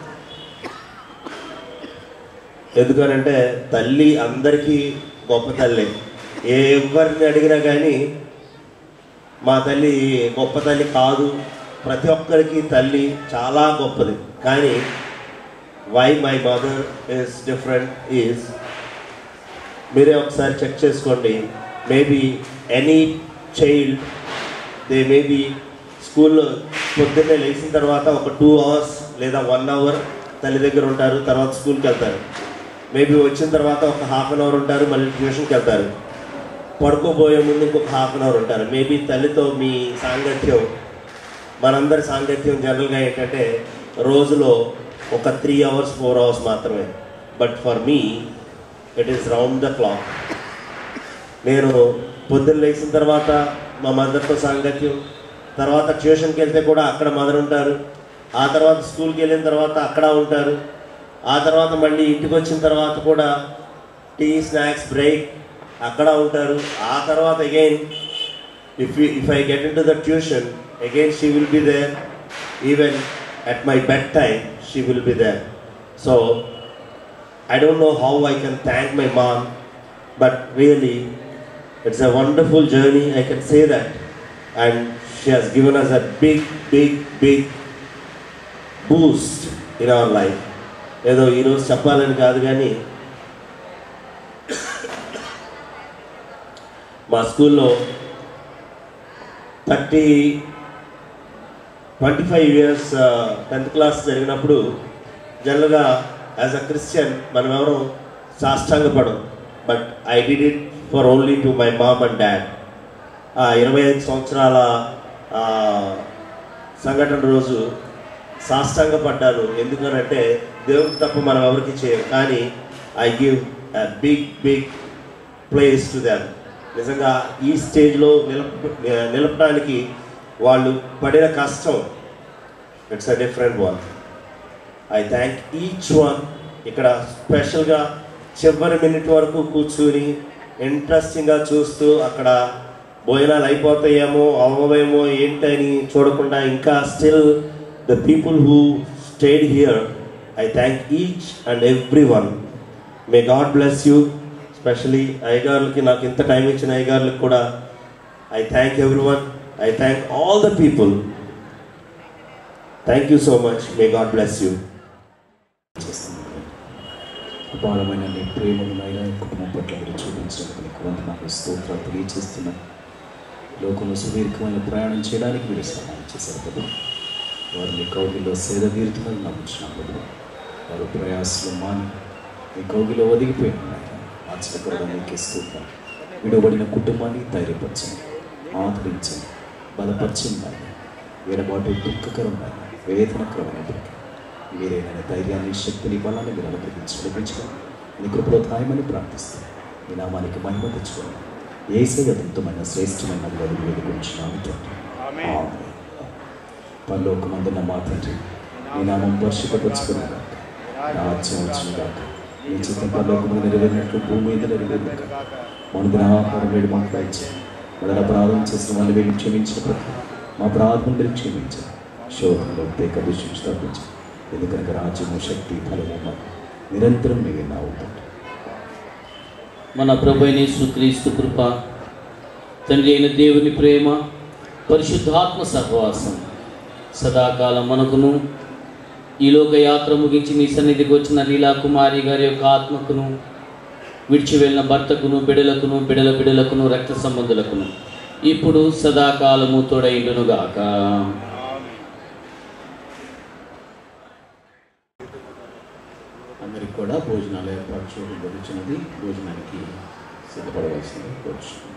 ఎందుకనంటే తల్లి అందరికీ గొప్ప తల్లి ఎవరిని అడిగినా కానీ మా తల్లి గొప్ప తల్లి కాదు ప్రతి ఒక్కరికి తల్లి చాలా గొప్పది కానీ why my mother is different is మీరే ఒకసారి చెక్ చేసుకోండి maybe any child they maybe స్కూల్లో పొద్దున్నే లేచిన తర్వాత ఒక టూ అవర్స్ లేదా వన్ అవర్ తల్లి దగ్గర ఉంటారు తర్వాత స్కూల్కి వెళ్తారు మేబీ వచ్చిన తర్వాత ఒక హాఫ్ అన్ అవర్ ఉంటారు మళ్ళీ ట్యూషన్కి వెళ్తారు పడుకోబోయే ముందు ఇంకొక హాఫ్ అన్ అవర్ ఉంటారు మేబీ తల్లితో మీ సాంగత్యం మనందరి సాంగత్యం జనరల్గా ఏంటంటే రోజులో ఒక త్రీ అవర్స్ ఫోర్ అవర్స్ మాత్రమే but for me it is round the clock నేను పొద్దున్న లేచిన తర్వాత మా మదర్తో సాంగత్యం తర్వాత ట్యూషన్కి వెళ్తే కూడా అక్కడ మదర్ ఉంటారు ఆ తర్వాత స్కూల్కి వెళ్ళిన తర్వాత అక్కడ ఉంటారు ఆ తర్వాత మళ్ళీ ఇంటికి వచ్చిన తర్వాత కూడా టీ స్నాక్స్ బ్రేక్ అక్కడ ఉంటారు ఆ తర్వాత again if if I get into the tuition again she will be there even at my bed time she will be there so I don't know how I can thank my mom but really it's a wonderful journey I can say that and she has given us a big big big boost in our life ఏదో ఈరోజు చెప్పాలని కాదు కానీ మా స్కూల్లో thirty twenty five years tenth class జరిగినప్పుడు జనరల్గా as a Christian మనం ఎవరు సాష్టాంగపడం but I did it for only to my mom and dad ఆ ఇరవై ఐదు సంవత్సరాల ఆ, సంఘటన రోజు సాష్టాంగపడ్డాను ఎందుకనంటే దేవుడికి తప్ప మనం ఎవరికి చేయం కానీ I give big big place to them నిజంగా ఈ స్టేజ్లో నిలప నిలపడానికి వాళ్ళు పడిన కష్టం it's a different one I thank each one ఇక్కడ స్పెషల్గా చివరి మినిట్ వరకు కూర్చుని ఇంట్రెస్టింగ్గా చూస్తూ అక్కడ భోజనాలు అయిపోతాయేమో అవ్వవేమో ఏంటని చూడకుండా ఇంకా still the people who stayed here I thank each and every one may God bless you specially అయ్యగారులకి నాకు ఇంత టైం ఇచ్చిన అయ్యగారులకు కూడా I thank every one I thank all the people thank you so much may God bless you అపారమైన నీ ప్రేమను నాయన కుటుంబం పట్ల మీరు చూపించినందుకు నీకు వందనాలు స్తోత్రాలు తెలియజేస్తున్నాను లోకంలో సుదీర్ఘమైన ప్రయాణం చేయడానికి మీరు సహాయం చేశారు కదా వారు మీ కౌగిలో సేద తీరుతున్నది నమ్ముచున్నాం కదా వారు ప్రయాసలు మాని మీ కౌగిలో ఒదిగిపోయిన నాయన ఆశ్చర్యకరంగా నీకే స్తోత్రం విడవబడిన కుటుంబాన్ని ధైర్యపరచండి ఆదరించండి బలపరచండి నాయన ఎడబాటు దుఃఖకరం నాయన వేదనకరమైన బ్రతుకు మీరేనైనా ధైర్యాన్ని శక్తిని బలాన్ని మీరు అనుగ్రహించి నడిపించుకోండి నీ కృపలో ధాయమని ప్రార్థిస్తాను మీ నామానికి మహిమ తెచ్చుకోండి ఏసై అద్భుతమైన శ్రేష్టమైన గడువు వెలుగుంచున్నాము తండ్రి ఆమేన్. పరలోకమందున్న మా తండ్రి నీ నామం పరిశుభ్రపరచుకున్నాక రాజ్యం వచ్చినగాక నీ చిత్తం పరలోకము నెరవేరినట్లు భూమి మీద నెరవేరినాక మనదిన ఆహారం వేడి మాకు దయచేయండి మన అపరాధం చేసిన వాళ్ళు వీళ్ళు క్షమించిన ప్రకారం మా ప్రార్థన మీరు క్షమించారు శోధనలో పేక దృష్టి తప్పించారు ఎందుకనగా రాజ్యము శక్తి ఫలము మాకు నిరంతరం నీవే నా ఉంటుంది మన ప్రభైన క్రీస్తు కృప తండ్రి అయిన దేవుని ప్రేమ పరిశుద్ధాత్మ సహవాసం సదాకాలం మనకును ఈ లోక యాత్ర ముగించి నీ సన్నిధికి వచ్చిన లీలా కుమారి గారి యొక్క ఆత్మకును విడిచి వెళ్ళిన భర్తకును బిడలకును బిడల బిడలకును రక్త సంబంధులకును ఇప్పుడు సదాకాలము తోడైండునుగాక అందరికి కూడా భోజనాలు ఏర్పాటు చేయడం జరుగుతున్నది భోజనానికి సిద్ధపడవలసింది కోరుచున్నాను